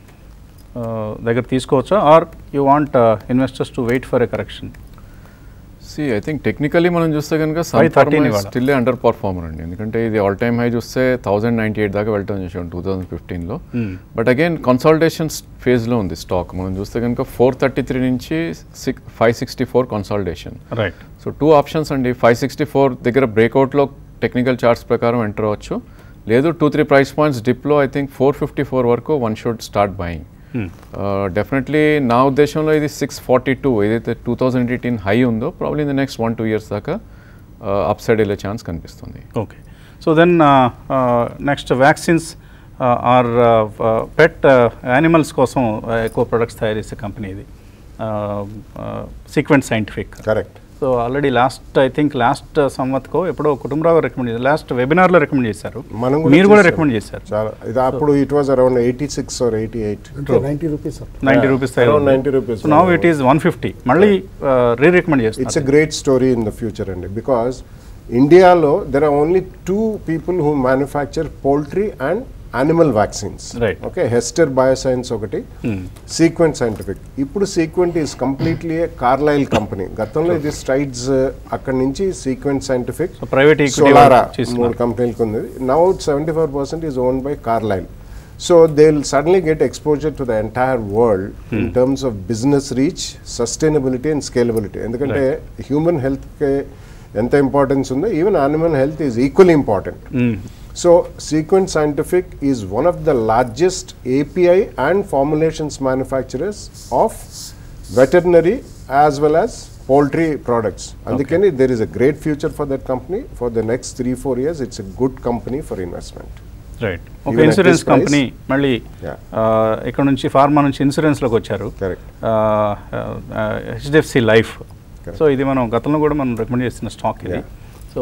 దగ్గర తీసుకోవచ్చా or you want investors to wait for a correction see I think technically మనం చూస్తే కనుక 513 ఇవాళ. స్టిల్ అండర్ పర్ఫార్మర్ అండి ఎందుకంటే ఇది ఆల్ టైమ్ హై చూస్తే థౌసండ్ నైంటీ ఎయిట్ దాకా వెళ్ళటం చూసాం టూ థౌసండ్ ఫిఫ్టీన్లో బట్ అగైన్ కన్సాలిడేషన్ ఫేజ్లో ఉంది స్టాక్ మనం చూస్తే కనుక ఫోర్ థర్టీ త్రీ నుంచి six five sixty four consolidation right so two options అండి ఫైవ్ సిక్స్టీ ఫోర్ దగ్గర బ్రేక్అవుట్లో టెక్నికల్ చార్ట్స్ ప్రకారం ఎంటర్ అవ్వచ్చు లేదు టూ త్రీ ప్రైస్ పాయింట్స్ డిప్లో I think four fifty four వరకు one should start buying definitely నా ఉద్దేశంలో ఇది సిక్స్ ఫార్టీ టూ ఏదైతే టూ థౌజండ్ ఎయిటీన్ హై ఉందో probably in the next one two years దాకా అప్ సైడ్ వెళ్ళే ఛాన్స్ కనిపిస్తుంది okay so then next vaccines or pet animals కోసం uh, ఎక్కువ ప్రొడక్ట్స్ తయారు చేసే కంపెనీ ఇది Sequent Scientific correct so already last I think last సంవత్కో ఎప్పుడో కుటుంబరావు రికమెండ్ చేశారు లాస్ట్ వెబినార్లో రికమెండ్ చేశారు మనం మీరు కూడా చేసాం. రికమెండ్ చేశారు చాలా ఇది అప్పుడు it was around eighty six or eighty eight ninety rupees ninety rupees around 90 rupees. So now it is one fifty మళ్ళీ రీ రికమెండ్ ఇట్స్ ఎ చేస్తారు great story in the future అండి బికాస్ ఇండియాలో there are only two people who manufacture poultry and animal vaccines Right. Okay Hester Bioscience ఒకటి సీక్వెంట్ సైంటిఫిక్ ఇప్పుడు Sequent is completely Carlyle company గతంలో ఇది స్ట్రైడ్స్ అక్కడి నుంచి Sequent scientific So, private equity Solara వాళ్ళు చేస్తున్నారు. మూడు కంపెనీలకు ఉంది now seventy four percent is own by Carlyle so they will suddenly get exposure to the entire world in terms of business reach sustainability and scalability ఎందుకంటే హ్యూమన్ హెల్త్కి ఎంత importance ఉందో even animal health is equally important so Sequent Scientific is one of the largest API and formulations manufacturers of veterinary as well as poultry products అందుకని there is a great future for that company for the next three four years it's a good company for investment right ఒక Even at insurance this price? Company మళ్ళీ Yeah. ఇక్కడ నుంచి pharma నుంచి ఇన్సూరెన్స్లోకి వచ్చారు Correct. HDFC Life Correct. So ఇది మనం గతంలో కూడా మనం రికమెండ్ చేస్తున్న స్టాక్ ఇది Yeah. సో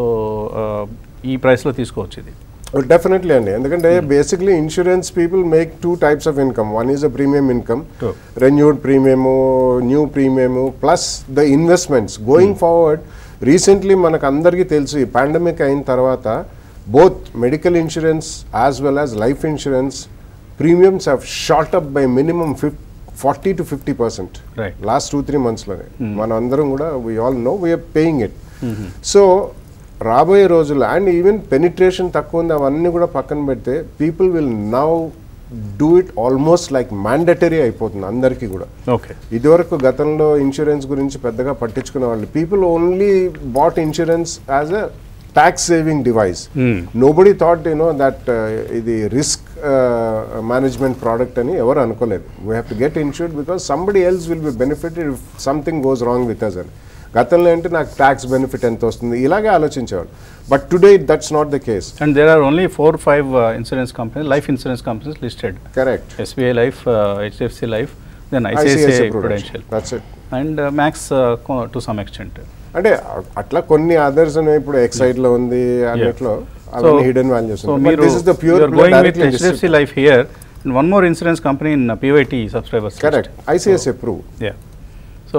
ఈ ప్రైస్లో తీసుకోవచ్చు ఇది డెఫినెట్లీ అండి ఎందుకంటే basically insurance people make two types of income one is a premium income True. Renewed premium new premium plus the investments going forward recently మనకు అందరికీ తెలుసు ఈ పాండమిక్ అయిన తర్వాత both medical insurance as well as life insurance premiums have shot up by minimum fif forty to fifty percent Right. Last two three మంత్స్లోనే మనం అందరం కూడా we all know we are paying it so రాబోయే రోజుల్లో and even penetration తక్కువ ఉంది అవన్నీ కూడా పక్కన పెడితే people will now do it almost like mandatory అయిపోతుంది అందరికీ కూడా ఓకే ఇదివరకు గతంలో ఇన్సూరెన్స్ గురించి పెద్దగా పట్టించుకునే వాళ్ళు people only bought insurance as a tax saving device nobody thought you know that ఇది రిస్క్ మేనేజ్మెంట్ ప్రోడక్ట్ అని ఎవరు అనుకోలేదు we have to get insured because somebody else will be benefited if something goes wrong with us అని గతంలో అంటే నాకు tax benefit ఎంత వస్తుంది ఇలాగే ఆలోచించేవాళ్ళు but today that's not the case and there are only four five insurance companies life insurance companies listed correct SBI life HDFC Life then ICICI Prudential that's it and Max to some extent అంటే అట్లా కొన్ని others ఇప్పుడు Exide లో ఉంది అన్నిట్లో అవన్నీ hidden values so మీరు this is the pure going with HDFC Life here and one more insurance company in PYT subscribers correct ICS approve yeah so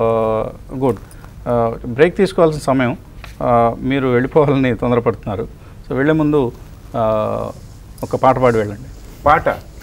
good break తీసుకోవాల్సిన సమయం Uh, మీరు వెళ్ళిపోవాలని తొందరపడుతున్నారు సో వెళ్ళే ముందు uh, ఒక పాట పాడి వెళ్ళండి పాట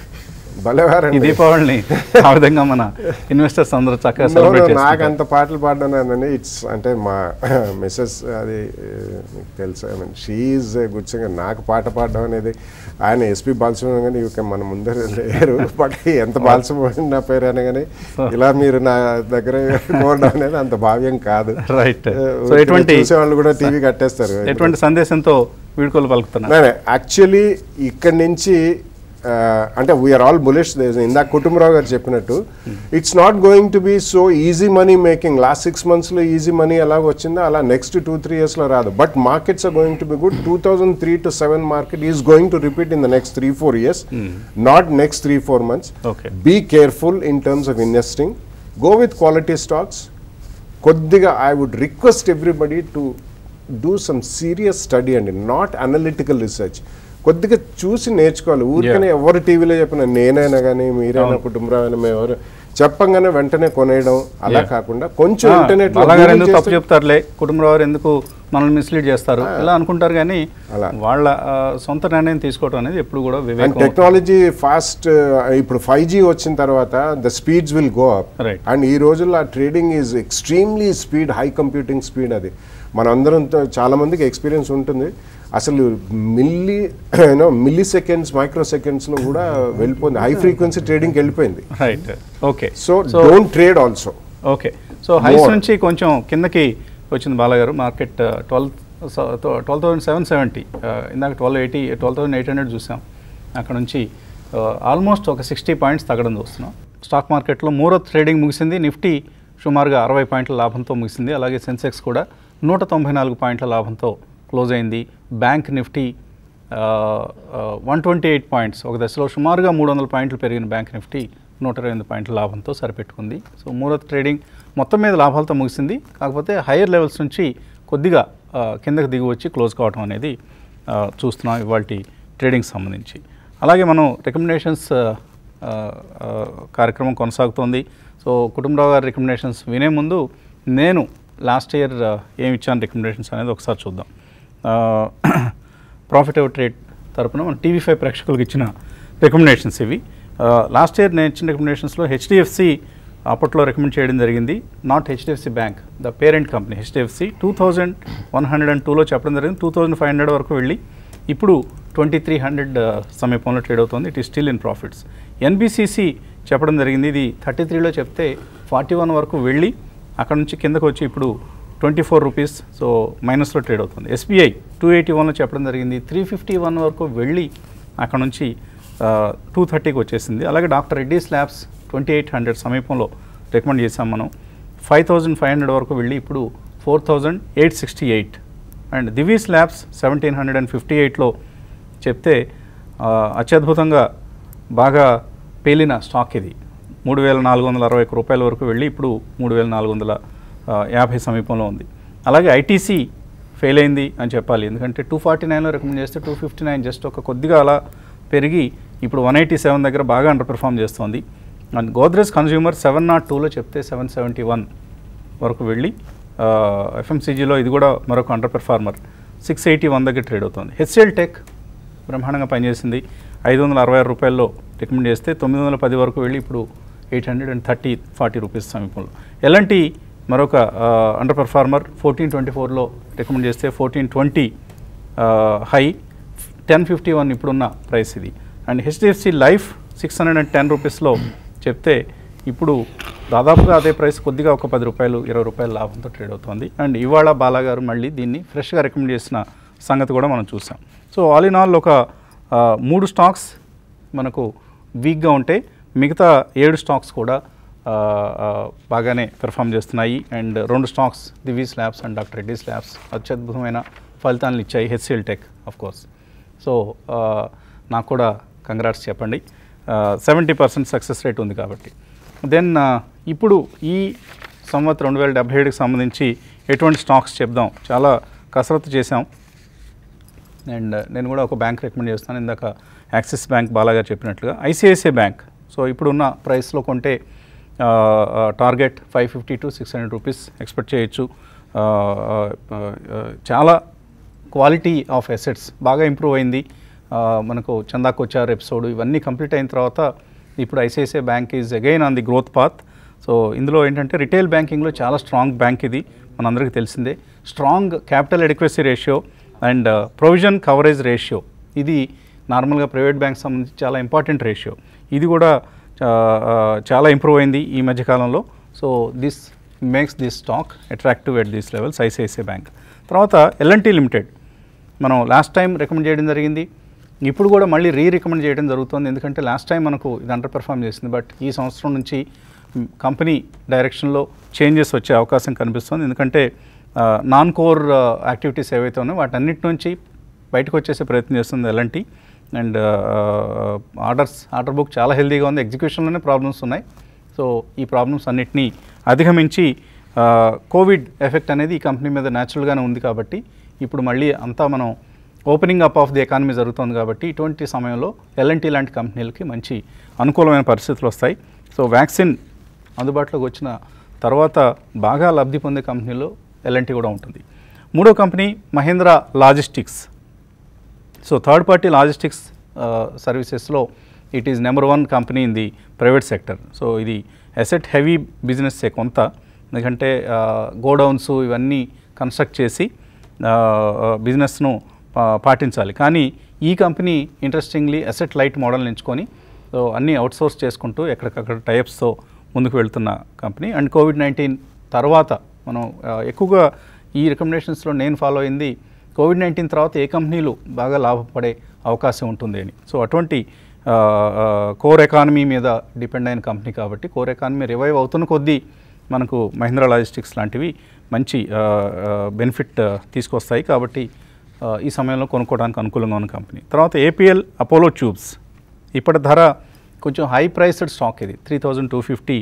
ఈ భలేవారండి దీపావళిని ఆ విధంగా మన ఇన్వెస్టర్స్ అందరూ చక్కగా No, no, సెలబ్రేట్ నాకు చేసుకుంటారు అంత పాటలు పాడడానని ఇట్స్ అంటే మా మిస్సెస్ అది eh, మీకు తెలుసు I mean she's good singer నాకు పాట పాడడం అనేది ఆయన ఎస్పి బాలసుబ్రహ్మణ్యం కానీ ఇక మన ముందర లేరు బట్ ఎంత బాలసుబ్రహ్మణ్యం నా పేరు అని కానీ ఇలా మీరు నా దగ్గర కోరడం అనేది అంత భావ్యం కాదు Right. Eh, So, ఊరికే ఎటువంటి- చూసేవాళ్ళు కూడా టీవీ కట్టేస్తారు ఎటువంటి సందేశంతో వీడుకోలు పలుకుతున్నారు యాక్చువల్లీ ఇక్కడి నుంచి ఆ, అంటే వీఆర్ ఆల్ బులిష్ ఇందాక కుటుంబరావు గారు చెప్పినట్టు it's not going to be so easy money making last six మంత్స్లో ఈజీ మనీ ఎలాగ వచ్చిందో అలా నెక్స్ట్ టూ త్రీ ఇయర్స్లో రాదు but markets are going to be good two thousand three to seven market is going to repeat in the next three four years not next three four months Okay. Be careful in terms of investing go with quality stocks కొద్దిగా I would request everybody to do some serious study అండి not analytical research కొద్దిగా చూసి నేర్చుకోవాలి ఊరికనే ఎవరు టీవీలో చెప్పిన నేనైనా కానీ మీరైనా కుటుంబరావు మేము ఎవరు చెప్పంగానే వెంటనే కొనేయడం అలా Yeah. కాకుండా కొంచెం ఆ, ఇంటర్నెట్ బాలాగారు ఎందుకు తప్పు చెప్తారులే కుటుంబరావు ఎందుకు మనల్ని మిస్లీడ్ చేస్తారు ఇలా అనుకుంటారు కానీ అలా. వాళ్ళ ఆ, సొంత నిర్ణయం తీసుకోవడం అనేది ఎప్పుడు కూడా అండ్ వివేకం టెక్నాలజీ ఫాస్ట్ ఇప్పుడు ఫైవ్ జీ వచ్చిన తర్వాత the speeds will go up Right. And ఈ రోజుల్లో ఆ trading is extremely speed high computing speed అది మనందరం తో- చాలా మందికి ఎక్స్పీరియన్స్ ఉంటుంది అసలు మిల్లీ యూనో మిల్లీ సెకండ్స్ మైక్రో సెకండ్స్లో కూడా వెళ్ళిపోయింది హై ఫ్రీక్వెన్సీ ట్రేడింగ్కి వెళ్ళిపోయింది right okay so don't trade also okay so highs More. నుంచి కొంచెం కిందకి వచ్చింది బాలగారు market twelve twelve thousand seven seventy ఇందాక twelve eighty twelve thousand eight hundred చూసాం అక్కడ నుంచి ఆల్మోస్ట్ ఒక సిక్స్టీ పాయింట్స్ తగ్గడం చూస్తున్నాం స్టాక్ మార్కెట్లో మూడో ట్రేడింగ్ ముగిసింది నిఫ్టీ సుమారుగా అరవై పాయింట్ల లాభంతో ముగిసింది అలాగే సెన్సెక్స్ కూడా నూట తొంభై నాలుగు పాయింట్ల లాభంతో క్లోజ్ అయింది bank Nifty one twenty eight points ఒక దశలో సుమారుగా మూడు వందల పాయింట్లు పెరిగిన బ్యాంక్ నిఫ్టీ నూట ఇరవై ఎనిమిది పాయింట్ల లాభంతో సరిపెట్టుకుంది సో మూడో ట్రేడింగ్ మొత్తం మీద లాభాలతో ముగిసింది కాకపోతే హైయర్ లెవెల్స్ నుంచి కొద్దిగా ఆ, కిందకి దిగి వచ్చి క్లోజ్ కావడం అనేది ఆ, చూస్తున్నాం ఇవాళ ట్రేడింగ్ సంబంధించి అలాగే మనం రికమెండేషన్స్ కార్యక్రమం కొనసాగుతోంది సో కుటుంబరావు గారి రికమెండేషన్స్ వినే ముందు నేను లాస్ట్ ఇయర్ ఏమి ఇచ్చాను రికమెండేషన్స్ అనేది ఒకసారి చూద్దాం ప్రాఫిట్ ఎవర్ ట్రేడ్ తరపున మన టీవీ ఫైవ్ ప్రేక్షకులకు ఇచ్చిన రికమెండేషన్స్ ఇవి లాస్ట్ ఇయర్ నేను ఇచ్చిన రికమెండేషన్స్లో హెచ్డిఎఫ్సి అప్పట్లో రికమెండ్ చేయడం జరిగింది not HDFC Bank the parent company HDFC two thousand one hundred and టూలో చెప్పడం జరిగింది టూ థౌజండ్ ఫైవ్ హండ్రెడ్ వరకు వెళ్ళి ఇప్పుడు ట్వంటీ త్రీ హండ్రెడ్ సమీపంలో ట్రేడ్ అవుతుంది it is still in profits NBCC చెప్పడం జరిగింది ఇది థర్టీ త్రీలో చెప్తే ఫార్టీ వన్ వరకు వెళ్ళి అక్కడ నుంచి కిందకు వచ్చి ఇప్పుడు ట్వంటీ ఫోర్ రూపీస్ సో మైనస్లో ట్రేడ్ అవుతుంది ఎస్బీఐ టూ ఎయిటీ వన్లో చెప్పడం జరిగింది త్రీ ఫిఫ్టీ వన్ వరకు వెళ్ళి అక్కడ నుంచి టూ థర్టీకి వచ్చేసింది అలాగే Doctor Reddy Labs twenty eight hundred సమీపంలో రికమెండ్ చేసాం మనం ఫైవ్ థౌజండ్ ఫైవ్ హండ్రెడ్ వరకు వెళ్ళి ఇప్పుడు four thousand eight sixty eight and Divi's Labs seventeen hundred and fifty ఎయిట్లో చెప్తే ఆ, అత్యద్భుతంగా బాగా పేలిన స్టాక్ ఇది మూడు వేల నాలుగు వందల అరవై ఒక్క రూపాయల వరకు వెళ్ళి ఇప్పుడు మూడు వేల నాలుగు వందల ఆ, యాభై సమీపంలో ఉంది అలాగే ఐటీసీ ఫెయిల్ అయింది అని చెప్పాలి ఎందుకంటే టూ ఫార్టీ నైన్లో రికమెండ్ చేస్తే టూ ఫిఫ్టీ నైన్ జస్ట్ ఒక కొద్దిగా అలా పెరిగి ఇప్పుడు వన్ ఎయిటీ సెవెన్ దగ్గర బాగా అండర్ పెర్ఫామ్ చేస్తోంది and Godrej Consumer seven nought టూలో చెప్తే సెవెన్ సెవెంటీ వన్ వరకు వెళ్ళి ఎఫ్ఎంసీజీలో ఇది కూడా మరొక underperformer six eighty one దగ్గర ట్రేడ్ అవుతుంది హెచ్సిఎల్ టెక్ బ్రహ్మాండంగా పనిచేసింది ఐదు వందల అరవై ఆరు రూపాయల్లో రికమెండ్ చేస్తే తొమ్మిది వందల పది వరకు వెళ్ళి ఇప్పుడు eight hundred and thirty forty rupees సమీపంలో ఎలాంటి మరొక అండర్ పెర్ఫార్మర్ ఫోర్టీన్ ట్వంటీ ఫోర్లో రికమెండ్ చేస్తే fourteen twenty high ten fifty one ఇప్పుడున్న ప్రైస్ ఇది and HDFC Life six hundred and ten రూపీస్లో చెప్తే ఇప్పుడు దాదాపుగా అదే ప్రైస్ కొద్దిగా ఒక పది రూపాయలు ఇరవై రూపాయల లాభంతో ట్రేడ్ అవుతుంది అండ్ ఇవాళ బాలా గారు మళ్ళీ దీన్ని ఫ్రెష్గా రికమెండ్ చేసిన సంగతి కూడా మనం చూసాం సో ఆల్ ఇన్ ఆల్ ఒక ఆ, మూడు స్టాక్స్ మనకు వీక్గా ఉంటే మిగతా ఏడు స్టాక్స్ కూడా ఆ, ఆ, బాగానే పెర్ఫామ్ చేస్తున్నాయి అండ్ రెండు స్టాక్స్ దివీస్ ల్యాబ్స్ అండ్ డాక్టర్ రెడ్డీస్ ల్యాబ్స్ అత్యద్భుతమైన ఫలితాలను ఇచ్చాయి HCL Tech of course so ఆ, నాకు కూడా కంగ్రాట్స్ చెప్పండి సెవెంటీ పర్సెంట్ సక్సెస్ రేట్ ఉంది కాబట్టి దెన్ ఇప్పుడు ఈ సంవత్సరం రెండు వేల డెబ్బై ఏడుకి సంబంధించి ఎటువంటి స్టాక్స్ చెప్దాం చాలా కసరత్తు చేశాం అండ్ నేను కూడా ఒక బ్యాంక్ రికమెండ్ చేస్తాను ఇందాక యాక్సిస్ బ్యాంక్ బాలాగా చెప్పినట్లుగా ఐసిఐసిఐ బ్యాంక్ సో ఇప్పుడున్న ప్రైస్లో కొంటే target five fifty to six hundred rupees expect చేయొచ్చు ఆ, ఆ, ఆ, చాలా క్వాలిటీ ఆఫ్ ఎసెట్స్ బాగా ఇంప్రూవ్ అయింది ఆ, మనకు చందాకు వచ్చారు ఎపిసోడ్ ఇవన్నీ కంప్లీట్ అయిన తర్వాత ఇప్పుడు ICICI Bank is again on the growth path so ఇందులో ఏంటంటే రిటైల్ బ్యాంకింగ్లో చాలా స్ట్రాంగ్ బ్యాంక్ ఇది మనందరికీ తెలిసిందే strong capital adequacy ratio and provision coverage ratio ఇది నార్మల్గా ప్రైవేట్ బ్యాంక్ సంబంధించి చాలా ఇంపార్టెంట్ రేషియో ఇది కూడా ఆ, ఆ, చాలా ఇంప్రూవ్ అయింది ఈ మధ్యకాలంలో so this makes this stock attractive at these levels ICICI Bank తర్వాత ఎల్ఎన్టీ లిమిటెడ్ మనం లాస్ట్ టైం రికమెండ్ చేయడం జరిగింది ఇప్పుడు కూడా మళ్ళీ రీ రికమెండ్ చేయడం జరుగుతుంది ఎందుకంటే లాస్ట్ టైం మనకు ఇది అండర్ పెర్ఫామ్ చేసింది బట్ ఈ సంవత్సరం నుంచి మ్, కంపెనీ డైరెక్షన్లో చేంజెస్ వచ్చే అవకాశం కనిపిస్తుంది ఎందుకంటే నాన్ కోర్ యాక్టివిటీస్ ఏవైతే ఉన్నాయో వాటన్నిటి నుంచి బయటకు వచ్చేసే ప్రయత్నం చేస్తుంది ఎలాంటి అండ్ ఆర్డర్స్ ఆర్డర్ బుక్ చాలా హెల్తీగా ఉంది ఎగ్జిక్యూషన్లోనే ప్రాబ్లమ్స్ ఉన్నాయి సో ఈ ప్రాబ్లమ్స్ అన్నిటినీ అధిగమించి ఆ, కోవిడ్ ఎఫెక్ట్ అనేది ఈ కంపెనీ మీద న్యాచురల్గానే ఉంది కాబట్టి ఇప్పుడు మళ్ళీ అంతా మనం opening up of the economy జరుగుతుంది కాబట్టి ఇటువంటి సమయంలో ఎల్ఎన్టీ లాంటి కంపెనీలకి మంచి అనుకూలమైన పరిస్థితులు వస్తాయి సో వ్యాక్సిన్ అందుబాటులోకి వచ్చిన తర్వాత బాగా లబ్ధి పొందే కంపెనీలో ఎల్ఎన్టీ కూడా ఉంటుంది మూడో company Mahindra Logistics so third party logistics సర్వీసెస్లో it is number one company in the private sector so ఇది అసెట్ హెవీ బిజినెస్ కొంత ఎందుకంటే గోడౌన్స్ ఇవన్నీ కన్స్ట్రక్ట్ చేసి బిజినెస్ను పాటించాలి కానీ ఈ కంపెనీ ఇంట్రెస్టింగ్లీ అసెట్ లైట్ మోడల్ని ఎంచుకొని సో అన్నీ అవుట్సోర్స్ చేసుకుంటూ ఎక్కడికక్కడ టైప్స్తో ముందుకు వెళ్తున్న కంపెనీ అండ్ కోవిడ్ నైన్టీన్ తర్వాత మనం ఆ, ఎక్కువగా ఈ రికమెండేషన్స్లో నేను ఫాలో అయింది కోవిడ్ నైన్టీన్ తర్వాత ఏ కంపెనీలు బాగా లాభపడే అవకాశం ఉంటుంది అని సో అటువంటి కోర్ ఎకానమీ మీద డిపెండ్ అయిన కంపెనీ కాబట్టి కోర్ ఎకానమీ రివైవ్ అవుతున్న కొద్దీ మనకు మహీంద్రా లాజిస్టిక్స్ లాంటివి మంచి బెనిఫిట్ తీసుకొస్తాయి కాబట్టి ఆ, ఈ సమయంలో కొనుక్కోవడానికి అనుకూలంగా ఉన్న కంపెనీ తర్వాత ఏపీఎల్ అపోలో ట్యూబ్స్ ఇప్పటి ధర కొంచెం హై ప్రైస్డ్ స్టాక్ ఇది three thousand two fifty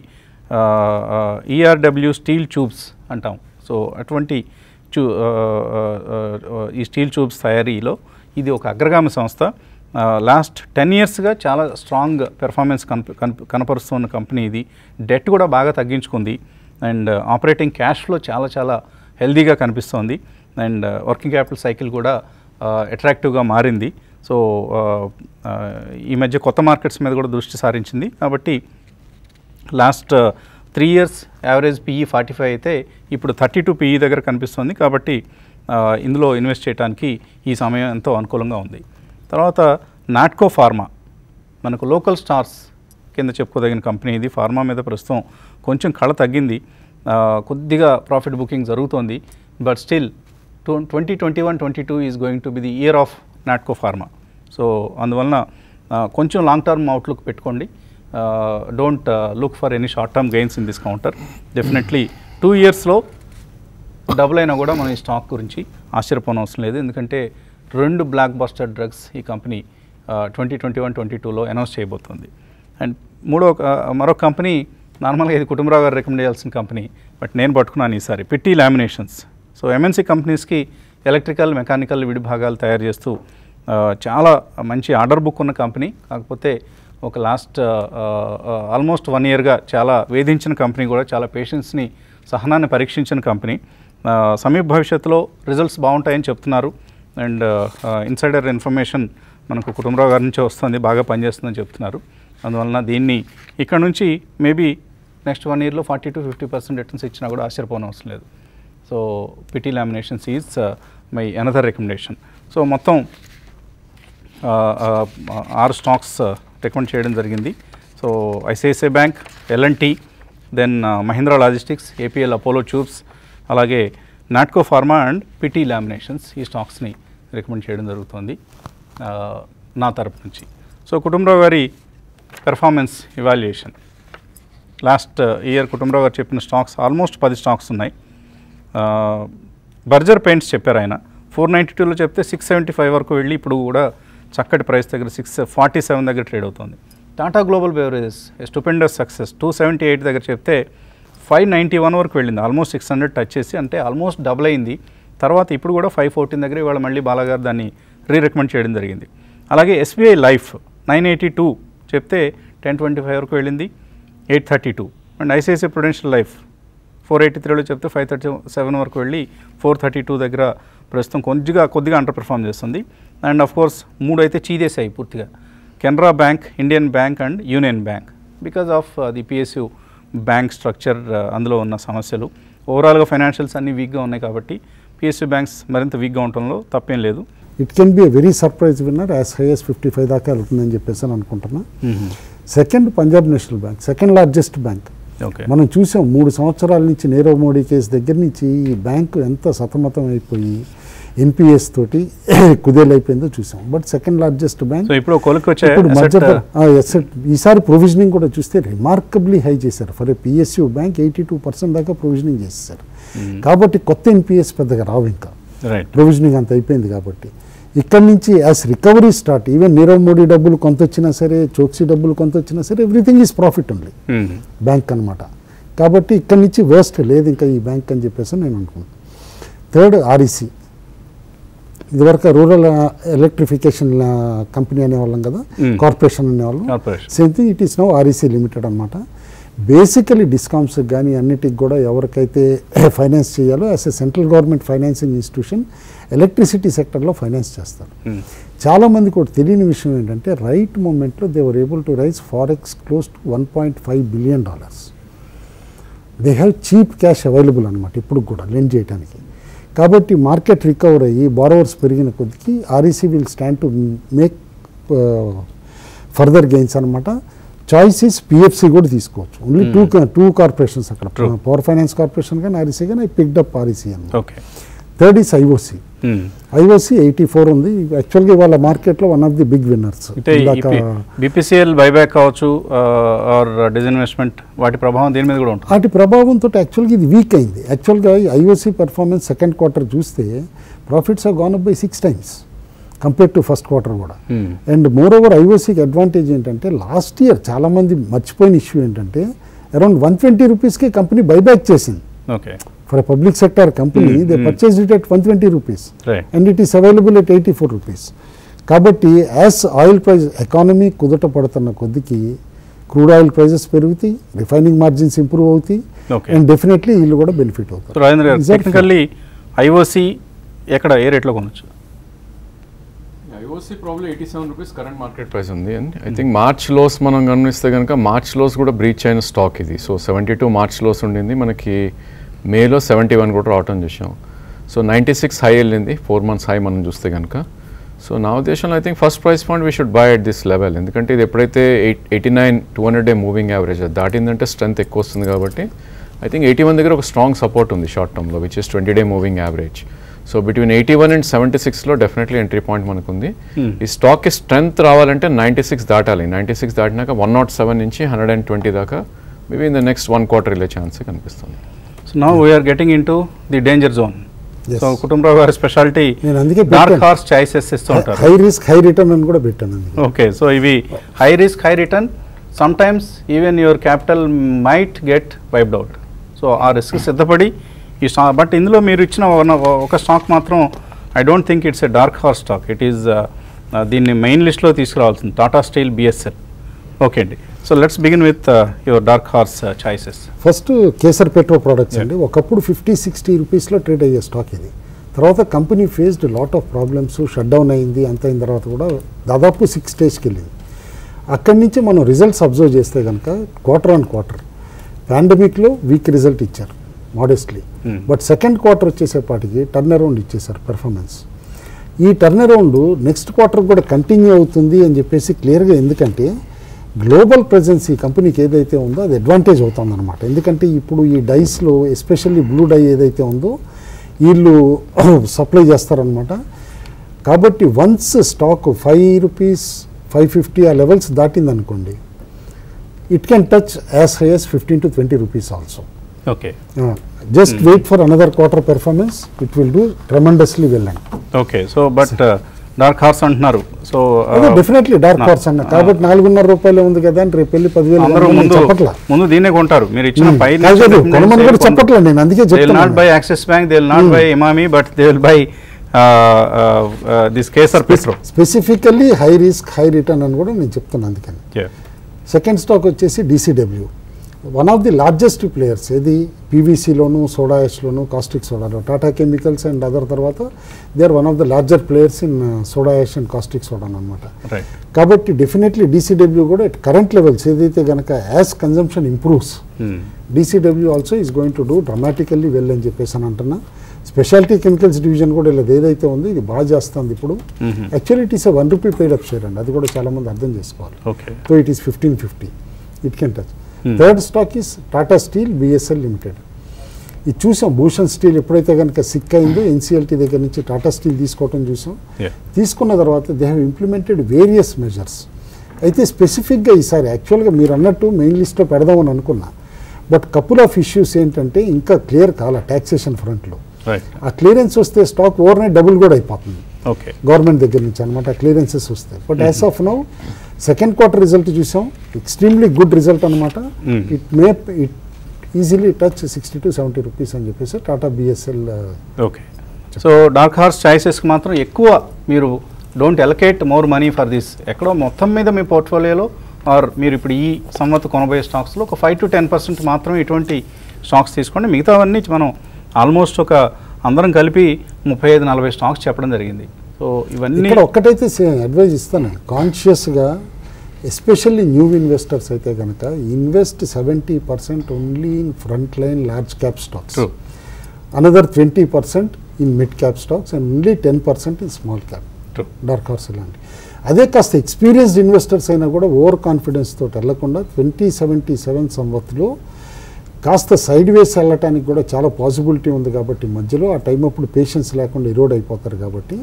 ERW steel tubes అంటాం సో అటువంటి చూ ఆ, ఆ, ఆ, ఈ స్టీల్ ట్యూబ్స్ తయారీలో ఇది ఒక అగ్రగామి సంస్థ లాస్ట్ టెన్ ఇయర్స్గా చాలా స్ట్రాంగ్ పెర్ఫార్మెన్స్ కనప కనప- కనపరుస్తున్న కంపెనీ ఇది డెట్ కూడా బాగా తగ్గించుకుంది అండ్ ఆపరేటింగ్ క్యాష్ ఫ్లో చాలా చాలా హెల్దీగా కనిపిస్తోంది అండ్ వర్కింగ్ క్యాపిటల్ సైకిల్ కూడా అట్రాక్టివ్గా మారింది సో ఈ మధ్య కొత్త మార్కెట్స్ మీద కూడా దృష్టి సారించింది కాబట్టి last three years average PE forty five అయితే ఇప్పుడు థర్టీ టూ పిఈ దగ్గర కనిపిస్తుంది కాబట్టి ఆ, ఇందులో ఇన్వెస్ట్ చేయడానికి ఈ సమయం ఎంతో అనుకూలంగా ఉంది తర్వాత నాట్కో ఫార్మా మనకు లోకల్ స్టార్స్ కింద చెప్పుకోదగిన కంపెనీ ఇది ఫార్మా మీద ప్రస్తుతం కొంచెం కళ తగ్గింది ఆ, కొద్దిగా ప్రాఫిట్ బుకింగ్ జరుగుతోంది but still two twenty twenty one twenty two is going to be the year of Natco pharma so అందువలన ఆ, కొంచెం లాంగ్ టర్మ్ అవుట్లుక్ పెట్టుకోండి don't look for any short term gains in this counter definitely two ఇయర్స్లో double అయినా కూడా మనం ఈ stock గురించి ఆశ్చర్యపోనవసరం లేదు ఎందుకంటే రెండు బ్లాక్ బస్టర్ డ్రగ్స్ ఈ company twenty twenty one twenty టూలో అనౌన్స్ చేయబోతుంది అండ్ మూడో ఆ, మరో కంపెనీ నార్మల్గా ఇది కుటుంబరావు గారు రికమెండ్ చేయాల్సిన కంపెనీ బట్ నేను పట్టుకున్నాను ఈసారి పిట్టి లామినేషన్స్ సో ఎంఎన్సీ కంపెనీస్కి ఎలక్ట్రికల్ మెకానికల్ విడిభాగాలు తయారు చేస్తూ ఆ, చాలా మంచి ఆర్డర్ బుక్ ఉన్న కంపెనీ కాకపోతే ఒక లాస్ట్ ఆల్మోస్ట్ వన్ ఇయర్గా చాలా వేధించిన కంపెనీ కూడా చాలా పేషెంట్స్ని సహనాన్ని పరీక్షించిన కంపెనీ ఆ, సమీప భవిష్యత్తులో రిజల్ట్స్ బాగుంటాయని చెప్తున్నారు అండ్ ఇన్సైడర్ ఇన్ఫర్మేషన్ మనకు కుటుంబరావు గారి నుంచి వస్తుంది బాగా పనిచేస్తుందని చెప్తున్నారు అందువలన దీన్ని ఇక్కడ నుంచి మేబీ నెక్స్ట్ వన్ ఇయర్లో forty to fifty percent returns ఇచ్చినా కూడా ఆశ్చర్యపోవడం అవసరం లేదు so Pitti laminations is my another recommendation so మొత్తం ఆ, ఆ, ఆరు స్టాక్స్ రికమెండ్ చేయడం జరిగింది so ICICI bank LNT then Mahindra logistics APL Apollo tubes అలాగే Natco pharma and Pitti laminations ఈ స్టాక్స్ని రికమెండ్ చేయడం జరుగుతుంది ఆ, నా తరపు నుంచి సో కుటుంబరావు గారి performance evaluation last year Kutumbarao గారు చెప్పిన స్టాక్స్ ఆల్మోస్ట్ పది స్టాక్స్ ఉన్నాయి ఆ, బర్జర్ పెయింట్స్ చెప్పారు ఆయన ఫోర్ నైంటీ టూలో చెప్తే సిక్స్ సెవెంటీ ఫైవ్ వరకు వెళ్ళి ఇప్పుడు కూడా చక్కటి ప్రైస్ దగ్గర సిక్స్ ఫార్టీ సెవెన్ దగ్గర ట్రేడ్ అవుతుంది Tata global beverages stupendous success two seventy eight దగ్గర చెప్తే ఫైవ్ నైంటీ వన్ వరకు వెళ్ళింది ఆల్మోస్ట్ సిక్స్ హండ్రెడ్ టచ్ చేసి అంటే ఆల్మోస్ట్ డబుల్ అయింది తర్వాత ఇప్పుడు కూడా ఫైవ్ ఫోర్టీన్ దగ్గర ఇవాళ మళ్ళీ బాలాగారు దాన్ని రీ రికమెండ్ చేయడం జరిగింది అలాగే SBI life nine eighty two చెప్తే టెన్ ట్వంటీ ఫైవ్ వరకు వెళ్ళింది eight thirty two and ICICI prudential life four eighty త్రీలో చెప్తే ఫైవ్ థర్టీ సెవెన్ వరకు వెళ్ళి ఫోర్ థర్టీ టూ దగ్గర ప్రస్తుతం కొద్దిగా కొద్దిగా అండర్ పెర్ఫామ్ చేస్తుంది అండ్ ఆఫ్ కోర్స్ మూడు అయితే చీదేశాయి పూర్తిగా Canara bank Indian bank and union bank because of the PSU bank structure అందులో ఉన్న సమస్యలు ఓవరాల్గా ఫైనాన్షియల్స్ అన్నీ వీక్గా ఉన్నాయి కాబట్టి పిఎస్యు బ్యాంక్స్ మరింత వీక్గా ఉండటంలో తప్పేం లేదు it can be a very surprise winner as high as fifty five దాకా వెళ్తుందని చెప్పేసి అని అనుకుంటున్నా second Punjab national bank second largest bank okay మనం చూసాం మూడు సంవత్సరాల నుంచి నీరవ్ మోడీ కేసు దగ్గర నుంచి ఈ బ్యాంకు ఎంత సతమతం అయిపోయి ఎన్పిఎస్ తోటి కుదేలైపోయిందో చూసాం but second largest bank so ఇప్పుడు కొలికి వచ్చే ఇప్పుడు మధ్య asset, ఆ, asset ఈసారి ప్రొవిజనింగ్ కూడా చూస్తే రిమార్కబ్లీ హై చేశారు for a PSU bank eighty two percent దాకా ప్రొవిజనింగ్ చేశారు కాబట్టి కొత్త ఎన్పిఎస్ పెద్దగా రావు ఇంకా రైట్ ప్రొవిజనింగ్ అంత అయిపోయింది కాబట్టి ఇక్కడి నుంచి as recovery start even Nirav Modi డబ్బులు కొంత వచ్చినా సరే చోక్సీ డబ్బులు కొంత వచ్చినా సరే everything is profit only bank అనమాట కాబట్టి ఇక్కడి నుంచి వేస్ట్ లేదు ఇంకా ఈ బ్యాంక్ అని చెప్పేసి నేను అనుకుంటున్నాను థర్డ్ ఆర్ఈసీ ఇదివరకు రూరల్ ఎలక్ట్రిఫికేషన్ కంపెనీ అనేవాళ్ళం కదా Hmm. కార్పొరేషన్ అనేవాళ్ళం Corporation. Same thing it is now REC limited అనమాట బేసికలీ డిస్కౌంట్స్ కానీ అన్నిటికి కూడా ఎవరికైతే ఫైనాన్స్ చేయాలో as a central government financing institution electricity సెక్టర్లో ఫైనాన్స్ చేస్తారు చాలామంది కూడా తెలియని విషయం ఏంటంటే రైట్ మూమెంట్లో they were able to raise forex close to one point five billion dollars they have cheap cash available అనమాట ఇప్పుడు కూడా లెండ్ చేయడానికి కాబట్టి మార్కెట్ రికవర్ అయ్యి బారోవర్స్ పెరిగిన కొద్దికి REC will stand to make further gains అనమాట చాయిసెస్ పిఎఫ్సి కూడా తీసుకోవచ్చు ఓన్లీ టూ టూ కార్పొరేషన్స్ అక్కడ True. పవర్ ఫైనాన్స్ కార్పొరేషన్ కానీ ఆర్ఈసీ కానీ ఐ పిక్డ్ అప్ ఆర్ఈసీ అనమాట okay third is IOC IOC eighty four ఉంది యాక్చువల్గా ఇవాళ మార్కెట్లో one of the big winners అంటే బీపీసీఎల్ బైబ్యాక్ కావచ్చు ఆర్ డిజిన్వెస్ట్మెంట్ వాటి ప్రభావం దీని మీద కూడా ఉంటుంది వాటి ప్రభావంతో యాక్చువల్గా ఇది వీక్ అయింది యాక్చువల్గా ఐఓసి పర్ఫార్మెన్స్ సెకండ్ క్వార్టర్ చూస్తే profits are gone up by six times compared to first quarter కూడా Hmm. అండ్ మోర్ ఓవర్ ఐఓసీకి అడ్వాంటేజ్ ఏంటంటే లాస్ట్ ఇయర్ చాలామంది మర్చిపోయిన ఇష్యూ ఏంటంటే అరౌండ్ వన్ ట్వంటీ రూపీస్కి కంపెనీ బైబ్యాక్ చేసింది okay for a public sector company they purchase it at one twenty rupees right and it is available at eighty four rupees కాబట్టి as oil price economy కుదట పడుతున్న కొద్దికి crude oil prices పెరుగుతాయి refining margins improve అవుతాయి Okay. And definitely వీళ్ళు కూడా benefit so అవుతారు రాజేంద్ర గారు Is that technically IOC ఎక్కడ ఏ రేట్లో కొనొచ్చు IOC problem eighty seven rupees current market price ఉంది and I think March lows మనం గమనిస్తే కనుక మార్చ్ లోస్ కూడా బ్రీచ్ అయిన స్టాక్ ఇది so seventy two March lows ఉండింది మనకి మేలో సెవెంటీ వన్ కూడా రావటం చూసాం సో నైంటీ సిక్స్ హై వెళ్ళింది ఫోర్ మంత్స్ హై మనం చూస్తే కనుక సో నా ఉద్దేశంలో I think first price point we should buy at this level ఎందుకంటే ఇది ఎప్పుడైతే eight eighty nine two hundred day moving average అది దాటిందంటే స్ట్రెంత్ ఎక్కువ వస్తుంది కాబట్టి ఐ థింక్ ఎయిటీ వన్ దగ్గర ఒక స్ట్రాంగ్ సపోర్ట్ ఉంది షార్ట్ టర్మ్లో which is twenty day moving average so between eighty one and seventy సిక్స్లో డెఫినెట్లీ ఎంట్రీ పాయింట్ మనకు ఉంది ఈ స్టాక్కి స్ట్రెంత్ రావాలంటే నైంటీ సిక్స్ దాటాలి నైంటీ సిక్స్ దాటినాక వన్ నాట్ సెవెన్ నుంచి హండ్రెడ్ అండ్ ట్వంటీ దాకా maybe in the next one quarter వెళ్ళే ఛాన్స్ కనిపిస్తుంది so now we're getting into the danger zone Yes. So Kutumbarao గారి స్పెషాలిటీ నేను అందుకే డార్క్ పెట్టాను. హార్స్ చాయిసెస్ ఇస్తూ ఉంటారు హై రిస్క్ హై రిటర్న్ అని కూడా పెట్టాను అందుకే ఓకే సో ఇవి high risk high return sometimes even your capital might get wiped out so ఆ రిస్క్ సిద్ధపడి ఈ స్టాక్ బట్ ఇందులో మీరు ఇచ్చిన ఒక- ఒక స్టాక్ మాత్రం I don't think it's a dark horse stock it is దీన్ని మెయిన్ లిస్ట్లో తీసుకురావాల్సింది టాటా స్టీల్ బిఎస్ఎల్ ఓకే అండి so let's begin with your dark horse choices first Kesar petro products అండి ఒకప్పుడు ఫిఫ్టీ సిక్స్టీ రూపీస్లో ట్రేడ్ అయ్యే స్టాక్ ఇది తర్వాత company faced lot of problems shut down అయింది అంత అయిన తర్వాత కూడా దాదాపు సిక్స్ స్టేజ్కి వెళ్ళింది అక్కడి నుంచి మనం రిజల్ట్స్ అబ్జర్వ్ చేస్తే కనుక క్వార్టర్ ఆన్ క్వార్టర్ పాండమిక్లో వీక్ రిజల్ట్ ఇచ్చారు మోడెస్ట్లీ బట్ సెకండ్ క్వార్టర్ వచ్చేసేపాటికి టర్న్ అరౌండ్ ఇచ్చేసారు పెర్ఫార్మెన్స్ ఈ టర్న్ అరౌండ్ నెక్స్ట్ క్వార్టర్ కూడా కంటిన్యూ అవుతుంది అని చెప్పేసి క్లియర్గా ఎందుకంటే గ్లోబల్ ప్రెజెన్స్ ఈ కంపెనీకి ఏదైతే ఉందో అది అడ్వాంటేజ్ అవుతుంది అనమాట ఎందుకంటే ఇప్పుడు ఈ డైస్లో ఎస్పెషల్లీ బ్లూ డై ఏదైతే ఉందో వీళ్ళు సప్లై చేస్తారనమాట కాబట్టి once stock five rupees five fifty ఆ లెవెల్స్ దాటింది అనుకోండి it can touch as high as fifteen to twenty rupees also okay just wait for another quarter performance it will do tremendously well and okay so but dark horse అంటున్నారు so అదే definitely dark horse అన్న కాబట్టి నాలుగున్నర రూపాయలు ఉంది కదా అని రేపు వెళ్ళి పదివేలు అందరూ కొనమని ముందు చెప్పట్లా ముందు దీన్నే కొంటారు మీరు ఇచ్చిన Hmm. పై కాదు, కాదు, కొనమని కూడా చెప్పట్లే నేను, అందుకే దే విల్ నాట్ చెప్తున్నాను. Buy axis bank they will not buy Emami but they will buy this Kesar petro specifically high risk high return అని కూడా నేను చెప్తున్నాను అందుకని సెకండ్ స్టాక్ వచ్చేసి DCW one of the largest players ఏది పీవీసీలోను సోడా యాష్లోను కాస్టిక్ సోడాలో టాటా కెమికల్స్ అండ్ అదర్ తర్వాత they are one of the larger players in soda ash and caustic soda అనమాట రైట్ కాబట్టి డెఫినెట్లీ డీసీడబ్ల్యూ కూడా ఎట్ కరెంట్ లెవెల్స్ ఏదైతే కనుక as consumption improves DCW also is going to do dramatically well అని చెప్పేసి అని అంటున్నా స్పెషాలిటీ కెమికల్స్ డివిజన్ కూడా ఇలా ఏదైతే ఉందో ఇది బాగా చేస్తుంది ఇప్పుడు actually it is one rupee paid up share అండి అది కూడా చాలా మంది అర్థం చేసుకోవాలి okay so it is fifteen fifty it can touch third stock is Tata steel BSL limited ఇది చూసాం భూషణ్ స్టీల్ ఎప్పుడైతే కనుక సిక్ అయిందో ఎన్సీఎల్టీ దగ్గర నుంచి టాటా స్టీల్ తీసుకోవటం చూసాం Yeah. తీసుకున్న తర్వాత they have implemented various measures అయితే స్పెసిఫిక్గా ఈసారి యాక్చువల్గా మీరు అన్నట్టు మెయిన్ లిస్ట్లో పెడదామని అనుకున్నా బట్ కపుల్ ఆఫ్ ఇష్యూస్ ఏంటంటే ఇంకా క్లియర్ కాల ట్యాక్సేషన్ ఫ్రంట్లో రైట్ ఆ క్లియరెన్స్ వస్తే స్టాక్ ఓవర్ నైట్ డబుల్ కూడా అయిపోతుంది ఓకే గవర్నమెంట్ దగ్గర నుంచి అనమాట క్లియరెన్సెస్ వస్తాయి but as of now second quarter result చూసాం ఎక్స్ట్రీమ్లీ గుడ్ రిజల్ట్ అనమాట Mm. It may it easily touch sixty to seventy rupees అని చెప్పేసి Tata BSL okay so dark horse చాయిసెస్కి మాత్రం ఎక్కువ మీరు don't allocate more money for this ఎక్కడో మొత్తం మీద మీ పోర్ట్ఫోలియోలో ఆర్ మీరు ఇప్పుడు ఈ సంవత్సరం కొనబోయే స్టాక్స్లో ఒక ఫైవ్ టు టెన్ పర్సెంట్ మాత్రమే ఇటువంటి స్టాక్స్ తీసుకోండి మిగతావన్నీ మనం ఆల్మోస్ట్ ఒక అందరం కలిపి ముప్పై ఐదు నలభై స్టాక్స్ చెప్పడం జరిగింది సో ఇవన్నీ ఇక్కడ ఒక్కటైతే అడ్వైజ్ ఇస్తాను కాన్షియస్గా ఎస్పెషల్లీ న్యూ ఇన్వెస్టర్స్ అయితే కనుక invest seventy percent only in front line large cap stocks True. Another twenty percent in mid cap stocks and only ten percent in small cap True. Dark horse ఇలాంటి అదే కాస్త experienced investors అయినా కూడా over confidence తోటి వెళ్లకుండా twenty seventy seven సంవత్లో కాస్త side వేస్ వెళ్ళటానికి కూడా చాలా పాసిబిలిటీ ఉంది కాబట్టి మధ్యలో ఆ టైం అప్పుడు పేషెన్స్ లేకుండా ఇరోడ్ అయిపోతారు కాబట్టి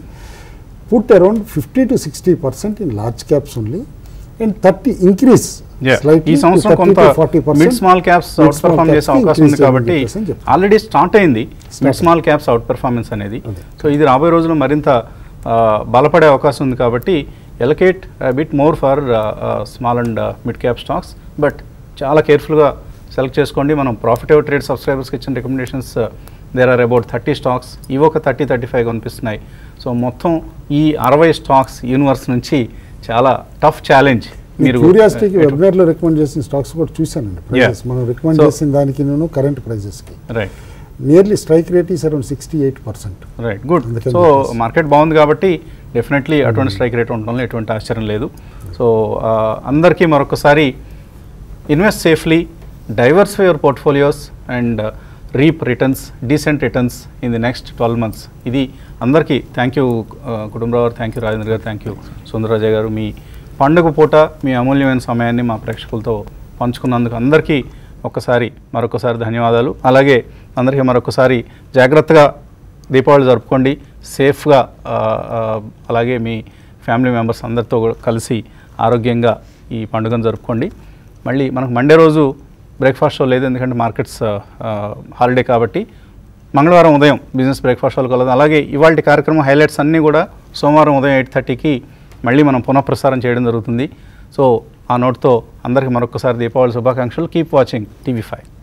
put around fifty to sixty percent in large caps only and thirty increase Yeah. ఈ సంవత్సరం కొంత mid small caps outperform చేసే అవకాశం ఉంది కాబట్టి ఆల్రెడీ స్టార్ట్ అయింది mid small caps outperformance అనేది అదే. సో ఇది రాబోయే రోజుల్లో మరింత ఆ, బలపడే అవకాశం ఉంది కాబట్టి allocate bit more for small and mid cap stocks but చాలా కేర్ఫుల్గా సెలెక్ట్ చేసుకోండి మనం ప్రాఫిట్ ఎవర్ ట్రేడ్ సబ్స్క్రైబర్స్కి ఇచ్చిన recommendations there are about thirty stocks ఇవి ఒక థర్టీ థర్టీ ఫైవ్ కనిపిస్తున్నాయి సో మొత్తం ఈ అరవై స్టాక్స్ యూనివర్స్ నుంచి చాలా టఫ్ ఛాలెంజ్ మీరు క్యూరియాసిటీకి uh, వెబినార్ లో రికమెండ్ చేసిన స్టాక్స్ కూడా చూశానండి ప్రైజెస్ మనం రికమెండ్ So- చేసిన దానికి నేను కరెంట్ ప్రైజెస్ కి right nearly strike rate is around sixty eight percent right good అందుకని సో చెప్పేసి. మార్కెట్ బాగుంది కాబట్టి డెఫినెట్లీ అటువంటి స్ట్రైక్ రేట్ ఉండడంలో ఎటువంటి ఆశ్చర్యం లేదు సో అందరికీ మరొకసారి invest safely diversify your portfolios and reap returns decent returns in the next twelve months ఇది అందరికీ థ్యాంక్ యూ కుటుంబరావు గారు థ్యాంక్ యూ రాజేంద్ర గారు థ్యాంక్ యూ సుందరరాజయ్య గారు మీ పండుగ పూట మీ అమూల్యమైన సమయాన్ని మా ప్రేక్షకులతో పంచుకున్నందుకు అందరికీ ఒక్కసారి మరొకసారి ధన్యవాదాలు అలాగే అందరికీ మరొకసారి జాగ్రత్తగా దీపావళి జరుపుకోండి సేఫ్గా ఆ, ఆ, అలాగే మీ ఫ్యామిలీ మెంబర్స్ అందరితో కూడా కలిసి ఆరోగ్యంగా ఈ పండుగను జరుపుకోండి మళ్ళీ మనకు మండే రోజు బ్రేక్ఫాస్ట్ షో లేదు ఎందుకంటే మార్కెట్స్ హాలిడే కాబట్టి మంగళవారం ఉదయం బిజినెస్ బ్రేక్ఫాస్ట్ షోలు కలదు అలాగే ఇవాళ కార్యక్రమం హైలైట్స్ అన్నీ కూడా సోమవారం ఉదయం ఎయిట్ థర్టీకి మళ్ళీ మనం పునఃప్రసారం చేయడం జరుగుతుంది సో ఆ నోట్తో అందరికీ మరొకసారి దీపావళి శుభాకాంక్షలు కీప్ వాచింగ్ టీవీ ఫైవ్